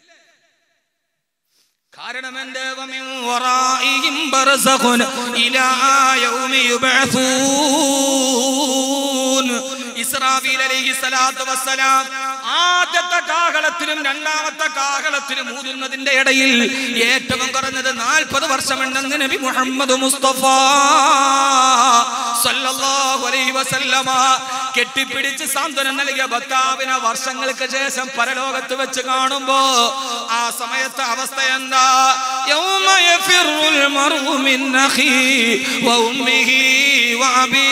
കാരണം എന്റെ വമിൻ വറാഇഹിം ബർസഖുൻ ഇലാ യൗമി യുബഅസൂൻ ഇസ്രാഫീൽ അലൈഹി സ്വലാത്തു വസ്സലാം ആദ്യത്തെ കാഹളത്തിലും രണ്ടാമത്തെ കാഹളത്തിലും ഊതുന്നതിന്റെ ഇടയിൽ ഏറ്റവും കുറഞ്ഞത് നാൽപ്പത് വർഷമുണ്ടെന്ന് നബി മുഹമ്മദ് മുസ്തഫ സല്ലല്ലാഹു അലൈഹി വസല്ലമ കെട്ടിപ്പിടിച്ച് സാന്ത്വനം നൽകിയ ഭർത്താവിനെ വർഷങ്ങൾക്ക് ശേഷം പരലോകത്ത് വെച്ച് കാണുമ്പോ ആ സമയത്തെ അവസ്ഥ എന്താ യൗമ യഫിറുൽ മർഉ മിൻ അഖീ വ ഉമ്മിഹി വ അബീ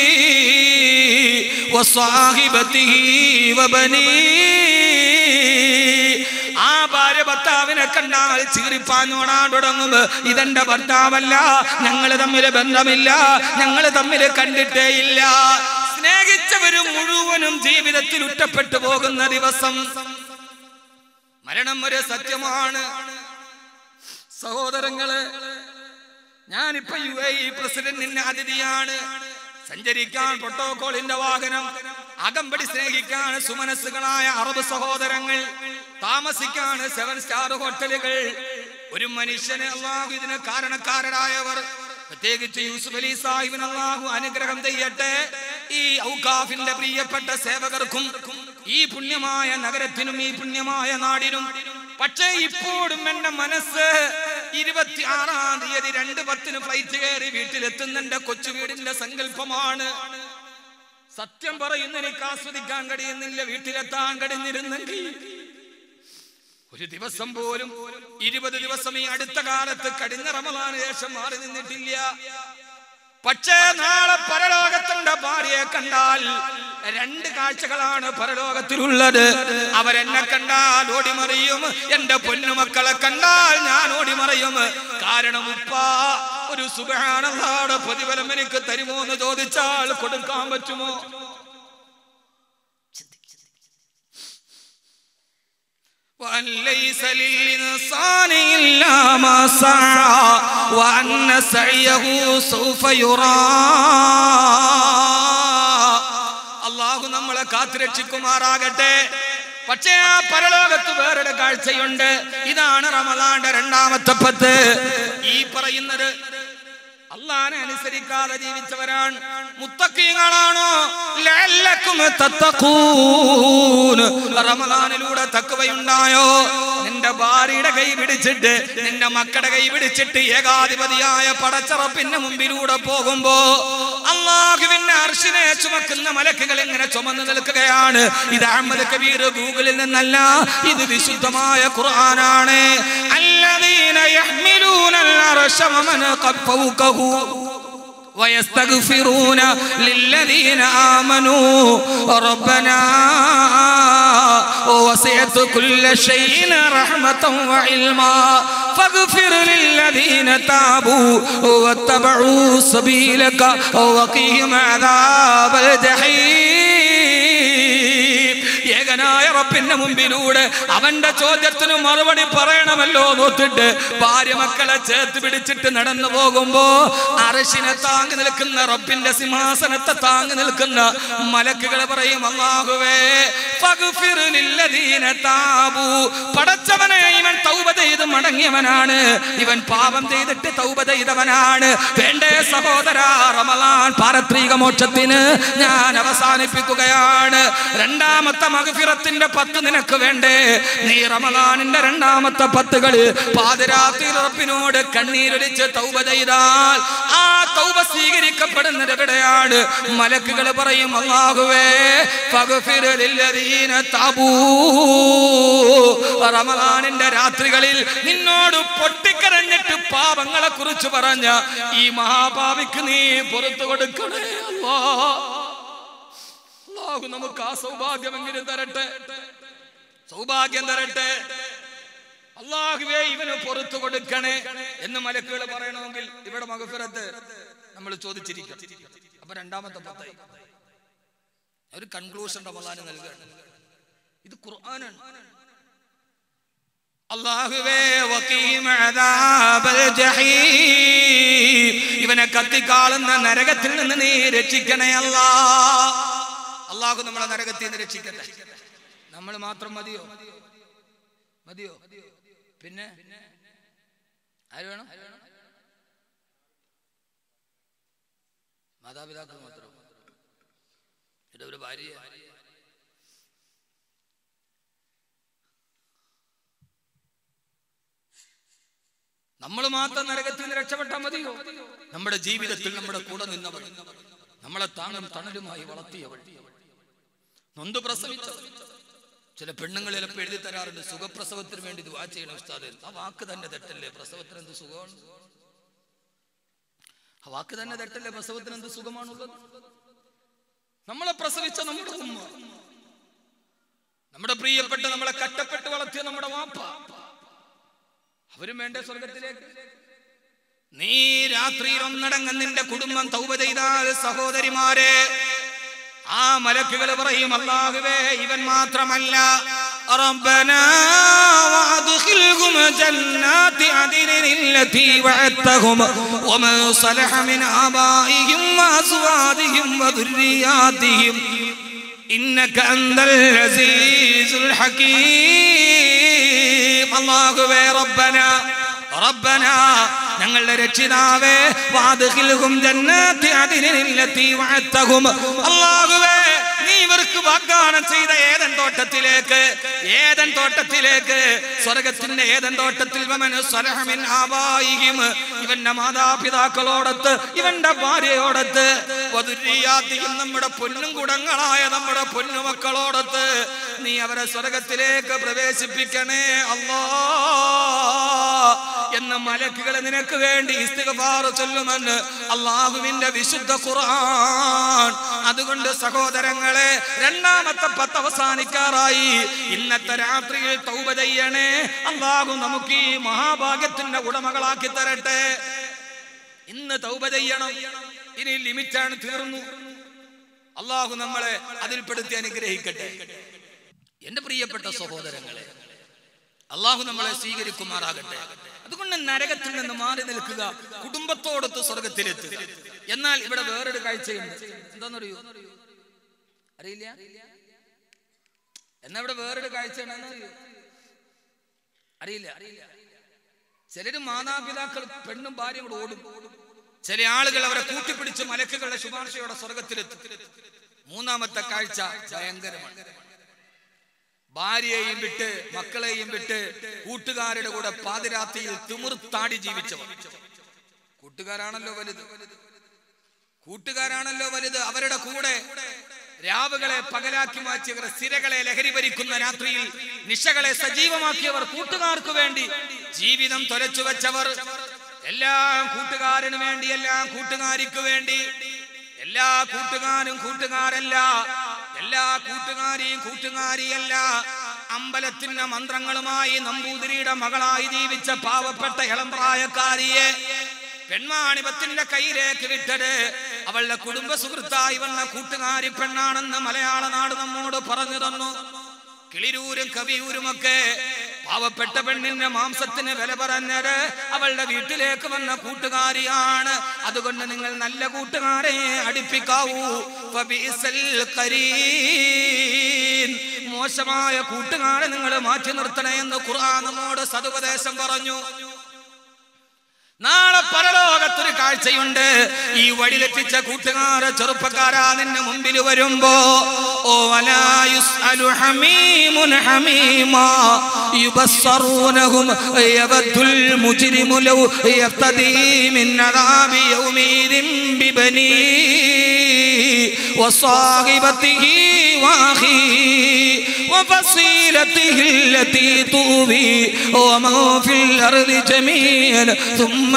وصاحبته وبنيه ആ ഭാര്യ ഭർത്താവിനെ കണ്ടാൽ ചീറിപ്പാഞ്ഞോടാൻ തുടങ്ങും ഇതെന്റെ ഭർത്താവല്ല ഞങ്ങൾ തമ്മിൽ ബന്ധമില്ല ഞങ്ങൾ തമ്മിൽ കണ്ടിട്ടേ ഇല്ല സ്നേഹിച്ചവര് മുഴുവനും ജീവിതത്തിൽ ഉറ്റപ്പെട്ടു പോകുന്ന ദിവസം മരണം ഒരു സത്യമാണ് സഹോദരങ്ങള് ഞാനിപ്പോ യു എ ഇ പ്രസിഡന്റിന്റെ അതിഥിയാണ് സഞ്ചരിക്കാൻ പ്രോട്ടോകോളിന്റെ വാഹനം അകമ്പടി സ്നേഹിക്കാൻ സുമനസ്സുകളായ അറബ് സഹോദരങ്ങൾ താമസിക്കാൻ സെവൻ സ്റ്റാർ ഹോട്ടലുകൾ ഒരു മനുഷ്യന് അള്ളാഹു ഇതിന് കാരണക്കാരനായവർ പ്രത്യേകിച്ച് യൂസുഫ് അലി സാഹിബിന് അള്ളാഹു അനുഗ്രഹം ചെയ്യട്ടെ ഈ ഔക്കാഫിന്റെ പ്രിയപ്പെട്ട സേവകർക്കും ഈ പുണ്യമായ നഗരത്തിനും ഈ പുണ്യമായ നാടിനും പക്ഷേ ഇപ്പോഴും എന്റെ മനസ്സ് ഇരുപത്തി ആറാം തീയതി രണ്ട് പത്തിന് ഫ്ലൈറ്റ് കയറി വീട്ടിലെത്തുന്ന എന്റെ കൊച്ചു വീടിന്റെ സങ്കല്പമാണ് സത്യം പറയുന്ന എനിക്ക് ആസ്വദിക്കാൻ കഴിയുന്നില്ല വീട്ടിലെത്താൻ കഴിഞ്ഞിരുന്നെങ്കിൽ ഒരു ദിവസം പോലും ഇരുപത് ദിവസം ഈ അടുത്ത കാലത്ത് കഴിഞ്ഞ റമദാന് ശേഷം മാറി നിന്നിട്ടില്ല പക്ഷേ നാളെ പരലോകത്തിന്റെ ഭാര്യയെ കണ്ടാൽ രണ്ട് കാഴ്ചകളാണ് പരലോകത്തിലുള്ളത് അവരെന്നെ കണ്ടാൽ ഓടിമറിയും എന്റെ പൊന്നുമക്കളെ കണ്ടാൽ ഞാൻ ഓടിമറിയും കാരണം ഉപ്പ ഒരു സുഖാനന്ദാട് പ്രതിഫലം എനിക്ക് തരുമോ എന്ന് ചോദിച്ചാൽ കൊടുക്കാൻ പറ്റുമോ وأن ليس للإنسان إلا ما سعى وأن سعيه سوف يرى അള്ളാഹു നമ്മളെ കാത്തുരക്ഷിക്കുമാറാകട്ടെ പക്ഷേ ആ പരലോകത്ത് വേറൊരു കാഴ്ചയുണ്ട് ഇതാണ് റമദാന്റെ രണ്ടാമത്തെ പത്ത് ഈ പറയുന്നത് അള്ളാനെ അനുസരിക്കാതെ ജീവിച്ചവരാണ് മുത്തക്കീങ്ങളാണോ ലഅല്ലക്കും തത്തഖൂൻ റമദാനിലൂടെ തക്കവയുണ്ടായോ നിന്റെ ഭാര്യയുടെ കൈ പിടിച്ചിട്ട് നിന്റെ മക്കളുടെ കൈ പിടിച്ചിട്ട് ഏകാധിപതിയായ പടച്ചറപ്പിന്റെ മുമ്പിലൂടെ പോകുമ്പോ അള്ളാഹുവിന്റെ അർഷിനെ ചുമക്കുന്ന മലക്കുകൾ ഇങ്ങനെ ചുമന്നു നിൽക്കുകയാണ് ഇത് അഹമ്മദ് കബീർ ഗൂഗിളിൽ നിന്നല്ല ഇത് വിശുദ്ധമായ ഖുർആനാണ് الذين يحملون العرش ومن قد فوقه ويستغفرون للذين آمنوا ربنا وسعت كل شيء رحمة وعلما فاغفر للذين تابوا واتبعوا سبيلك وقهم عذاب الجحيم ഏകനായ റബ്ബിന്റെ മുമ്പിലൂടെ അവന്റെ ചോദ്യത്തിന് മറുപടി പറയണമല്ലോ നോത്തിട്ട് ഭാര്യ മക്കളെ ചേർത്ത് പിടിച്ചിട്ട് നടന്നു പോകുമ്പോ അറശിനെ താങ്ങി നിൽക്കുന്ന റബ്ബിന്റെ സിംഹാസനത്തെ താങ്ങി നിൽക്കുന്ന മലക്കുകൾ പറയും അള്ളാഹുവേ ഫഗ്ഫിർ ലില്ലദീന താബു പടച്ചവനെ ഇവൻ തൗബ ചെയ്ത് മടങ്ങിയവനാണ് ഇവൻ പാപം ചെയ്തിട്ട് തൗബ ചെയ്തവനാണ് വേണ്ടേ സഹോദര റമലാൻ പാരത്രിക മോക്ഷത്തിന് ഞാൻ അവസാനിപ്പിക്കുകയാണ് രണ്ടാമത്തെ മഗ്ഫിറത്തിന്റെ പത്ത് നിനക്ക് വേണ്ടേ നീ റമലാനിന്റെ രണ്ടാമത്തെ പത്തുകള് പാതിരാത്രി റബ്ബിനോട് കണ്ണീരൊലിച്ച് തൗബ ചെയ്താൽ ആ തൗബ സ്വീകരിക്കപ്പെടുന്നത് എവിടെയാണ് മലക്കുകൾ പറയും അള്ളാഹുവേ ഫഗ്ഫിർ ലില്ലദീന തബൂ റമലാനിന്റെ രാത്രികളിൽ നിന്നോട് പൊട്ടിക്കരഞ്ഞിട്ട് പാപങ്ങളെ കുറിച്ച് പറഞ്ഞ ഈ മഹാപാവിക്ക് നീ പുറത്തു കൊടുക്കണേ അല്ലാ അള്ളാഹു നമുക്ക് ആ സൗഭാഗ്യമെങ്കിലും തരട്ടെ സൗഭാഗ്യം തരട്ടെ അള്ളാഹുവേ ഇവന് പുറത്തു കൊടുക്കണേ എന്ന് മലക്കുകൾ പറയണമെങ്കിൽ ഇവിടെ മകഫിറത്ത് നമ്മൾ ചോദിച്ചിരിക്കും അപ്പൊ രണ്ടാമത്തെ പത്തായി ഒരു കൺക്ലൂഷൻ റമദാന് നൽകുകയാണ് ഇത് ഖുർആനാണ് അള്ളാഹുവേ വക്കീം അദാബൽ ജഹീം ഇവനെ കത്തിക്കാളുന്ന നരകത്തിൽ നിന്ന് നീ രക്ഷിക്കണേ അല്ലാ അള്ളാഹു നമ്മളെ നരകത്തിൽ നിന്ന് രക്ഷിക്കട്ടെ നമ്മൾ മാത്രം മതിയോ മതിയോ പിന്നെ ആര് വേണം മാതാപിതാക്കൾ മാത്രം ഇത് ഒരു ഭാര്യ നമ്മൾ മാത്രം നരകത്തിൽ നിന്ന് രക്ഷപ്പെട്ടാൽ മതിയോ നമ്മുടെ ജീവിതത്തിൽ നമ്മുടെ കൂടെ നിന്നവൾ നമ്മളെ താങ്ങും തണലുമായി വളർത്തിയവൾ നൊന്ത് പ്രസവിച്ചവൾ ചില പെണ്ണുങ്ങൾ ചിലപ്പോൾ എഴുതി തരാറുണ്ട് സുഖപ്രസവത്തിന് വേണ്ടി ദുവാ ചെയ്യണം ഉസ്താദ് ആ വാക്ക് തന്നെ തെറ്റല്ലേ പ്രസവത്തിന് എന്ത് സുഖമാണ് ആ വാക്ക് തന്നെ തെറ്റല്ലേ പ്രസവത്തിന് എന്ത് സുഖമാണുള്ളത് നമ്മളെ പ്രസവിച്ച നമ്മുടെ ഉമ്മ നമ്മുടെ പ്രിയപ്പെട്ട നമ്മളെ കട്ടപ്പെട്ട് വളർത്തിയ നമ്മുടെ വാപ്പ അവരും വേണ്ട സ്വർഗത്തിലേക്ക് നീ രാത്രിയിൽ ഒന്നടങ്ങ് നിന്റെ കുടുംബം തൗബ ചെയ്താൽ സഹോദരിമാരെ ആ മലക്കുകൾ പറയും അല്ലാഹുവേ ഇവൻ മാത്രമല്ല ربنا وادخلهم جنات عدن التي وعدتهم ومن صلح من آبائهم وأزواجهم وذرياتهم إنك أنت العزيز الحكيم الله ربنا ربنا ഞങ്ങളുടെ രക്ഷിതാവേ വാദ്ഖിൽഹും ജന്നാത്തി അദ്നില്ലത്തി വഅത്തഹും അല്ലാഹുവേ നീ ഇവർക്ക് വാഗ്ദാനം ചെയ്ത ഏതൻ തോട്ടത്തിലേക്ക് ഏതൻ തോട്ടത്തിലേക്ക് സ്വർഗത്തിന്റെ ഏതൻ തോട്ടത്തിൽ വമന് സ്വലഹമിൻ ആബായിഹിം ഇവന്റെ മാതാപിതാക്കളോടൊത്ത് ഇവന്റെ ഭാര്യയോടൊത്ത് വധുരിയാത്തിയും നമ്മുടെ പൊന്നും കുടങ്ങളായ നമ്മുടെ പൊന്നുമക്കളോടൊത്ത് നീ അവരെ സ്വർഗത്തിലേക്ക് പ്രവേശിപ്പിക്കണേ അല്ലാ എന്ന് മലക്കുകൾ നിനക്ക് വേണ്ടി ഇസ്തിഗ്ഫാർ ചൊല്ലുമെന്ന് അള്ളാഹുവിന്റെ വിശുദ്ധ ഖുർആൻ അതുകൊണ്ട് സഹോദരങ്ങളെ രണ്ടാമത്തെ പത്ത് അവസാനിക്കാറായി ഇന്നത്തെ രാത്രിയിൽ തൗബ ചെയ്യണേ അള്ളാഹു നമുക്ക് ഈ മഹാഭാഗ്യത്തിന്റെ ഉടമകളാക്കി തരട്ടെ ഇന്ന് തൗബ ചെയ്യണം ഇനി ലിമിറ്റാണ് തീർന്നു അള്ളാഹു നമ്മളെ അതിൽപ്പെടുത്തി അനുഗ്രഹിക്കട്ടെ എന്റെ പ്രിയപ്പെട്ട സഹോദരങ്ങളെ അള്ളാഹു നമ്മളെ സ്വീകരിക്കുമാറാകട്ടെ അതുകൊണ്ട് നരകത്തിൽ നിന്ന് മാറി നിൽക്കുക കുടുംബത്തോടൊത്ത് സ്വർഗത്തിലെത്തുക എന്നാൽ ഇവിടെ വേറൊരു കാഴ്ചയുണ്ട് എന്താണെന്നറിയോ അറിയില്ല എന്നാ ഇവിടെ വേറൊരു കാഴ്ച ഉണ്ടെന്നറിയോ അറിയില്ല ചിലര് മാതാപിതാക്കൾ പെണ്ണും ഭാര്യയും കൂടെ ഓടും ചില ആളുകൾ അവരെ കൂട്ടിപ്പിടിച്ച് മലക്കുകളുടെ ശുപാർശയോടെ സ്വർഗത്തിലെത്തും മൂന്നാമത്തെ കാഴ്ച ഭയങ്കരമാണ് ഭാര്യയെയും വിട്ട് മക്കളെയും വിട്ട് കൂട്ടുകാരുടെ കൂടെ പാതിരാത്രിയിൽ തിമിർത്താടി ജീവിച്ചവർ കൂട്ടുകാരാണല്ലോ വലുത് കൂട്ടുകാരാണല്ലോ വലുത് അവരുടെ കൂടെ രാവുകളെ പകലാക്കി മാറ്റിയവർ സ്ഥിരകളെ ലഹരി ഭരിക്കുന്ന രാത്രിയിൽ നിശകളെ സജീവമാക്കിയവർ കൂട്ടുകാർക്ക് വേണ്ടി ജീവിതം തൊലച്ചു വെച്ചവർ എല്ലാം കൂട്ടുകാരന് വേണ്ടി എല്ലാം കൂട്ടുകാരിക്ക് വേണ്ടി എല്ലാ കൂട്ടുകാരും കൂട്ടുകാരല്ല എല്ലാ കൂട്ടുകാരിയും കൂട്ടുകാരിയല്ല അമ്പലത്തിന്റെ മന്ത്രങ്ങളുമായി നമ്പൂതിരിയുടെ മകളായി ജീവിച്ച പാവപ്പെട്ട ഇളംപ്രായക്കാരിയെ പെൺമാണിപത്തിന്റെ കയ്യിലേക്ക് വിട്ടത് അവളുടെ കുടുംബ സുഹൃത്തായി വന്ന കൂട്ടുകാരി പെണ്ണാണെന്ന് മലയാള നാട് നമ്മോട് പറഞ്ഞു തന്നു കിളിരൂരും കവിയൂരുമൊക്കെ പാവപ്പെട്ട പെണ്ണിന്റെ മാംസത്തിന് വില പറഞ്ഞത് അവളുടെ വീട്ടിലേക്ക് വന്ന കൂട്ടുകാരിയാണ് അതുകൊണ്ട് നിങ്ങൾ നല്ല കൂട്ടുകാരെ അടുപ്പിക്കാവൂ ഫബീസൽ കരീൻ. മോശമായ കൂട്ടുകാരെ നിങ്ങൾ മാറ്റി നിർത്തണേ എന്ന് ഖുർആൻ നമ്മോട് സതുപദേശം പറഞ്ഞു നാളെ പരലോകത്തൊരു കാഴ്ചയുണ്ട് ഈ വഴിയിലെത്തിച്ച കൂട്ടുകാര ചെറുപ്പക്കാരാ നിന്റെ മുമ്പിൽ വരുമ്പോ ഓ വലായുസ്അലു ഹമീമുൻ ഹമീമാ യുബസ്സറൂനഹും യവദ്ദുൽ മുജ്രിമു ലൗ യഫ്തദീ മിൻ അദാബി യൗമീദിൻ ബിബനീ وصاحبته واخيه وفصيلته التي تؤوي ومن في الأرض جميعا ثم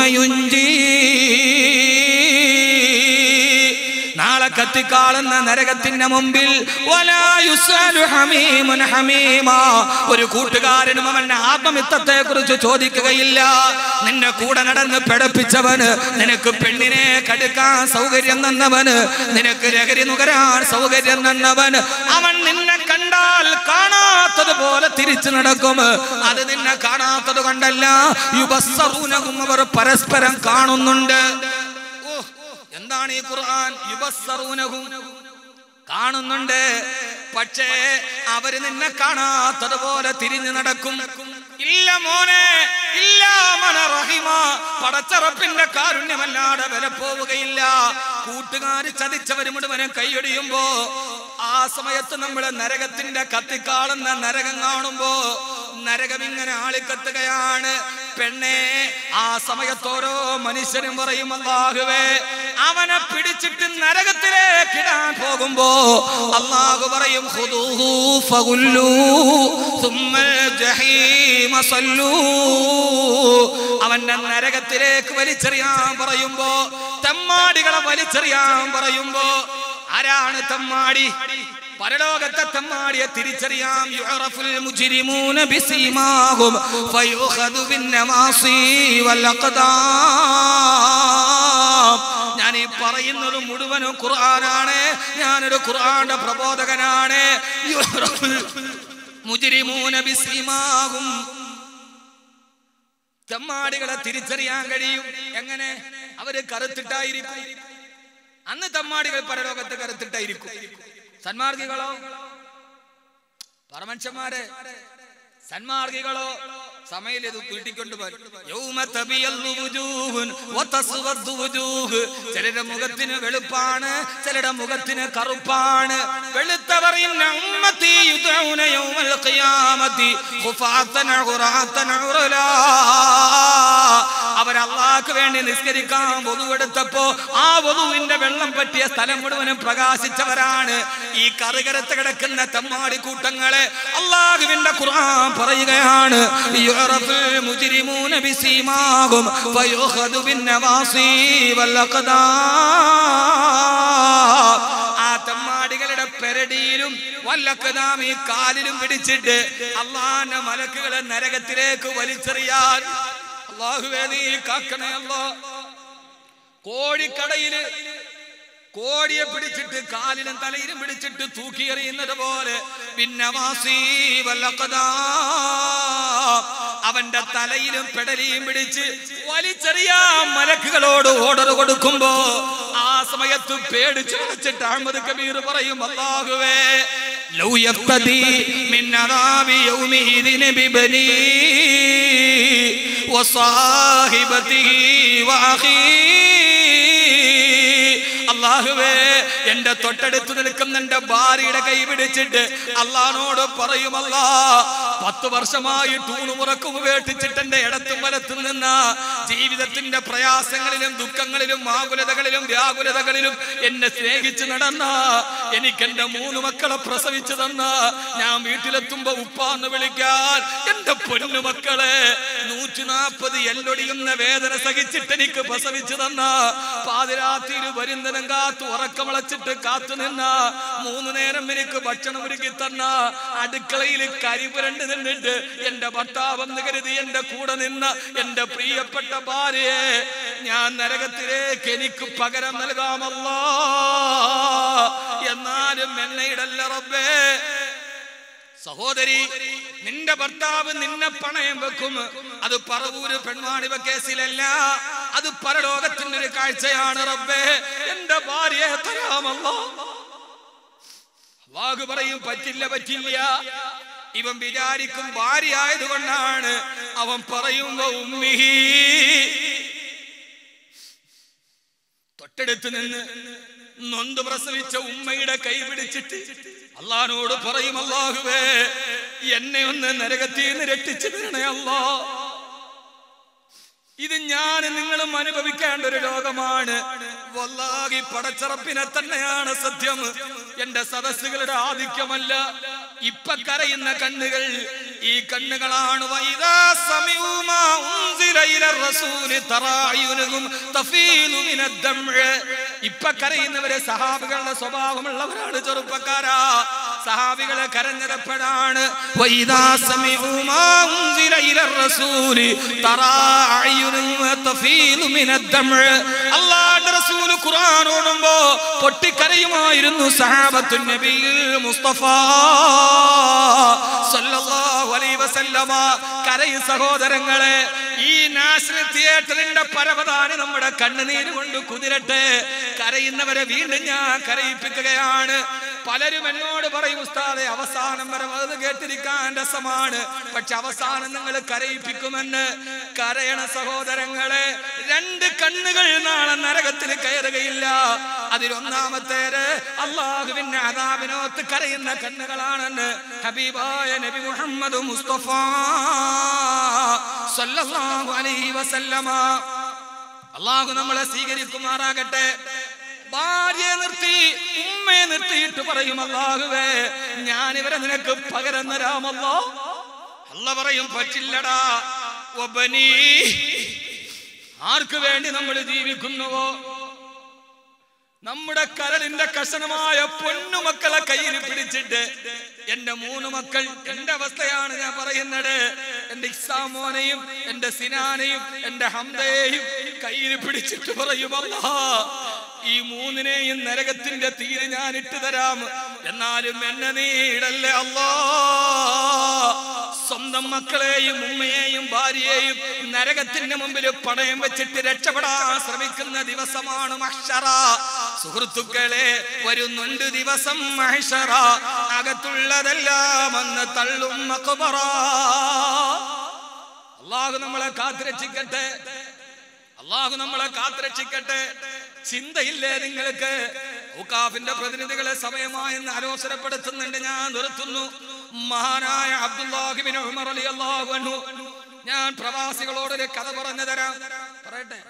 ينجيه നാളെ കത്തിക്കാളുന്ന നരകത്തിന്റെ മുമ്പിൽ വലാ യുസ്അലു ഹമീമുൻ ഹമീമാ. ഒരു കൂട്ടുകാരനും അവന്റെ ആത്മമിത്തത്തെ കുറിച്ച് ചോദിക്കുകയില്ല നിന്നെ കൂടെ നടന്ന് പിടപ്പിച്ചവന് നിനക്ക് പെണ്ണിനെ കടുക്കാൻ സൗകര്യം തന്നവന് നിനക്ക് ലഹരി നുകരാൻ സൗകര്യം തന്നവന് അവൻ നിന്നെ കണ്ടാൽ കാണാത്തതുപോലെ തിരിച്ചു നടക്കും അത് നിന്നെ കാണാത്തത് കൊണ്ടല്ല യുബസ്സറൂനഹും അവർ പരസ്പരം കാണുന്നുണ്ട് ഓ എന്താണ് ഈ ഖുർആൻ യുബസ്സറൂനഹും കാണുന്നുണ്ട് പക്ഷേ അവര് നിന്നെ കാണാത്തതുപോലെ തിരിഞ്ഞു നടക്കും ഇല്ല മോനെ ഇല്ല മന റഹിമ പടച്ചറപ്പിന്റെ കാരുണ്യമല്ലാതെ വില പോവുകയില്ല കൂട്ടുകാര് ചതിച്ചവര് മുഴുവനും കൈയൊടിയുമ്പോ ആ സമയത്ത് നമ്മൾ നരകത്തിന്റെ കത്തിക്കാളുന്ന നരകം കാണുമ്പോ നരകം ഇങ്ങനെ ആളിക്കത്തുകയാണ് പെണ്ണെ ആ സമയത്തോരോ മനുഷ്യനും പറയും അള്ളാഹുവേ അവനെ പിടിച്ചിട്ട് നരകത്തിലേക്ക് ഇടാൻ പോകുമ്പോ അള്ളാഹു പറയും ഖുദൂഹു ഫഗുല്ലൂ സുമ്മൽ ജഹീമ സല്ലൂ അവന്റെ നരകത്തിലേക്ക് വലിച്ചെറിയാൻ പറയുമ്പോ തെമ്മാടികളെ വലിച്ചെറിയാൻ പറയുമ്പോ ആരാണ് തെമ്മാടി പരലോകത്തെ തെമ്മാടിയെ തിരിച്ചറിയാം യുഅറഫുൽ മുജ്രിമൂന ബിസീമാഹും ഫയുഖദു ബിന്നമാസി വൽ അഖദാം ഞാൻ ഈ പറയുന്നത് മുഴുവനും ഖുർആനാണ് ഞാനൊരു ഖുർആന്റെ പ്രബോധകനാണ് യുഅറഫുൽ മുജ്രിമൂന ബിസീമാഹും തെമ്മാടികളെ തിരിച്ചറിയാൻ കഴിയും എങ്ങനെ അവര് കറുത്തിട്ടായിരിക്കും അന്ന് തെമ്മാടികൾ പരലോകത്ത് കറുത്തിട്ടായിരിക്കും സന്മാർഗികളോ പരമനുഷ്യന്മാര് സന്മാർഗികളോ സമയം ഇത് കൂട്ടിക്കൊണ്ട് ചിലരുടെ മുഖത്തിന് വെളുപ്പാണ് ചിലരുടെ മുഖത്തിന് കറുപ്പാണ് വെളുത്തവർ ഇന്ന ഉമ്മത്തി യുദ്ഊന യൗമൽ ഖിയാമത്തി ഖുഫാത്തൻ ഖുറാത്തൻ ഉറലാ അവർ അള്ളാഹ്ക്ക് വേണ്ടി നിസ്കരിക്കാൻ വധുവെടുത്തപ്പോ ആ വധുവിന്റെ വെള്ളം പറ്റിയ സ്ഥലം മുഴുവനും പ്രകാശിച്ചവരാണ് ഈ കറുകരത്ത് കിടക്കുന്ന തെമ്മാടി കൂട്ടങ്ങളെ അള്ളാഹുവിന്റെ ഖുർആൻ പറയുകയാണ് യുറഫുൽ മുജ്രിമൂന ബിസീമാഹും ഫയുഖദു ബിന്നവാസി വല്ലഖദാം ആ തെമ്മാടികളുടെ പെരടിയിലും വല്ലക്കതാം ഈ കാലിലും പിടിച്ചിട്ട് അള്ളാന്റെ മലക്കുകളെ നരകത്തിലേക്ക് വലിച്ചെറിയാൻ അള്ളാഹുവേ നീ കാക്കണേ അല്ലോ കോഴിക്കടയില് കോഴിയെ പിടിച്ചിട്ട് കാലിലും തലയിലും പിടിച്ചിട്ട് തൂക്കിയെറിയുന്നത് പോലെ പിന്നെ അവന്റെ തലയിലും പെടലിയും പിടിച്ച് വലിച്ചെറിയാ മലക്കുകളോട് ഓർഡർ കൊടുക്കുമ്പോ ആ സമയത്ത് പേടിച്ച് വെച്ചിട്ട് അഹമ്മദ് കബീർ പറയും അള്ളാഹുവേ ലൗ യഫ്തദി മിൻ അദാബി യൗമിഹിദിൻ ബിബനി വസാഹിബതിഹി വഅഖീ അള്ളാഹുവേ എന്റെ തൊട്ടടുത്ത് നിൽക്കുന്ന എന്റെ ഭാര്യയുടെ കൈ പിടിച്ചിട്ട് അള്ളഹാനോട് പറയുമല്ല പത്ത് വർഷമായി ടൂണുമുറക്കും ഉപേക്ഷിച്ചിട്ട് എന്റെ ഇടത്തും വലത്തും നിന്ന ജീവിതത്തിന്റെ പ്രയാസങ്ങളിലും ദുഃഖങ്ങളിലും ആകുലതകളിലും വ്യാകുലതകളിലും എന്നെ സ്നേഹിച്ച് നടന്ന എനിക്ക് എന്റെ മൂന്ന് മക്കളെ പ്രസവിച്ചു തന്ന ഞാൻ വീട്ടിലെത്തുമ്പോ ഉപ്പാന്ന് വിളിക്കാൻ എന്റെ പൊന്നു മക്കളെ നൂറ്റി നാൽപ്പത് എല്ലൊടിയുന്ന വേദന സഹിച്ചിട്ട് എനിക്ക് പ്രസവിച്ചു തന്ന പാതിരാത്രിയിൽ വരുന്നതും കാത്തു ഉറക്കമളച്ചിട്ട് കാത്തു നിന്ന മൂന്ന് നേരം എനിക്ക് ഭക്ഷണം ഒരുക്കി തന്ന അടുക്കളയിൽ കരിപുരണ്ട് നിന്നിട്ട് എന്റെ ഭർത്താവെന്ന് കരുതി എന്റെ കൂടെ നിന്ന എന്റെ പ്രിയപ്പെട്ട ഭാര്യയെ ഞാൻ നരകത്തിലേക്ക് എനിക്ക് പകരം നൽകാമല്ലോ എന്നാലും എന്നെയിടല്ല റബ്ബേ സഹോദരി നിന്റെ ഭർത്താവ് നിന്നെ പണയം വെക്കും അത് പറവൂര് പെൺവാണിവ കേസിലല്ല അത് പരലോകത്തിന്റെ ഒരു കാഴ്ചയാണ് റബ്ബേ എന്റെ ഭാര്യയെ തരാമല്ലോ അള്ളാഹു പറയും പറ്റില്ല പറ്റില്ല ഇവൻ വിചാരിക്കും ഭാര്യ ആയതുകൊണ്ടാണ് അവൻ പറയുമ്പോ ഉമ്മിഹി തൊട്ടടുത്ത് നിന്ന് നൊന്ത് പ്രസവിച്ച ഉമ്മയുടെ കൈ പിടിച്ചിട്ട് അള്ളഹാനോട് പറയും അള്ളാഹുവേ എന്നെ ഒന്ന് നരകത്തിൽ നിന്ന് രക്ഷിച്ചു തരണേ അല്ലാ ഇത് ഞാൻ നിങ്ങളും അനുഭവിക്കേണ്ട ഒരു രോഗമാണ് വല്ലാഹി പടച്ചറപ്പിനെ തന്നെയാണ് സത്യം എന്റെ സദസ്സുകളുടെ ആധിക്യമല്ല ഇപ്പൊ കരയുന്ന കണ്ണുകൾ ഈ കണ്ണുകളാണ് വൈദാ സമീഉമാ ഉൻസില ഇല റസൂലി തറായുനുഹും തഫീലു മിനദ്ദംഅ ഇപ്പൊ കരയുന്നവരെ സഹാബികളുടെ സ്വഭാവമുള്ളവരാണ് ചെറുപ്പക്കാരാ സഹാബികളെ കരഞ്ഞതപ്പോഴാണ് വൈദാ സമീഉമാ ഉൻസില ഇല റസൂലി തറായുനുഹും തഫീലു മിനദ്ദംഅ അല്ലാഹുവിന്റെ റസൂൽ ഖുർആൻ ഓടുമ്പോ പൊട്ടിക്കരയുമായിരുന്നു സഹാബത്തുൻ നബിയിൽ മുസ്തഫ സല്ലല്ലാഹു അലൈഹി വസല്ലമ കരയും സഹോദരങ്ങളെ ഈ നാഷണൽ തിയേറ്ററിന്റെ പരവതാനി നമ്മുടെ കണ്ണുനീര് കൊണ്ട് കുതിരട്ടെ കരയുന്നവരെ വീണ്ടും ഞാൻ കരയിപ്പിക്കുകയാണ് പലരും എന്നോട് പറയും ഉസ്താദെ അവസാനം വരെ അത് കേട്ടിരിക്കാൻ രസമാണ് പക്ഷെ അവസാനം നിങ്ങൾ കരയിപ്പിക്കുമെന്ന് കരയണ സഹോദരങ്ങളെ രണ്ട് കണ്ണുകൾ നാളെ നരകത്തിൽ കയറുകയില്ല അതിലൊന്നാമത്തേര് അള്ളാഹുവിന്റെ അതാവിനോത്ത് കരയുന്ന കണ്ണുകളാണെന്ന് ഹബീബായ നബി മുഹമ്മദ് മുസ്തഫ സല്ലല്ലാഹു അലൈഹി വസല്ലമ അള്ളാഹു നമ്മളെ സ്വീകരിക്കുമാറാകട്ടെ ഭാര്യയെ നിർത്തി ഉമ്മയെ നിർത്തിയിട്ട് പറയും അള്ളാഹുവേ ഞാൻ ഇവരെ നിനക്ക് പകരം തരാമല്ലോ അല്ല പറയും പറ്റില്ലടാ ഒബനീ ആർക്ക് വേണ്ടി നമ്മൾ ജീവിക്കുന്നുവോ നമ്മുടെ കരളിന്റെ കഷണമായ പൊന്നുമക്കളെ കയ്യിൽ പിടിച്ചിട്ട് എന്റെ മൂന്ന് മക്കൾ എന്റെ അവസ്ഥയാണ് ഞാൻ പറയുന്നത് എന്റെ ഇക്സാമോനെയും എന്റെ സിനാനെയും എന്റെ ഹംദയെയും കയ്യിൽ പിടിച്ചിട്ട് പറയും അല്ലാ ഈ മൂന്നിനെയും നരകത്തിന്റെ തീരെ ഞാൻ ഇട്ടു തരാം എന്നാലും എന്നെ നീടല്ലേ അല്ലാ സ്വന്തം മക്കളെയും ഉമ്മയെയും ഭാര്യയെയും നരകത്തിന്റെ മുമ്പിൽ പണയം വെച്ചിട്ട് രക്ഷപ്പെടാൻ ശ്രമിക്കുന്ന ദിവസമാണ് മഹ്ഷറ സുഹൃത്തുക്കളെ വരുന്നുണ്ട് ദിവസം മഹ്ഷറ അകത്തുള്ളതെല്ലാം അന്ന് തള്ളും മക്ബറ അള്ളാഹു നമ്മളെ കാത്തുരക്ഷിക്കട്ടെ അള്ളാഹു നമ്മളെ കാത്തുരക്ഷിക്കട്ടെ ചിന്തയില്ലേ നിങ്ങൾക്ക് ഔക്കാഫിന്റെ പ്രതിനിധികളെ സമയമായെന്ന് ആലോചനപ്പെടുത്തുന്നുണ്ട് ഞാൻ നിർത്തുന്നു മഹാനായ അബ്ദുല്ലാഹിബിൻ ഉമർ അലി അള്ളാഹു അൻഹു ഞാൻ പ്രവാസികളോടൊരു കഥ പറഞ്ഞു തരാം പറയട്ടെ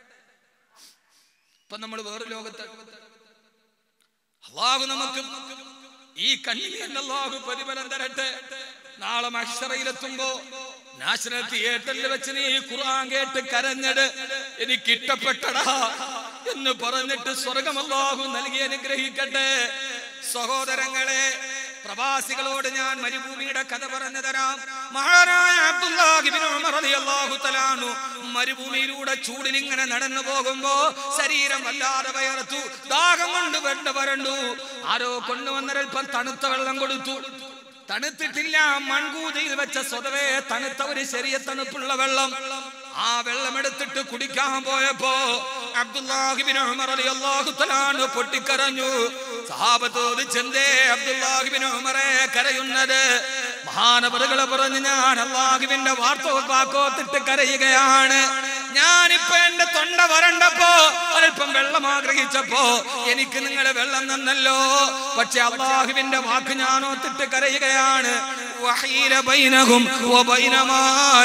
ഇപ്പൊ നമ്മൾ വേറെ ലോകത്ത് അള്ളാഹു നമുക്ക് ഈ കണ്ണിൽ തന്നെ അള്ളാഹു പ്രതിഫലം തരട്ടെ നാളെ മഷറയിലെത്തുമ്പോ നാഷണൽ തിയേറ്ററിൽ വെച്ച് നീ ഖുർആൻ കേട്ട് കരഞ്ഞട് എനിക്ക് ഇഷ്ടപ്പെട്ടടാ എന്ന് പറഞ്ഞിട്ട് സ്വർഗം അള്ളാഹു നൽകി അനുഗ്രഹിക്കട്ടെ സഹോദരങ്ങളെ പ്രവാസികളോട് ഞാൻ മരുഭൂമിയുടെ കഥ പറഞ്ഞു തരാം മഹാനായ അബ്ദുല്ലാഹിബ്നു ഉമർ റളിയല്ലാഹു തആലാനു മരുഭൂമിയിലൂടെ ചൂടിൽ ഇങ്ങനെ നടന്നു പോകുമ്പോ ശരീരം വല്ലാതെ വയർത്തു ദാഹം കൊണ്ട് വെണ്ട വരണ്ടു ആരോ കൊണ്ടുവന്നൊരൽപ്പം തണുത്ത വെള്ളം കൊടുത്തു തണുത്തിട്ടില്ല മൺകൂതിയിൽ വെച്ച സ്വതവേ തണുത്ത ഒരു ചെറിയ തണുപ്പുള്ള വെള്ളം ആ വെള്ളം എടുത്തിട്ട് കുടിക്കാൻ പോയപ്പോ അബ്ദുല്ലാഹിബിൻ ഉമർ റളിയല്ലാഹു തആല പൊട്ടിക്കരഞ്ഞു സഹാബത്തോട് ചെന്തേ അബ്ദുല്ലാഹിബിൻ ഉമറെ കരയുന്നത് മഹാനവറുകളെ പറഞ്ഞ് ഞാൻ അള്ളാഹുവിന്റെ വാർത്ത വാക്കോത്തിട്ട് കരയുകയാണ് ഞാനിപ്പോ എന്റെ തൊണ്ട വരണ്ടപ്പോ ഒരൽപ്പം വെള്ളം ആഗ്രഹിച്ചപ്പോ എനിക്ക് നിങ്ങളെ വെള്ളം തന്നല്ലോ പക്ഷെ അള്ളാഹുവിന്റെ വാക്ക് ഞാൻ ഓത്തിട്ട് കരയുകയാണ് വഹീല ബൈനഹും വബൈന മാ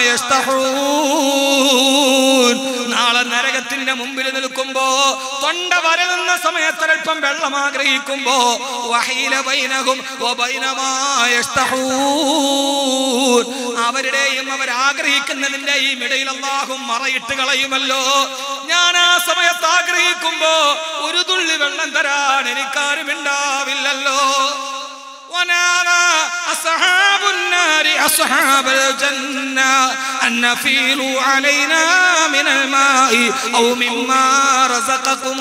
യസ്തഹൂൻ. നാളെ നരകത്തിന്റെ മുമ്പിൽ നിൽക്കുമ്പോ തൊണ്ട വരലുന്ന സമയത്ത് അല്പം വെള്ളം ആഗ്രഹിക്കുമ്പോ വഹീല ബൈനഹും വബൈന മാ യസ്തഹൂൻ. അവരുടെയും അവർ ആഗ്രഹിക്കുന്നതിന്റെയും ഇടയിൽ അള്ളാഹും മറയിട്ട് കളയുമല്ലോ ഞാൻ ആ സമയത്ത് ആഗ്രഹിക്കുമ്പോ ഒരു തുള്ളി വെള്ളം തരാൻ എനിക്കാരും ഉണ്ടാവില്ലല്ലോ ونادى أصحاب النار أصحاب الجنة أن نفيلوا علينا من الماء أو مما رزقكم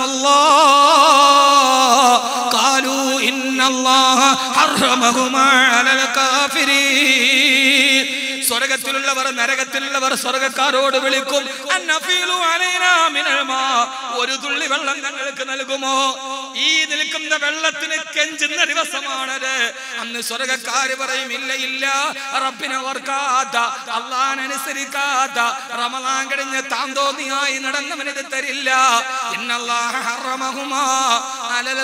الله قالوا إن الله حرمهما على الكافرين സ്വർഗത്തിലുള്ളവർ നരകത്തിലുള്ളവർ സ്വർഗക്കാരോട് വിളിക്കും അന്നഫീലു അലൈനാ മിനൽ മാ. ഒരു തുള്ളി വെള്ളം ഞങ്ങൾക്ക് നൽകുമോ ഈ നിൽക്കുന്ന വെള്ളത്തിന് കെഞ്ചുന്ന ദിവസമാണത് അന്ന് സ്വർഗക്കാര് പറയും ഇല്ല ഇല്ല റബ്ബിനെ ഓർക്കാത്ത അള്ളാനനുസരിക്കാത്ത റമദാൻ കഴിഞ്ഞ് താന്തോന്നിയായി നടന്നവന് ഇത് തരില്ല ഇന്നല്ലാഹ ഹറമഹുമാ അലൽ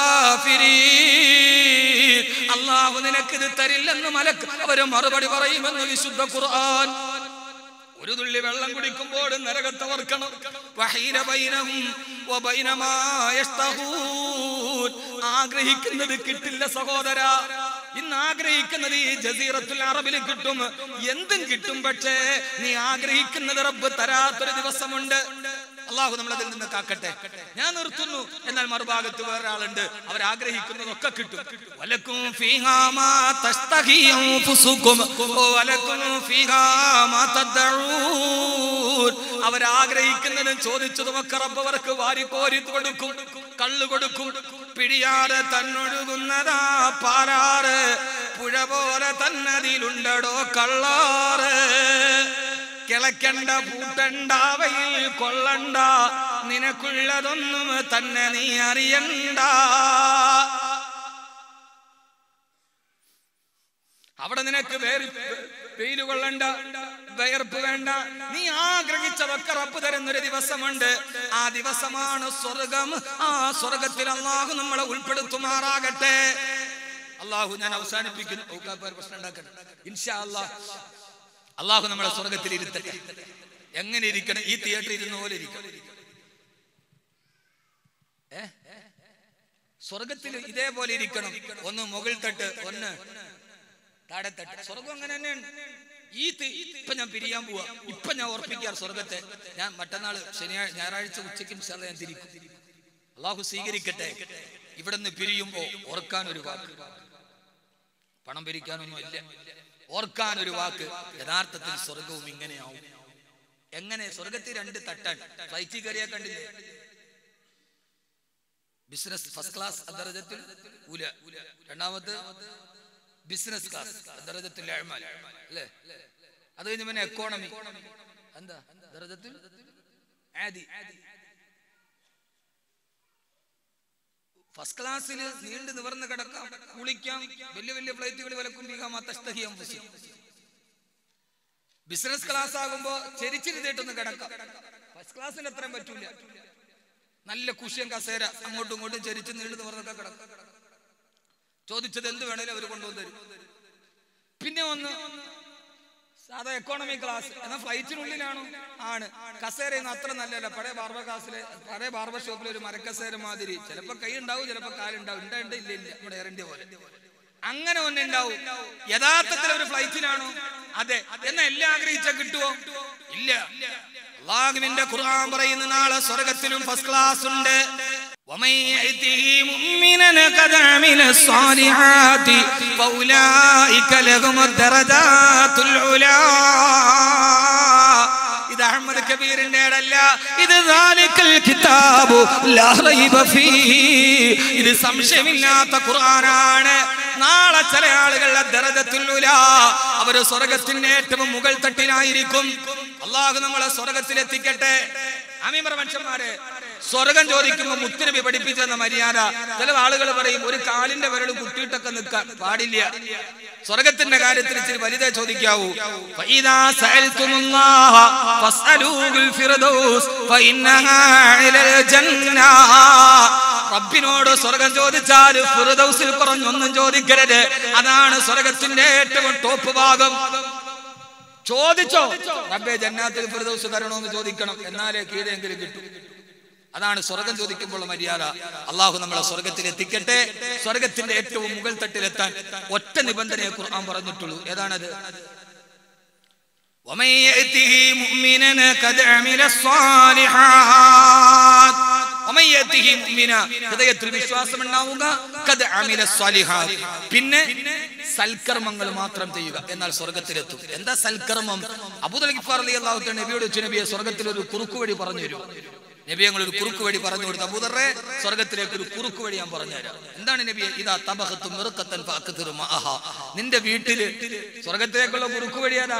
കാഫിരീൻ അള്ളാഹു നിനക്ക് ഇത് തരില്ലെന്ന് മലക്ക് അവര് മറുപടി പറയുമെന്ന് വിശുദ്ധ ഖുർആൻ ഒരു തുള്ളി വെള്ളം കുടിക്കുമ്പോൾ നരകത്തെ ഓർക്കണം വഹീന ബൈനഹും വബൈന മാ യസ്തഹൂൻ. ആഗ്രഹിക്കുന്നത് കിട്ടില്ല സഹോദര ഇന്ന് ആഗ്രഹിക്കുന്നത് ഈ ജസീറത്തുൽ അറബിൽ കിട്ടും എന്തും കിട്ടും പക്ഷേ നീ ആഗ്രഹിക്കുന്നത് റബ്ബ് തരാത്തൊരു ദിവസമുണ്ട് അള്ളാഹു നമ്മളതിൽ നിന്ന് കാക്കട്ടെ ഞാൻ നിർത്തുന്നു എന്നാൽ മറുഭാഗത്ത് വേറെ ആളുണ്ട് അവർ ആഗ്രഹിക്കുന്നതൊക്കെ കിട്ടും വലക്കും ഫീഹാ മാ തസ്തഹി അൻഫുസുക്കും വലക്കും ഫീഹാ മാ തദ്ദഊൻ അവരാഗ്രഹിക്കുന്നതും ചോദിച്ചതും ഒക്കെ റബ്ബ് അവർക്ക് വാരിക്കോരി കൊടുക്കും കള്ളു കൊടുക്കും പിടിയാറ് തന്നൊഴുകുന്നതാ പാലാറ് പുഴ പോലെ തന്നതിലുണ്ടടോ കള്ളാറ് കിളക്കണ്ട പൂട്ടണ്ടാവയിൽ കൊള്ളണ്ട നിനക്കുള്ളതൊന്നും തന്നെ നീ അറിയണ്ട അവിടെ നിനക്ക് വേറി വെയിൽ കൊള്ളണ്ട വയർപ്പ് വേണ്ട നീ ആഗ്രഹിച്ചതൊക്കെ റബ്ബ് തരുന്നൊരു ദിവസമുണ്ട് ആ ദിവസമാണ് സ്വർഗം ആ സ്വർഗത്തിൽ അള്ളാഹു നമ്മളെ ഉൾപ്പെടുത്തുമാറാകട്ടെ അള്ളാഹു ഞാൻ അവസാനിപ്പിക്കുന്നു ഔക്കാപ്പ് ഒരു പ്രശ്നം ഉണ്ടാക്കട്ടെ ഇൻഷാ അള്ളാഹ് അള്ളാഹു നമ്മളെ സ്വർഗത്തിൽ ഇരുത്തട്ടെ എങ്ങനെ ഇരിക്കണം ഈ തിയേറ്ററിൽ ഇരുന്ന പോലെ ഇരിക്കണം ഏ സ്വർഗത്തിൽ ഇതേപോലെ ഇരിക്കണം ഒന്ന് മുകൾ തട്ട് ഒന്ന് താഴെ തട്ട് സ്വർഗം അങ്ങനെ തന്നെയാണ് ഈ തി- ഇപ്പൊ ഞാൻ പിരിയാൻ പോവാ ഇപ്പൊ ഞാൻ ഓർപ്പിക്കാം സ്വർഗത്തെ ഞാൻ മറ്റന്നാള് ശനിയാഴ്ച ഞായറാഴ്ച ഉച്ചയ്ക്ക് ഇൻഷാല്ലാ ഞാൻ തിരിക്കും അള്ളാഹു സ്വീകരിക്കട്ടെ ഇവിടെ നിന്ന് പിരിയുമ്പോ ഓർക്കാൻ ഒരു വാക്ക് പണം പിരിക്കാനൊന്നും ഇല്ല ഓർക്കാൻ ഒരു വാക്ക് യഥാർത്ഥത്തിൽ സ്വർഗവും ഇങ്ങനെയാവും എങ്ങനെ സ്വർഗത്തിൽ രണ്ട് തട്ടാൻ ഫ്ലൈറ്റിൽ കയറിയാ കണ്ടില്ലേ ബിസിനസ് ഫസ്റ്റ് ക്ലാസ് അന്തർജത്തിൽ ഉല രണ്ടാമത് ബിസിനസ് ക്ലാസ് അന്തർജത്തിൽ അല്ലേ അത് കഴിഞ്ഞ് പിന്നെ എക്കോണമി എന്താ ദർജത്തിൽ ആദി ഫസ്റ്റ് ക്ലാസ്സിൽ നീണ്ടു നിവർന്ന് കിടക്കാം കുളിക്കാം വലിയ വലിയ ഫ്ലൈറ്റുകൾ വിലക്കും ബിസിനസ് ക്ലാസ് ആകുമ്പോ ചെരിച്ചിരുന്നിട്ടൊന്ന് കിടക്കാം ഫസ്റ്റ് ക്ലാസ്സിന് അത്രയും പറ്റൂല നല്ല കുഷ്യൻ കസേര അങ്ങോട്ടും ഇങ്ങോട്ടും ചെരിച്ച് നീണ്ടു പറഞ്ഞൊക്കെ കിടക്കാം ചോദിച്ചത് എന്ത് വേണേലും അവർ കൊണ്ടുവന്ന് തരും പിന്നെ ഒന്ന് സാധാ എക്കോണമി ക്ലാസ് എന്നാൽ ഫ്ലൈറ്റിനുള്ളിലാണോ ആണ് കസേര ഇന്ന് അത്ര നല്ലല്ല പഴയ ബാർബർ ക്ലാസ്സിലെ പഴയ ബാർബർ ഷോപ്പിലെ ഒരു മരക്കസേര മാതിരി ചിലപ്പോ കൈ ഉണ്ടാവും ചിലപ്പോ കാലുണ്ടാവും ഉണ്ട് ഇല്ല ഇല്ല നമ്മുടെ എയർ ഇന്ത്യ പോലെ അങ്ങനെ ഒന്നുണ്ടാവും യഥാർത്ഥത്തിൽ ഒരു ഫ്ലൈറ്റിലാണോ അതെ എന്നാ എല്ലാം ആഗ്രഹിച്ച കിട്ടുവോ ഇല്ല അള്ളാഹുവിന്റെ ഖുർആൻ പറയുന്ന നാളെ സ്വർഗത്തിലും ഫസ്റ്റ് ക്ലാസ് ഉണ്ട് ومن يأته مؤمنا قد عمل الصالحات فأولئك لهم الدرجات العلى ഇത് അഹമ്മദ് കബീറിന്റെ അല്ല ഇത് ദാലിക്കൽ കിതാബു ലാ റൈബ ഫീഹി. ഇത് സംശയമില്ലാത്ത ഖുർആനാണ് നാളെ ചില ആളുകളുടെ ദറജത്തുല്ലുല അവര് സ്വർഗത്തിന്റെ ഏറ്റവും മുകൾ തട്ടിലായിരിക്കും അള്ളാഹു നമ്മളെ സ്വർഗത്തിലെത്തിക്കട്ടെ അമീമർ മനുഷ്യന്മാരെ സ്വർഗം ചോദിക്കുമ്പോൾ മുത്തുനബി പഠിപ്പിച്ചെന്ന മര്യാദ ചില ആളുകൾ പറയും ഒരു കാലിന്റെ വിരൽ കുട്ടിയിട്ടൊക്കെ നിൽക്കാൻ പാടില്ല സ്വർഗത്തിന്റെ കാര്യത്തിൽ ഇച്ചിരി വലുതേ ചോദിക്കാവൂ ഫഇദാ സഅൽതുമുല്ലാഹ ഫസ്അലൂ ബിൽ ഫിർദൗസ് ഫഇന്നഹാ ഇലൽ ജന്ന റബ്ബിനോട് സ്വർഗം ചോദിച്ചാൽ ഫിർദൗസിൽ കുറഞ്ഞൊന്നും ചോദിക്കരുത് അതാണ് സ്വർഗത്തിന്റെ ഏറ്റവും ടോപ്പ് ഭാഗം ചോദിച്ചോ റബ്ബെ ജന്നാത്തിൽ ഫിർദൗസ് തരണോന്ന് ചോദിക്കണം എന്നാലേ കീഴെങ്കിലും കിട്ടും അതാണ് സ്വർഗം ചോദിക്കുമ്പോൾ മര്യാദ അള്ളാഹു നമ്മളെ സ്വർഗത്തിൽ എത്തിക്കട്ടെ സ്വർഗത്തിന്റെ ഏറ്റവും മുകൾ തട്ടിലെത്താൻ ഒറ്റ നിബന്ധനയെ ഖുർആൻ പറഞ്ഞിട്ടുള്ളൂ ഏതാണത് ومن يأته مؤمنا قد عمل الصالحات ومن يأته مؤمنا ഹൃദയത്തിൽ വിശ്വാസം ഉണ്ടാവുക قد عمل الصالحات പിന്നെ സൽക്കർമ്മങ്ങൾ മാത്രം ചെയ്യുക എന്നാൽ സ്വർഗത്തിലെത്തും എന്താ സൽക്കർമ്മം അബൂദൽ ഗിഫാർ റളിയല്ലാഹു തആല നബിയോട് ചോദിച്ചു നബിയെ സ്വർഗത്തിൽ ഒരു കുറുക്കു വഴി പറഞ്ഞു തരും നബി ഞങ്ങൾ ഒരു കുറുക്ക് വഴി പറഞ്ഞു കൊടുത്തു അബൂദറെ സ്വർഗത്തിലേക്ക് ഒരു കുറുക്ക് വഴി ഞാൻ പറഞ്ഞുതരാം എന്താണ് നബിയെ ഇതാ തബഹത്തു മിറുക്കത്തൻ ഫഅക്തിറു മഅഹ. നിന്റെ വീട്ടില് സ്വർഗത്തിലേക്കുള്ള കുറുക്ക് വഴി ഏതാ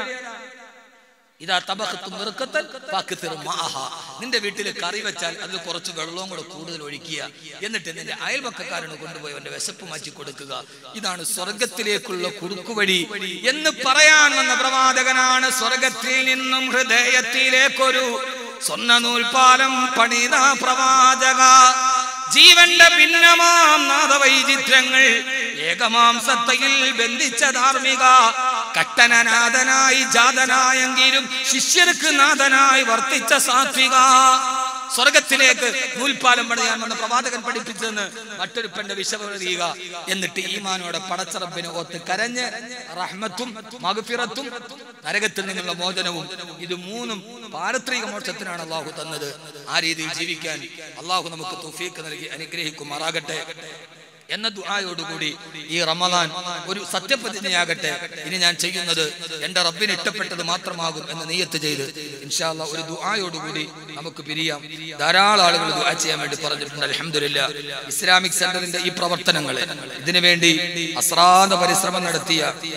ഇതാ തബഹത്തു മിറുക്കത്തൻ ഫഅക്തിറു മഅഹ. നിന്റെ വീട്ടിൽ കറി വെച്ചാൽ അതിൽ കുറച്ച് വെള്ളവും കൂടെ കൂടുതൽ ഒഴിക്കുക എന്നിട്ട് നിന്റെ അയൽപക്കക്കാരന് കൊണ്ടുപോയി അവന്റെ വിശപ്പ് മാറ്റി കൊടുക്കുക ഇതാണ് സ്വർഗത്തിലേക്കുള്ള കുറുക്കുവഴി എന്ന് പറയാൻ വന്ന പ്രവാചകനാണ് സ്വർഗത്തിൽ നിന്നും ഹൃദയത്തിലേക്കൊരു സ്വർണ്ണ നൂൽപാലം പണിത പ്രവാചക ജീവന്റെ ഭിന്നമാം നാദവൈചിത്രങ്ങൾ ഏകമാംസത്തയിൽ ബന്ധിച്ച ധാർമ്മിക കട്ടനനാഥനായി ജാതനായെങ്കിലും ശിഷ്യർക്ക് നാഥനായി വർത്തിച്ച സാത്വിക സ്വർഗത്തിലേക്ക് നൂൽപാലം പണിയാൻ വന്ന പ്രവാചകൻ പഠിപ്പിച്ചെന്ന് മറ്റൊരു പെണ്ണ് വിശവറിയുക എന്നിട്ട് ഈമാനോടെ പടച്ചറപ്പിനെ ഓത്ത് കരഞ്ഞ് റഹ്മത്തും മഗ്ഫിറത്തും നരകത്തിൽ നിന്നുള്ള മോചനവും ഇത് മൂന്നും പാരത്രിക മോക്ഷത്തിനാണ് അള്ളാഹു തന്നത് ആ രീതിയിൽ ജീവിക്കാൻ അള്ളാഹു നമുക്ക് തുഫീക്ക് നൽകി അനുഗ്രഹിക്കുമാറാകട്ടെ എന്ന ദുആയോടുകൂടി ഈ റമദാൻ ഒരു സത്യപ്രതിജ്ഞയാകട്ടെ ഇനി ഞാൻ ചെയ്യുന്നത് എന്റെ റബ്ബിന് ഇഷ്ടപ്പെട്ടത് മാത്രമാകും എന്ന് നീയത്ത് ചെയ്ത് ഇൻഷാല്ല ഒരു ദുആയോടുകൂടി നമുക്ക് പിരിയാം ധാരാളം ആളുകൾ ദുആ ചെയ്യാൻ വേണ്ടി പറഞ്ഞിട്ടുണ്ട് അലഹമില്ല ഇസ്ലാമിക് സെന്ററിന്റെ ഈ പ്രവർത്തനങ്ങളെ ഇതിനു വേണ്ടി അശ്രാന്ത പരിശ്രമം നടത്തിയ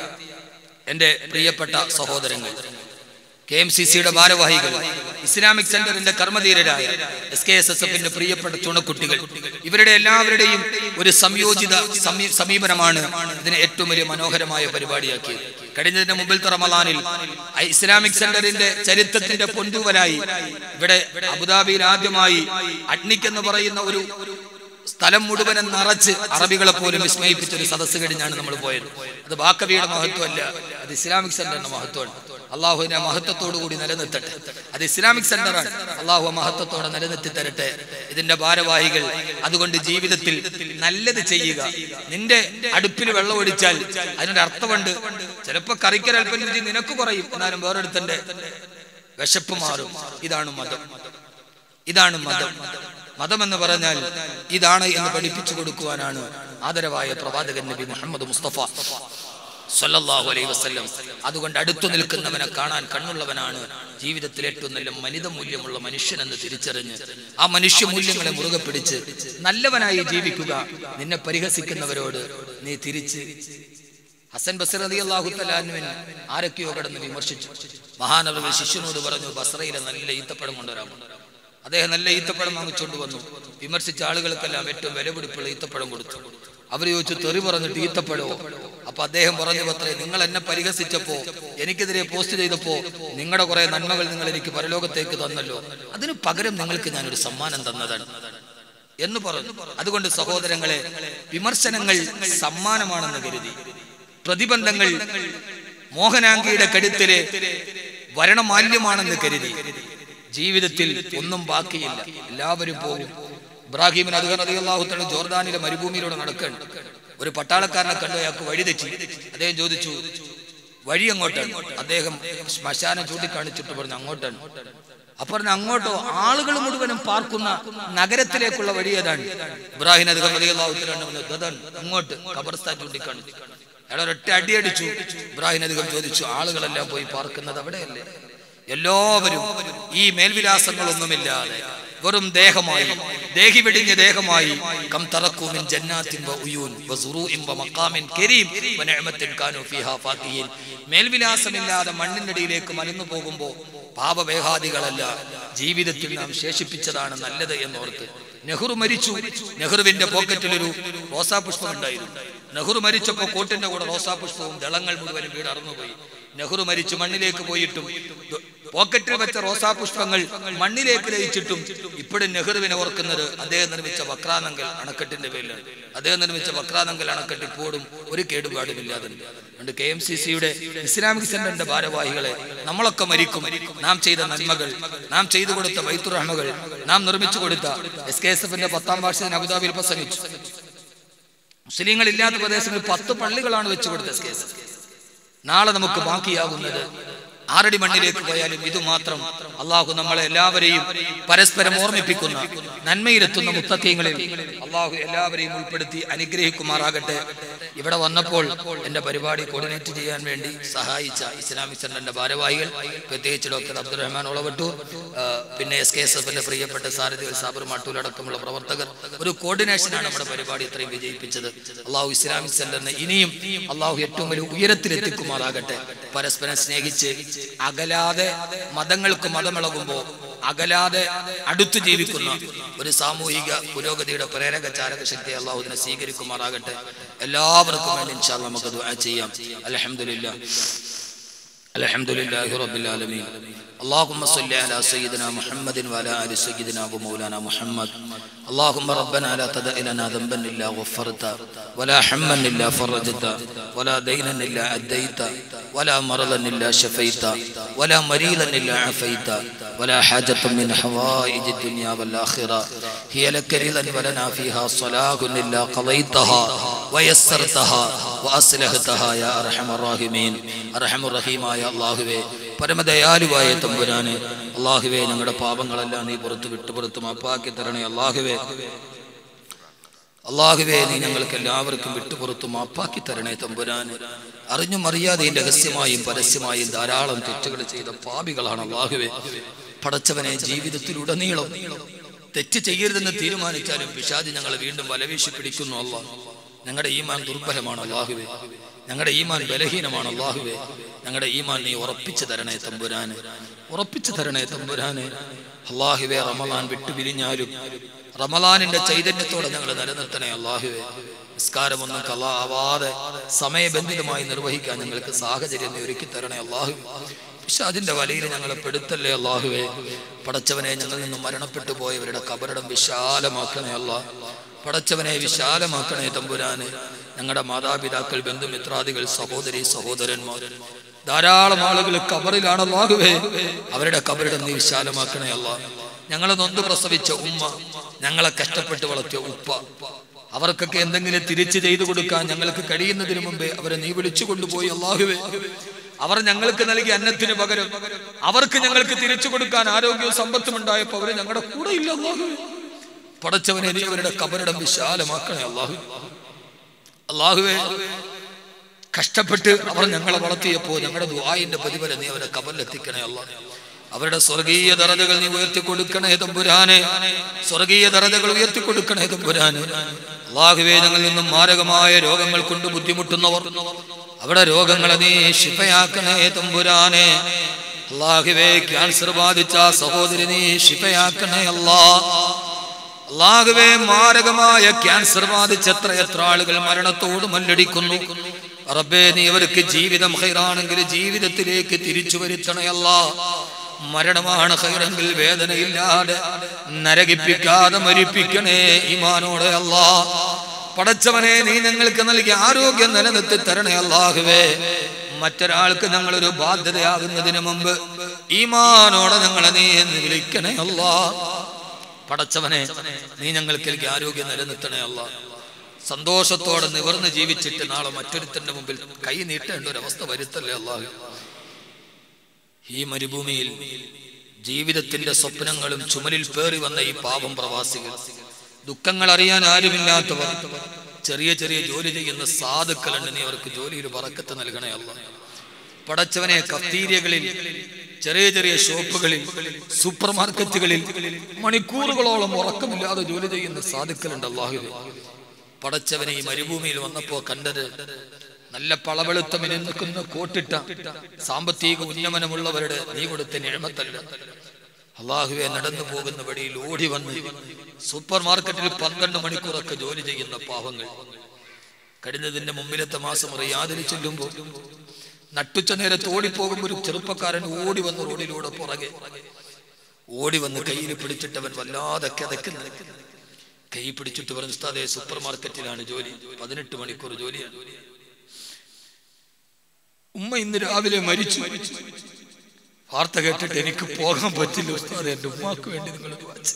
എന്റെ പ്രിയപ്പെട്ട സഹോദരങ്ങൾ കെ എം സി സിയുടെ ഭാരവാഹികൾ ഇസ്ലാമിക് സെന്ററിന്റെ കർമ്മധീരരായ എസ് കെ എസ് എസ് എഫിന്റെ പ്രിയപ്പെട്ട ചുണക്കുട്ടികൾ ഇവരുടെ എല്ലാവരുടെയും ഒരു സംയോജിത സമീ- സമീപനമാണ് ഇതിനെ ഏറ്റവും വലിയ മനോഹരമായ പരിപാടിയാക്കിയത് കഴിഞ്ഞതിന്റെ മുമ്പിലത്തെ റമലാനിൽ ഐ- ഇസ്ലാമിക് സെന്ററിന്റെ ചരിത്രത്തിന്റെ പൊന്തൂവലായി ഇവിടെ അബുദാബിയിൽ ആദ്യമായി അഡ്നിക് എന്ന് പറയുന്ന ഒരു സ്ഥലം മുഴുവനും നിറച്ച് അറബികളെ പോലും വിസ്മയിപ്പിച്ച ഒരു സദസ്സ് കഴിഞ്ഞാണ് നമ്മൾ പോയത് അത് ബാക്കവിയുടെ മഹത്വമല്ല അത് ഇസ്ലാമിക് സെന്ററിന്റെ മഹത്വമാണ് അള്ളാഹുവിനെ മഹത്വത്തോടു കൂടി നിലനിർത്തട്ടെ അത് ഇസ്ലാമിക് സെന്ററാണ് അള്ളാഹു ആ മഹത്വത്തോടെ നിലനിർത്തി തരട്ടെ ഇതിന്റെ ഭാരവാഹികൾ അതുകൊണ്ട് ജീവിതത്തിൽ നല്ലത് ചെയ്യുക നിന്റെ അടുപ്പിൽ വെള്ളം ഒഴിച്ചാൽ അതിനൊരു അർത്ഥമുണ്ട് ചിലപ്പോ കറിക്കരൽപ്പം രുചി നിനക്ക് കുറയും എന്നാലും വേറൊരുത്തന്റെ വിശപ്പ് മാറും ഇതാണ് മതം ഇതാണ് മതം മതം എന്ന് പറഞ്ഞാൽ ഇതാണ് എന്ന് പഠിപ്പിച്ചു കൊടുക്കുവാനാണ് ആദരവായ പ്രവാചകൻ നബി മുഹമ്മദ് മുസ്തഫ സല്ലല്ലാഹു അലൈഹി വസല്ലം അതുകൊണ്ട് അടുത്തു നിൽക്കുന്നവനെ കാണാൻ കണ്ണുള്ളവനാണ് ജീവിതത്തിൽ ഏറ്റവും നല്ല മനിത മൂല്യമുള്ള മനുഷ്യനെന്ന് തിരിച്ചറിഞ്ഞ് ആ മനുഷ്യ മൂല്യങ്ങളെ മുറുകെ പിടിച്ച് നല്ലവനായി ജീവിക്കുക നിന്നെ പരിഹസിക്കുന്നവരോട് നീ തിരിച്ച് ഹസൻ ബസർ അലി അള്ളാഹു തലാനുവിൻ ആരൊക്കെയോ കടന്ന് വിമർശിച്ചു മഹാനവകൾ ശിഷ്യനോട് പറഞ്ഞു ബസറയിലെ നല്ല ഈത്തപ്പഴം കൊണ്ടുവരാൻ അദ്ദേഹം നല്ല ഈത്തപ്പഴം വാങ്ങിച്ചുകൊണ്ട് വന്നു വിമർശിച്ച ആളുകൾക്കെല്ലാം ഏറ്റവും വിലപിടിപ്പുള്ള ഈത്തപ്പഴം കൊടുത്തു അവർ ചോദിച്ചു തെറി പറഞ്ഞിട്ട് ഈത്തപ്പഴമോ അപ്പൊ അദ്ദേഹം പറഞ്ഞു പത്രേ നിങ്ങൾ എന്നെ പരിഹസിച്ചപ്പോ എനിക്കെതിരെ പോസ്റ്റ് ചെയ്തപ്പോ നിങ്ങളുടെ കുറെ നന്മകൾ നിങ്ങൾ എനിക്ക് പരലോകത്തേക്ക് തന്നല്ലോ അതിന് പകരം നിങ്ങൾക്ക് ഞാനൊരു സമ്മാനം തന്നതാണ് എന്ന് പറഞ്ഞു അതുകൊണ്ട് സഹോദരങ്ങളെ വിമർശനങ്ങൾ സമ്മാനമാണെന്ന് കരുതി പ്രതിബന്ധങ്ങൾ മോഹനാംഗിയുടെ കഴുത്തിലെ വരണമാല്യമാണെന്ന് കരുതി ജീവിതത്തിൽ ഒന്നും ബാക്കിയില്ല എല്ലാവരും പോകും ഇബ്രാഹിമിന് അതുകൊണ്ട് അള്ളാഹുത്തണ് ജോർദാനിലെ മരുഭൂമിയിലൂടെ നടക്കണം ഒരു പട്ടാളക്കാരനെ കണ്ടു അയാൾക്ക് വഴി തെറ്റി അദ്ദേഹം ചോദിച്ചു വഴി അങ്ങോട്ടാണ് അദ്ദേഹം ശ്മശാനം ചൂണ്ടിക്കാണിച്ചിട്ട് പറഞ്ഞു അങ്ങോട്ടാണ് അപ്പൊ പറഞ്ഞു അങ്ങോട്ടോ ആളുകൾ മുഴുവനും പാർക്കുന്ന നഗരത്തിലേക്കുള്ള വഴി ഏതാണ് ഇബ്രാഹിം അധികം അതാണ് അങ്ങോട്ട് ഖബർസ്ഥാൻ ചൂണ്ടിക്കാണിച്ചു അയാൾ ഒരൊറ്റ അടിയടിച്ചു ഇബ്രാഹിം അധികം ചോദിച്ചു ആളുകളെല്ലാം പോയി പാർക്കുന്നത് അവിടെയല്ലേ എല്ലാവരും ഈ മേൽവിലാസങ്ങളൊന്നുമില്ലാതെ വെറും ദേഹമായി ദേഹി വെടിഞ്ഞ ദേഹമായി കം തറക്കൂമിൻ ജന്നാത്തിൻ വ ഉയൂൻ വ സുറൂഇൻ വ മഖാമിൻ കരീം വ നിഅമത്തിൻ കാനൂ ഫീഹാ ഫാക്കിഹീൻ മേൽവിലാസമില്ലാതെ മണ്ണിനടിയിലേക്ക് മലന്നു പോകുമ്പോൾ പാപവേഹാദികളല്ല ജീവിതത്തിൽ നാം ശേഷിപ്പിച്ചതാണ് നല്ലത് എന്നോർത്ത് നെഹ്റു മരിച്ചു നെഹ്റുവിന്റെ പോക്കറ്റിൽ ഒരു റോസാപുഷ്പം ഉണ്ടായിരുന്നു നെഹ്റു മരിച്ചപ്പോൾ കോട്ടിന്റെ കൂടെ റോസാപുഷ്പവും ദളങ്ങൾ മുഴുവനും വീട് അറന്നുപോയി നെഹ്റു മരിച്ചു മണ്ണിലേക്ക് പോയിട്ടും ദ- പോക്കറ്റിൽ വെച്ച റോസാപുഷ്പങ്ങൾ മണ്ണിലേക്ക് ലയിച്ചിട്ടും ഇപ്പോഴും നെഹ്റുവിനെ ഓർക്കുന്നത് അദ്ദേഹം നിർമ്മിച്ച വക്രാനങ്കൽ അണക്കെട്ടിന്റെ പേരിലാണ് അദ്ദേഹം നിർമ്മിച്ച വക്രാനങ്കൽ അണക്കെട്ട് ഇപ്പോഴും ഒരു കേടുപാടുമില്ലാതെ അതുകൊണ്ട് കെ എം സി സിയുടെ ഇസ്ലാമിക് സെന്ററിന്റെ ഭാരവാഹികളെ നമ്മളൊക്കെ മരിക്കും നാം ചെയ്ത നന്മകൾ നാം ചെയ്തു കൊടുത്ത വൈത്തുറഹ്മകൾ നാം നിർമ്മിച്ചു കൊടുത്ത എസ് കെ എസ് എഫിന്റെ പത്താം വാർഷികത്തിന് അബുദാബിയിൽ പ്രസംഗിച്ചു മുസ്ലിങ്ങൾ ഇല്ലാത്ത പ്രദേശങ്ങളിൽ പത്ത് പള്ളികളാണ് വെച്ചു കൊടുത്തത് എസ് കെ എസ് എഫ് നാളെ നമുക്ക് ബാക്കിയാകുന്നത് ആറടി മണ്ണിലേക്ക് പോയാലും ഇത് മാത്രം അള്ളാഹു നമ്മളെ എല്ലാവരെയും പരസ്പരം ഓർമ്മിപ്പിക്കുന്ന നന്മയിലെത്തുന്ന മുത്തക്കീങ്ങളിൽ അള്ളാഹു എല്ലാവരെയും ഉൾപ്പെടുത്തി അനുഗ്രഹിക്കുമാറാകട്ടെ ഇവിടെ വന്നപ്പോൾ എന്റെ പരിപാടി കോർഡിനേറ്റ് ചെയ്യാൻ വേണ്ടി സഹായിച്ച ഇസ്ലാമിക് സെന്ററിന്റെ ഭാരവാഹികൾ പ്രത്യേകിച്ച് ഡോക്ടർ അബ്ദുറഹ്മാൻ ഒളവട്ടൂർ ആ, പിന്നെ എസ് കെ എസ് എഫിന്റെ പ്രിയപ്പെട്ട സാരഥികൾ സാബർ മാട്ടൂൽ അടക്കമുള്ള പ്രവർത്തകർ ഒരു കോർഡിനേഷനാണ് നമ്മുടെ പരിപാടി ഇത്രയും വിജയിപ്പിച്ചത് അള്ളാഹു ഇസ്ലാമിക് സെന്ററിനെ ഇനിയും അള്ളാഹു ഏറ്റവും വലിയ ഉയരത്തിലെത്തിക്കുമാറാകട്ടെ പരസ്പരം സ്നേഹിച്ച് അകലാതെ മതങ്ങൾക്ക് മതമിളകുമ്പോൾ അകലാതെ അടുത്തു ജീവിക്കുന്ന ഒരു സാമൂഹിക പുരോഗതിയുടെ പ്രേരക ചാരക ശക്തി അള്ളാഹുദിനെ സ്വീകരിക്കുമാറാകട്ടെ എല്ലാവർക്കും വേണ്ടി ഇൻഷാ അല്ലാഹ് നമുക്ക് ദുആ ചെയ്യാം അൽഹംദുലില്ലാ الحمد لله رب العالمين اللهم صل على سيدنا محمد وعلى ال سيدنا ومولانا محمد اللهم ربنا لا تدع لنا ذنبا الا غفرته ولا حما الا فرجته ولا دينا الا اديت ولا مرضا الا شفيت ولا مريضا الا عافيت ولا حاجة من حوائج الدنيا والآخرة هي لك رضا ولنا فيها صلاح إلا قضيتها ويسرتها وأصلحتها يا أرحم الراحمين أرحم الرحيم يا الله പരമദയാലുവായ തമ്പുരാനെ അള്ളാഹുവേ ഞങ്ങളുടെ പാപങ്ങളെല്ലാം നീ പുറത്തു വിട്ടു പുറത്തു മാപ്പാക്കി തരണേ അള്ളാഹുവേ അള്ളാഹുവേ നീ ഞങ്ങൾക്ക് എല്ലാവർക്കും വിട്ടുപുറത്തു മാപ്പാക്കി തരണേ തമ്പുരാന് അറിഞ്ഞും അറിയാതെയും രഹസ്യമായും പരസ്യമായും ധാരാളം തെറ്റുകൾ ചെയ്ത പാപികളാണ് അള്ളാഹുവേ പടച്ചവനെ ജീവിതത്തിലുടനീളം തെറ്റ് ചെയ്യരുതെന്ന് തീരുമാനിച്ചാലും പിശാജ് ഞങ്ങളെ വീണ്ടും വലവീശി പിടിക്കുന്നു അല്ല ഞങ്ങളുടെ ഈമാൻ ദുർബലമാണ് അള്ളാഹുവേ ഞങ്ങളുടെ ഈമാൻ ബലഹീനമാണ് അള്ളാഹുവേ ഞങ്ങളുടെ ഈമാൻ നീ ഉറപ്പിച്ചു തരണേ തമ്പുരാന് ഉറപ്പിച്ചു തരണേ തമ്പുരാന് അള്ളാഹുവേ റമലാൻ വിട്ടുപിരിഞ്ഞാലും റമലാനിന്റെ ചൈതന്യത്തോടെ ഞങ്ങൾ നിലനിർത്തണേ അള്ളാഹുവേ നിസ്കാരമൊന്നും കലാവാതെ സമയബന്ധിതമായി നിർവഹിക്കാൻ ഞങ്ങൾക്ക് സാഹചര്യം നീ ഒരുക്കി തരണേ അള്ളാഹു പക്ഷെ അതിന്റെ വലയിൽ ഞങ്ങളെ പെടുത്തല്ലേ അള്ളാഹുവേ പടച്ചവനെ ഞങ്ങളിൽ നിന്ന് മരണപ്പെട്ടു പോയവരുടെ കബറിടം വിശാലമാക്കണേ അല്ല പടച്ചവനെ വിശാലമാക്കണേ തമ്പുരാന് ഞങ്ങളുടെ മാതാപിതാക്കൾ ബന്ധുമിത്രാദികൾ സഹോദരി സഹോദരന്മാർ ധാരാളം ആളുകൾ കബറിലാണ് അള്ളാഹുവേ അവരുടെ കബറിടം നീ വിശാലമാക്കണേ അല്ല ഞങ്ങളെ നൊന്ത് പ്രസവിച്ച ഉമ്മ ഞങ്ങളെ കഷ്ടപ്പെട്ട് വളർത്തിയ ഉപ്പ അവർക്കൊക്കെ എന്തെങ്കിലും തിരിച്ചു ചെയ്തു കൊടുക്കാൻ ഞങ്ങൾക്ക് കഴിയുന്നതിന് മുമ്പേ അവരെ നീ വിളിച്ചു കൊണ്ടുപോയി അള്ളാഹുവേ അവർ ഞങ്ങൾക്ക് നൽകിയ അന്നത്തിന് പകരം അവർക്ക് ഞങ്ങൾക്ക് തിരിച്ചു കൊടുക്കാൻ ആരോഗ്യവും സമ്പത്തും ഉണ്ടായപ്പോ അവര് ഞങ്ങളുടെ കൂടെ ഇല്ല അള്ളാഹുവേ പടച്ചവനെ നീ അവരുടെ കബറിടം വിശാലമാക്കണേ അള്ളാഹു അള്ളാഹുവേ കഷ്ടപ്പെട്ട് അവർ ഞങ്ങളെ വളർത്തിയപ്പോ ഞങ്ങളുടെ ദുആയിന്റെ പ്രതിഫലം നീ അവരെ കബറിലെത്തിക്കണേ അള്ളാഹ് അവരുടെ സ്വർഗീയ ദറജകൾ നീ ഉയർത്തി കൊടുക്കണേ തമ്പുരാനെ സ്വർഗീയ ദറജകൾ ഉയർത്തി കൊടുക്കണേ തമ്പുരാനെ അള്ളാഹുവേ ഞങ്ങളിൽ നിന്നും മാരകമായ രോഗങ്ങൾ കൊണ്ട് ബുദ്ധിമുട്ടുന്നവർ അവിടെ രോഗങ്ങളെ നീ ശിഫയാക്കണേ തമ്പുരാനെ അള്ളാഹുവേ ക്യാൻസർ ബാധിച്ച സഹോദരി നീ ശിഫയാക്കണേ അല്ലാ അള്ളാഹുവേ മാരകമായ ക്യാൻസർ ബാധിച്ച എത്ര എത്ര ആളുകൾ മരണത്തോട് മല്ലടിക്കുന്നു റബ്ബേ നീ അവർക്ക് ജീവിതം ഹൈറാണെങ്കിൽ ജീവിതത്തിലേക്ക് തിരിച്ചു വരുത്തണയല്ല മരണമാണ് ഹൈറെങ്കിൽ വേദനയില്ലാതെ നരകിപ്പിക്കാതെ മരിപ്പിക്കണേ ഈമാനോടെ അല്ലാ പടച്ചവനെ നീ ഞങ്ങൾക്ക് നൽകിയ ആരോഗ്യം നിലനിർത്തി തരണേ അല്ലാഹുവേ മറ്റൊരാൾക്ക് ഞങ്ങളൊരു ബാധ്യതയാകുന്നതിന് മുമ്പ് ഈമാനോടെ ഞങ്ങളെ നീ എന്ന് വിളിക്കണേ അല്ലാ പടച്ചവനെ നീ ഞങ്ങൾക്ക് നൽകിയ ആരോഗ്യം നിലനിർത്തണേ അല്ലാ സന്തോഷത്തോടെ നിവർന്ന് ജീവിച്ചിട്ട് നാളെ മറ്റൊരുത്തന്റെ മുമ്പിൽ കൈ നീട്ടേണ്ട ഒരു അവസ്ഥ വരുത്തല്ലേ അല്ലാഹു ഈ മരുഭൂമിയിൽ ജീവിതത്തിന്റെ സ്വപ്നങ്ങളും ചുമലിൽ പേറി വന്ന ഈ പാപം പ്രവാസികൾ ദുഃഖങ്ങൾ അറിയാൻ ആരുമില്ലാത്തവർ ചെറിയ ചെറിയ ജോലി ചെയ്യുന്ന സാധുക്കളുണ്ട് നീ അവർക്ക് ജോലിയിൽ പറക്കത്ത് നൽകണേ അല്ല പടച്ചവനെ കഫ്തീരിയകളിൽ ചെറിയ ചെറിയ ഷോപ്പുകളിൽ സൂപ്പർ മാർക്കറ്റുകളിൽ മണിക്കൂറുകളോളം ഉറക്കമില്ലാതെ ജോലി ചെയ്യുന്ന സാധുക്കളുണ്ട് അള്ളാഹുവെ പടച്ചവനെ ഈ മരുഭൂമിയിൽ വന്നപ്പോ കണ്ടത് നല്ല പളവെളുത്ത നിൽക്കുന്ന കോട്ടിട്ട സാമ്പത്തിക ഉന്നമനമുള്ളവരുടെ നീ കൊടുത്ത നിഴമത്തല്ല അള്ളാഹുവെ നടന്നു പോകുന്ന വഴിയിൽ ഓടി വന്ന് സൂപ്പർ മാർക്കറ്റിൽ പന്ത്രണ്ട് മണിക്കൂറൊക്കെ ജോലി ചെയ്യുന്ന പാവങ്ങൾ കഴിഞ്ഞതിന്റെ മുമ്പിലത്തെ മാസം റിയാദിൽ ചെല്ലുമ്പോൾ നട്ടുച്ച നേരത്ത് ഓടിപ്പോകുമ്പോൾ ഒരു ചെറുപ്പക്കാരൻ ഓടി വന്ന് റോഡിലൂടെ പുറകെ ഓടി വന്ന് കയ്യിൽ പിടിച്ചിട്ടവൻ വല്ലാതെ കിതക്കുന്നു കൈ പിടിച്ചിട്ട് പറഞ്ഞു ഉസ്താദേ സൂപ്പർ മാർക്കറ്റിലാണ് ജോലി പതിനെട്ട് മണിക്കൂർ ജോലിയാണ് ഉമ്മ ഇന്ന് രാവിലെ മരിച്ചു വാർത്ത കേട്ടിട്ട് എനിക്ക് പോകാൻ പറ്റില്ല ഉസ്താദ് എന്റെ ഉമ്മാക്ക് വേണ്ടി നിങ്ങൾ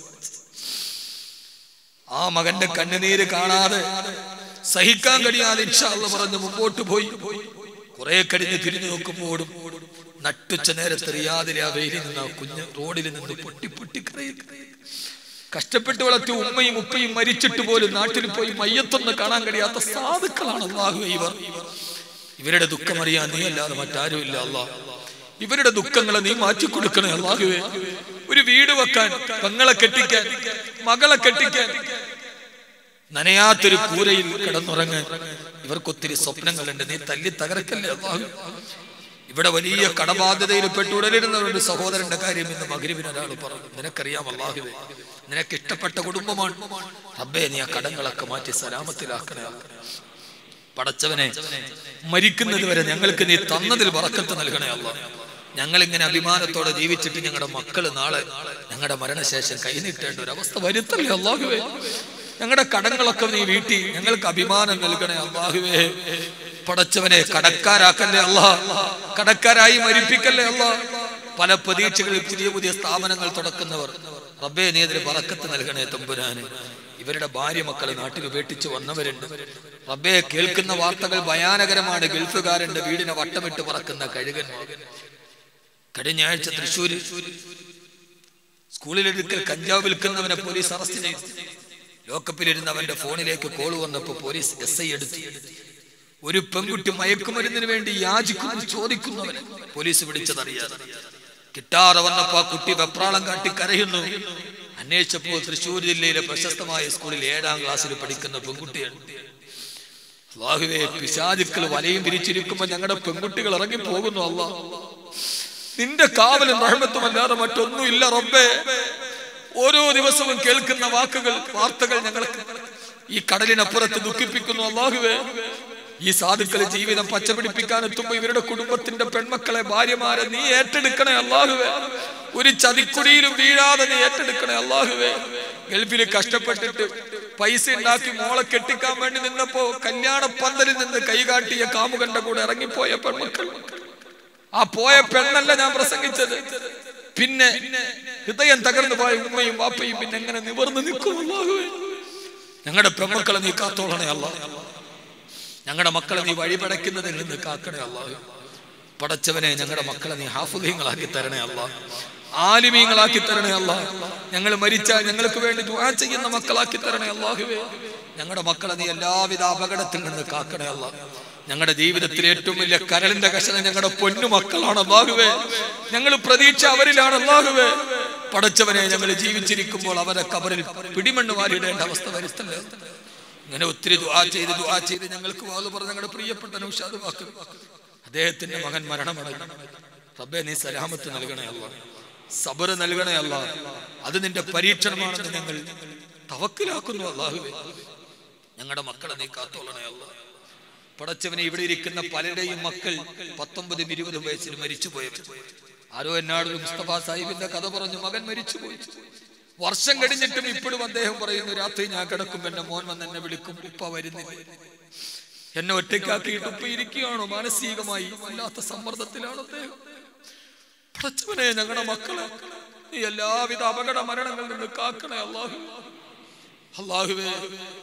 ആ മകന്റെ കണ്ണുനീര് കാണാതെ സഹിക്കാൻ കഴിയാതെ ഇൻഷാല്ല പറഞ്ഞ് മുമ്പോട്ട് പോയി കുറെ കഴിഞ്ഞ് തിരിഞ്ഞു നോക്കുമ്പോഴും നട്ടുച്ച നേരത്തെ റിയാതിലെ ആ വെയിലിൽ നിന്ന് ആ കുഞ്ഞ് റോഡിൽ നിന്ന് പൊട്ടി പൊട്ടി കരയുന്നു കഷ്ടപ്പെട്ട് വളർത്തിയ ഉമ്മയും ഉപ്പയും മരിച്ചിട്ട് പോലും നാട്ടിൽ പോയി മയ്യത്തൊന്ന് കാണാൻ കഴിയാത്ത സാധുക്കളാണ് അള്ളാഹു ഇവർ ഇവരുടെ ദുഃഖമറിയാൻ നീ അല്ലാതെ മറ്റാരും ഇല്ല അല്ലാ ഇവരുടെ ദുഃഖങ്ങളെ നീ മാറ്റിക്കൊടുക്കണേ അള്ളാഹുവേ ഒരു വീട് വെക്കാൻ പെങ്ങളെ കെട്ടിക്കാൻ മകളെ കെട്ടിക്കാൻ നനയാത്തൊരു കൂരയിൽ കിടന്നുറങ്ങാൻ ഇവർക്കൊത്തിരി സ്വപ്നങ്ങളുണ്ട് നീ തല്ലി തകർക്കല്ലേ അള്ളാഹു ഇവിടെ വലിയ കടബാധ്യതയിൽ പെട്ടുടലിരുന്നവരുടെ സഹോദരന്റെ കാര്യം ഇന്ന് മകരിവിന് ഒരാൾ പറഞ്ഞു നിനക്കറിയാം അള്ളാഹുവേ നിനക്ക് ഇഷ്ടപ്പെട്ട കുടുംബമാണ് റബ്ബേ നീ ആ കടങ്ങളൊക്കെ മാറ്റി സലാമത്തിലാക്കണേ പടച്ചവനെ മരിക്കുന്നത് വരെ ഞങ്ങൾക്ക് നീ തന്നതിൽ വറക്കത്ത് നൽകണേ അല്ല ഞങ്ങൾ ഇങ്ങനെ അഭിമാനത്തോടെ ജീവിച്ചിട്ട് ഞങ്ങളുടെ മക്കള് നാളെ ഞങ്ങളുടെ മരണശേഷം കൈനീട്ടേണ്ട ഒരു അവസ്ഥ വരുത്തല്ലേ അള്ളാഹുവേ ഞങ്ങളുടെ കടങ്ങളൊക്കെ നീ വീട്ടി ഞങ്ങൾക്ക് അഭിമാനം നൽകണേ അള്ളാഹുവേ പടച്ചവനെ കടക്കാരാക്കല്ലേ അല്ലാ കടക്കാരായി മരിപ്പിക്കല്ലേ അല്ലാ പല പ്രതീക്ഷകളിൽ പുതിയ പുതിയ സ്ഥാപനങ്ങൾ തുടക്കുന്നവർ റബ്ബേ നീ അതിന് പറക്കത്ത് നൽകണേ തമ്പുരാന് ഇവരുടെ ഭാര്യ മക്കളെ നാട്ടിൽ ഉപേക്ഷിച്ച് വന്നവരുണ്ട് റബ്ബെ കേൾക്കുന്ന വാർത്തകൾ ഭയാനകരമാണ് ഗൾഫുകാരന്റെ വീടിനെ വട്ടമിട്ട് പറക്കുന്ന കഴുകൻ കഴിഞ്ഞ ആഴ്ച തൃശ്ശൂര് സ്കൂളിലെടുക്കൽ കഞ്ചാവ് വിൽക്കുന്നവനെ പോലീസ് അറസ്റ്റ് ചെയ്തു ലോക്കപ്പിലിരുന്ന് അവന്റെ ഫോണിലേക്ക് കോൾ വന്നപ്പോ പോലീസ് എസ് ഐ എടുത്തു ഒരു പെൺകുട്ടി മയക്കുമരുന്നിന് വേണ്ടി യാചിക്കുന്നു ചോദിക്കുന്നവനെ പോലീസ് പിടിച്ചതറിയാതെ കിട്ടാതെ വന്നപ്പോ ആ കുട്ടി വെപ്രാളം കാട്ടി കരയുന്നു അന്വേഷിച്ചപ്പോൾ തൃശ്ശൂർ ജില്ലയിലെ പ്രശസ്തമായ സ്കൂളിൽ ഏഴാം ക്ലാസ്സിൽ പഠിക്കുന്ന പെൺകുട്ടിയാണ് അള്ളാഹുവേ പിശാചുക്കൾ വലയും പിരിച്ചിരിക്കുമ്പോ ഞങ്ങളുടെ പെൺകുട്ടികൾ ഇറങ്ങി പോകുന്നു അല്ല നിന്റെ കാവലും റഹ്മത്തും അല്ലാതെ മറ്റൊന്നും ഇല്ല റബ്ബേ ഓരോ ദിവസവും കേൾക്കുന്ന വാക്കുകൾ വാർത്തകൾ ഞങ്ങൾക്ക് ഈ കടലിനപ്പുറത്ത് ദുഃഖിപ്പിക്കുന്നു അള്ളാഹുവേ ഈ സാധുക്കളെ ജീവിതം പച്ചപിടിപ്പിക്കാൻ എത്തുമ്പോ ഇവരുടെ കുടുംബത്തിന്റെ പെൺമക്കളെ ഭാര്യമാരെ നീ ഏറ്റെടുക്കണേ അള്ളാഹുവേ ഒരു ചതിക്കുടിയിലും വീഴാതെ നീ ഏറ്റെടുക്കണേ അള്ളാഹുവേ ഗൾഫിൽ കഷ്ടപ്പെട്ടിട്ട് പൈസ ഉണ്ടാക്കി മോളെ കെട്ടിക്കാൻ വേണ്ടി നിന്നപ്പോ കല്യാണ പന്തലിൽ നിന്ന് കൈകാട്ടിയ കാമുകന്റെ കൂടെ ഇറങ്ങിപ്പോയ പെൺമക്കൾ ആ പോയ പെണ്ണല്ല ഞാൻ പ്രസംഗിച്ചത് പിന്നെ ഹൃദയം തകർന്നു പോയ ഉമ്മയും വാപ്പയും പിന്നെ എങ്ങനെ നിവർന്നു നിൽക്കും അല്ലാഹുവേ ഞങ്ങളുടെ പെൺമക്കളെ നീ കാത്തോളണേ അല്ല ഞങ്ങളുടെ മക്കളെ നീ വഴിപടയ്ക്കുന്നതിൽ നിന്ന് കാക്കണേ അല്ലാഹു പടച്ചവനെ ഞങ്ങളുടെ മക്കളെ നീ ഹാഫുദീങ്ങളാക്കി തരണേ അല്ല ആലിമീങ്ങളാക്കി തരണേ അല്ല ഞങ്ങൾ മരിച്ചാൽ ഞങ്ങൾക്ക് വേണ്ടി ദുആ ചെയ്യുന്ന മക്കളാക്കി തരണേ അല്ലാഹുവേ ഞങ്ങളുടെ മക്കളെ നീ എല്ലാവിധ അപകടത്തിൽ നിന്ന് കാക്കണേ അല്ല ഞങ്ങളുടെ ജീവിതത്തിൽ ഏറ്റവും വലിയ കരളിന്റെ കഷണം ഞങ്ങളുടെ പൊന്നു മക്കളാണ് അള്ളാഹുവേ ഞങ്ങൾ പ്രതീക്ഷ അവരിലാണ് അള്ളാഹുവേ പടച്ചവനെ ഞങ്ങൾ ജീവിച്ചിരിക്കുമ്പോൾ അവരെ കബറിൽ പിടിമണ്ണ് വാരിടേണ്ട അവസ്ഥ വരുത്തല്ലേ ഇങ്ങനെ ഒത്തിരി ദുആ ചെയ്ത് ദുആ ചെയ്ത് ഞങ്ങൾക്ക് വാത് പറഞ്ഞ ഞങ്ങളുടെ പ്രിയപ്പെട്ട നൗഷാദ് വാക്ക് അദ്ദേഹത്തിന്റെ മകൻ മരണമടങ്ങി റബ്ബെ നീ സലാമത്ത് നൽകണേ അല്ല സബറ് നൽകണേ അല്ല അത് നിന്റെ പരീക്ഷണമാണെന്ന് ഞങ്ങൾ തവക്കിലാക്കുന്നു അള്ളാഹുവേ ഞങ്ങളുടെ മക്കളെ നീ കാത്തോളണേ അല്ല പടച്ചവനെ ഇവിടെ ഇരിക്കുന്ന പലരുടെയും മക്കൾ പത്തൊമ്പതും ഇരുപതും വയസ്സിൽ മരിച്ചുപോയവർ ആരോ എന്നാട് ഒരു മുസ്തഫ സാഹിബിന്റെ കഥ പറഞ്ഞു മകൻ മരിച്ചുപോയി വർഷം കഴിഞ്ഞിട്ടും ഇപ്പോഴും അദ്ദേഹം പറയുന്നു രാത്രി ഞാൻ കിടക്കും എന്റെ മോൻ വന്ന് എന്നെ വിളിക്കും ഉപ്പ വരുന്നില്ല എന്നെ ഒറ്റയ്ക്കാക്കിയിട്ട് ഉപ്പ ഇരിക്കുകയാണോ മാനസികമായി വല്ലാത്ത സമ്മർദ്ദത്തിലാണ് അദ്ദേഹം പടച്ചവനെ ഞങ്ങളുടെ മക്കളെ നീ എല്ലാവിധ അപകട മരണങ്ങളിൽ നിന്ന് കാക്കണേ അള്ളാഹു അള്ളാഹുവേ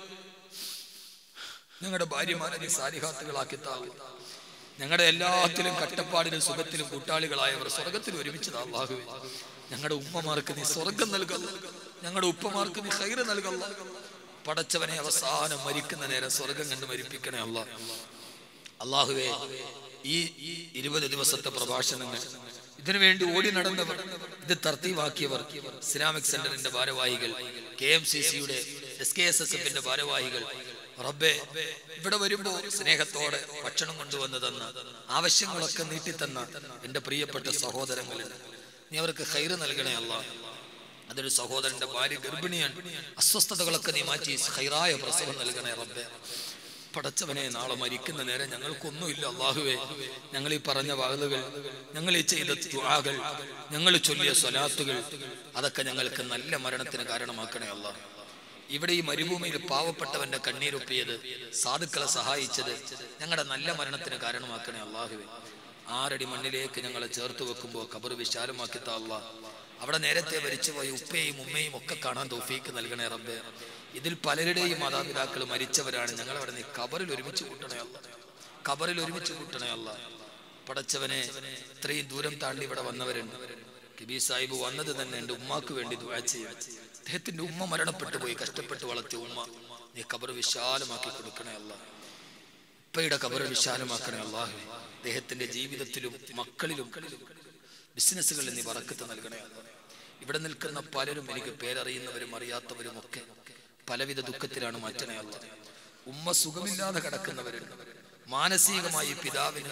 ഞങ്ങളുടെ ഭാര്യമാരെ നീ സാരിഹാത്തുകളാക്കി താവും ഞങ്ങളുടെ എല്ലാത്തിലും കട്ടപ്പാടിലും സുഖത്തിലും കൂട്ടാളികളായവർ സ്വർഗത്തിൽ ഒരുമിച്ച് അള്ളാഹുവേ ഞങ്ങളുടെ ഉമ്മമാർക്ക് നീ സ്വർഗം നൽകല്ല ഞങ്ങളുടെ ഉപ്പമാർക്ക് നീ ഹൈറ് നൽകല്ല പടച്ചവനെ അവസാനം മരിക്കുന്ന നേരം സ്വർഗം കണ്ട് മരിപ്പിക്കണേ അല്ല അള്ളാഹുവേ ഈ ഈ ഇരുപത് ദിവസത്തെ പ്രഭാഷണങ്ങൾ ഇതിനു വേണ്ടി ഓടി നടന്നവർ ഇത് തർത്തീവാക്കിയവർ ഇസ്ലാമിക് സെന്ററിന്റെ ഭാരവാഹികൾ കെ എം സി സിയുടെ എസ് കെ എസ് എസ് എഫിന്റെ ഭാരവാഹികൾ റബ്ബേ ഇവിടെ വരുമ്പോ സ്നേഹത്തോടെ ഭക്ഷണം കൊണ്ടുവന്ന് തന്ന ആവശ്യങ്ങളൊക്കെ നീട്ടിത്തന്ന എന്റെ പ്രിയപ്പെട്ട സഹോദരങ്ങളിൽ നീ അവർക്ക് ഹൈറ് നൽകണേ അല്ല അതൊരു സഹോദരന്റെ ഭാര്യ ഗർഭിണിയാണ് അസ്വസ്ഥതകളൊക്കെ നീ മാറ്റി ഹൈറായ പ്രസവം നൽകണേ റബ്ബേ പടച്ചവനെ നാളെ മരിക്കുന്ന നേരം ഞങ്ങൾക്കൊന്നുമില്ല അള്ളാഹുവേ ഞങ്ങൾ ഈ പറഞ്ഞ വാകുകൾ ഞങ്ങൾ ഈ ചെയ്ത ദുആകൾ ഞങ്ങൾ ചൊല്ലിയ സ്വലാത്തുകൾ അതൊക്കെ ഞങ്ങൾക്ക് നല്ല മരണത്തിന് കാരണമാക്കണേ അള്ളാഹ് ഇവിടെ ഈ മരുഭൂമിയിൽ പാവപ്പെട്ടവന്റെ കണ്ണീരൊപ്പിയത് സാധുക്കളെ സഹായിച്ചത് ഞങ്ങളുടെ നല്ല മരണത്തിന് കാരണമാക്കണേ അള്ളാഹുവേ ആറടി മണ്ണിലേക്ക് ഞങ്ങളെ ചേർത്ത് വെക്കുമ്പോൾ കബർ വിശാലമാക്കി താള്ള അവിടെ നേരത്തെ മരിച്ചുപോയ ഉപ്പയും ഉമ്മയും ഒക്കെ കാണാൻ തോഫീക്ക് നൽകണേ റബ്ബേ ഇതിൽ പലരുടെയും മാതാപിതാക്കൾ മരിച്ചവരാണ് ഞങ്ങൾ അവിടെ നീ കബറിൽ ഒരുമിച്ച് കൂട്ടണേ അല്ല കബറിൽ ഒരുമിച്ച് കൂട്ടണേ അല്ല പടച്ചവനെ ഇത്രയും ദൂരം താണ്ടി ഇവിടെ വന്നവരുണ്ട് കിബി സാഹിബ് വന്നത് തന്നെ എൻ്റെ ഉമ്മാക്ക് വേണ്ടി ദുആ ചെയ്യും അദ്ദേഹത്തിന്റെ ഉമ്മ മരണപ്പെട്ടു പോയി കഷ്ടപ്പെട്ട് വളർത്തിയ ഉമ്മ നീ കബർ വിശാലമാക്കി കൊടുക്കണേ അല്ല ഉപ്പയുടെ കബർ വിശാലമാക്കണേ അള്ളാഹു അദ്ദേഹത്തിന്റെ ജീവിതത്തിലും മക്കളിലും ബിസിനസ്സുകളിൽ നീ വറക്കത്ത് നൽകണേ അല്ലാ. ഇവിടെ നിൽക്കുന്ന പലരും എനിക്ക് പേരറിയുന്നവരും അറിയാത്തവരും ഒക്കെ പലവിധ ദുഃഖത്തിലാണ് മാറ്റണേ അല്ല ഉമ്മ സുഖമില്ലാതെ കിടക്കുന്നവരുണ്ട് മാനസികമായി പിതാവിന്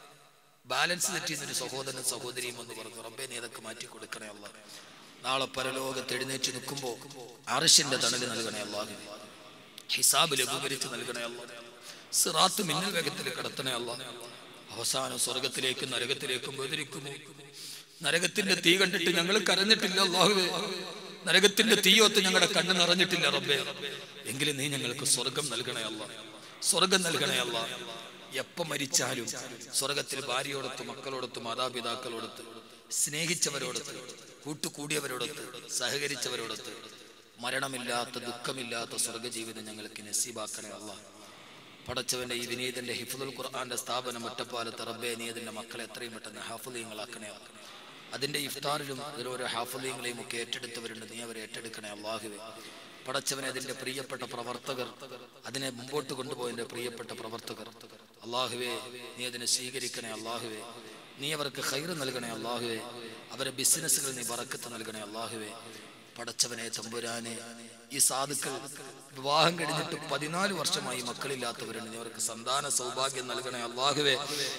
ബാലൻസ് തെറ്റിയുന്ന ഒരു സഹോദരൻ സഹോദരിയും എന്ന് പറഞ്ഞു റബ്ബെ നീ അതൊക്കെ മാറ്റി കൊടുക്കണേ അല്ല നാളെ പരലോകത്ത് എഴുന്നേറ്റ് നിൽക്കുമ്പോ അറിഷിന്റെ തണല് നൽകണേ അല്ലാഹു ഹിസാബ് ലഘൂകരിച്ച് നൽകണേ അല്ല സിറാത്ത് മിന്നൽ വേഗത്തിൽ കടത്തണേ അല്ല അവസാനം സ്വർഗത്തിലേക്കും നരകത്തിലേക്കും വേദനിക്കുമോ നരകത്തിന്റെ തീ കണ്ടിട്ട് ഞങ്ങൾ കരഞ്ഞിട്ടില്ല അള്ളാഹുവേ നരകത്തിന്റെ തീയൊത്ത് ഞങ്ങളുടെ കണ്ണ് നിറഞ്ഞിട്ടില്ല റബ്ബേ എങ്കിലും നീ ഞങ്ങൾക്ക് സ്വർഗം നൽകണേ അല്ല സ്വർഗം നൽകണേ അല്ല എപ്പ മരിച്ചാലും സ്വർഗത്തിൽ ഭാര്യയോടൊത്ത് മക്കളോടൊത്ത് മാതാപിതാക്കളോടൊത്ത് സ്നേഹിച്ചവരോടൊത്ത് കൂട്ടുകൂടിയവരോടൊത്ത് സഹകരിച്ചവരോടൊത്ത് മരണമില്ലാത്ത ദുഃഖമില്ലാത്ത സ്വർഗജീവിതം ഞങ്ങൾക്ക് നസീബാക്കണേ അല്ല പടച്ചവന്റെ ഈ വിനീതന്റെ ഹിഫുൽ ഖുർആന്റെ സ്ഥാപനം ഒറ്റപ്പാലത്ത് റബ്ബെ നീ അതിന്റെ മക്കളെ എത്രയും പെട്ടെന്ന് ഹാഫുലീങ്ങളാക്കണേ അതിന്റെ ഇഫ്താറിലും ഓരോരോ ഹാഫുലീങ്ങളെയും ഒക്കെ ഏറ്റെടുത്തവരുണ്ട് നീ അവരെ ഏറ്റെടുക്കണേ അള്ളാഹുവെ പടച്ചവനെ അതിന്റെ പ്രിയപ്പെട്ട പ്രവർത്തകർ അതിനെ മുമ്പോട്ട് കൊണ്ടുപോയതിന്റെ പ്രിയപ്പെട്ട പ്രവർത്തകർ അള്ളാഹുവെ നീ അതിനെ സ്വീകരിക്കണേ അള്ളാഹുവെ നീ അവർക്ക് ഹൈറ് നൽകണേ അള്ളാഹുവെ അവരെ ബിസിനസ്സുകൾ നീ വറക്കത്ത് നൽകണേ അള്ളാഹുവെ പടച്ചവനെ തമ്പുരാനെ ഈ സാധുക്കൾ വിവാഹം കഴിഞ്ഞിട്ട് പതിനാല് വർഷമായി മക്കളില്ലാത്തവരുണ്ട് നീ അവർക്ക് സന്താന സൗഭാഗ്യം നൽകണേ അള്ളാഹുവെ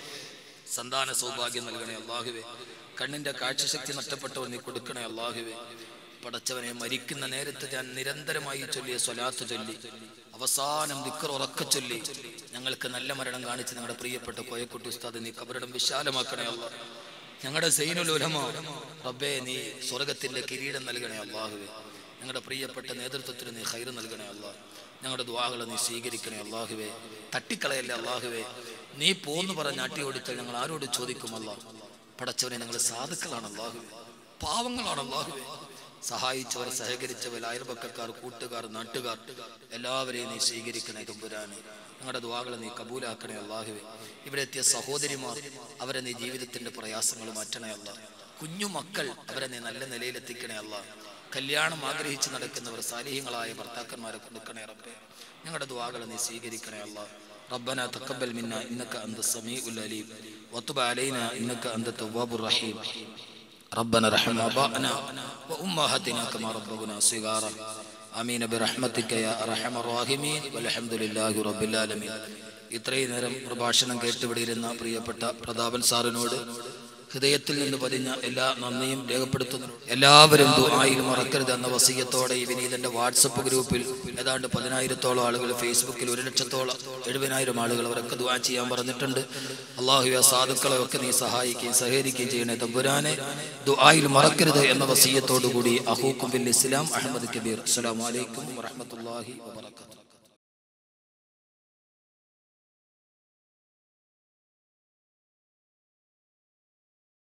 സന്താന സൗഭാഗ്യം നൽകണേ അള്ളാഹുവെ കണ്ണിന്റെ കാഴ്ചശക്തി നഷ്ടപ്പെട്ടവർ നീ കൊടുക്കണേ അള്ളാഹുവെ പടച്ചവനെ മരിക്കുന്ന നേരത്ത് ഞാൻ നിരന്തരമായി ചൊല്ലിയ സ്വലാത്ത് ചൊല്ലി അവസാനം ദിക്കർ ഉറക്ക ചൊല്ലി ഞങ്ങൾക്ക് നല്ല മരണം കാണിച്ച് ഞങ്ങളുടെ പ്രിയപ്പെട്ട കോയക്കുട്ടി ഉസ്താദ് നീ കബറിടം വിശാലമാക്കണേ അല്ല ഞങ്ങളുടെ സൈനുൽ ഉലമ റബ്ബേ നീ സ്വർഗത്തിന്റെ കിരീടം നൽകണേ അള്ളാഹുവെ ഞങ്ങളുടെ പ്രിയപ്പെട്ട നേതൃത്വത്തിന് നീ ഹൈറ് നൽകണേ അല്ലാ ഞങ്ങളുടെ ദ്വാകളെ നീ സ്വീകരിക്കണേ അള്ളാഹുവെ തട്ടിക്കളയല്ലേ അള്ളാഹുവെ നീ പോന്ന് പറഞ്ഞ് അട്ടി ഓടിച്ചാൽ ഞങ്ങൾ ആരോട് ചോദിക്കുമല്ല പടച്ചവനെ ഞങ്ങൾ സാധുക്കളാണ് അള്ളാഹുവെ പാവങ്ങളാണ് അള്ളാഹുവെ സഹായിച്ചവർ സഹകരിച്ചവർ അയൽപക്കക്കാർ കൂട്ടുകാർ നാട്ടുകാർ എല്ലാവരെയും നീ സ്വീകരിക്കണേ തമ്പുരാനെ ഞങ്ങളുടെ ദ്വാകളെ നീ കബൂലാക്കണേ അള്ളാഹുവെ ഇവിടെ എത്തിയ സഹോദരിമാർ അവരെ നീ ജീവിതത്തിന്റെ പ്രയാസങ്ങൾ മാറ്റണേ അല്ല കുഞ്ഞു മക്കൾ അവരെ നീ നല്ല നിലയിലെത്തിക്കണേ അല്ല കല്യാണം ആഗ്രഹിച്ച് നടക്കുന്നവർ സാലിഹ്യങ്ങളായ ഭർത്താക്കന്മാരെ കൊടുക്കണേ റബ്ബേ ഞങ്ങളുടെ ദ്വാകളെ നീ സ്വീകരിക്കണേ അല്ല ربنا تقبل منا انك انت السميع العليم وتب علينا انك انت التواب الرحيم ربنا رحم ابائنا وامهاتنا كما ربونا صغارا امين برحمتك يا ارحم الراحمين والحمد لله رب العالمين ഇത്രയും നേരം പ്രഭാഷണം കേട്ടുപിടിയിരുന്ന പ്രിയപ്പെട്ട പ്രതാപൻ സാറിനോട് ഹൃദയത്തിൽ നിന്ന് പതിഞ്ഞ എല്ലാ നന്ദിയും രേഖപ്പെടുത്തുന്നു എല്ലാവരും ദുആയിൽ മറക്കരുത് എന്ന വസീയത്തോടെ ഈ വിനീതന്റെ വാട്സപ്പ് ഗ്രൂപ്പിൽ ഏതാണ്ട് പതിനായിരത്തോളം ആളുകൾ ഫേസ്ബുക്കിൽ ഒരു ലക്ഷത്തോളം എഴുപതിനായിരം ആളുകൾ അവരൊക്കെ ദുആ ചെയ്യാൻ പറഞ്ഞിട്ടുണ്ട് അള്ളാഹു ആ സാധുക്കളെ ഒക്കെ നീ സഹായിക്കുകയും സഹകരിക്കുകയും ചെയ്യണേ തമ്പുരാനെ ദുആയിൽ മറക്കരുത് എന്ന വസീയത്തോടു കൂടി അഹൂക്കും ബിൽ ഇസ്ലാം അഹമ്മദ് കബീർ അസ്സലാമു അലൈക്കും വറഹ്മത്തുള്ളാഹി വബറകാതുഹു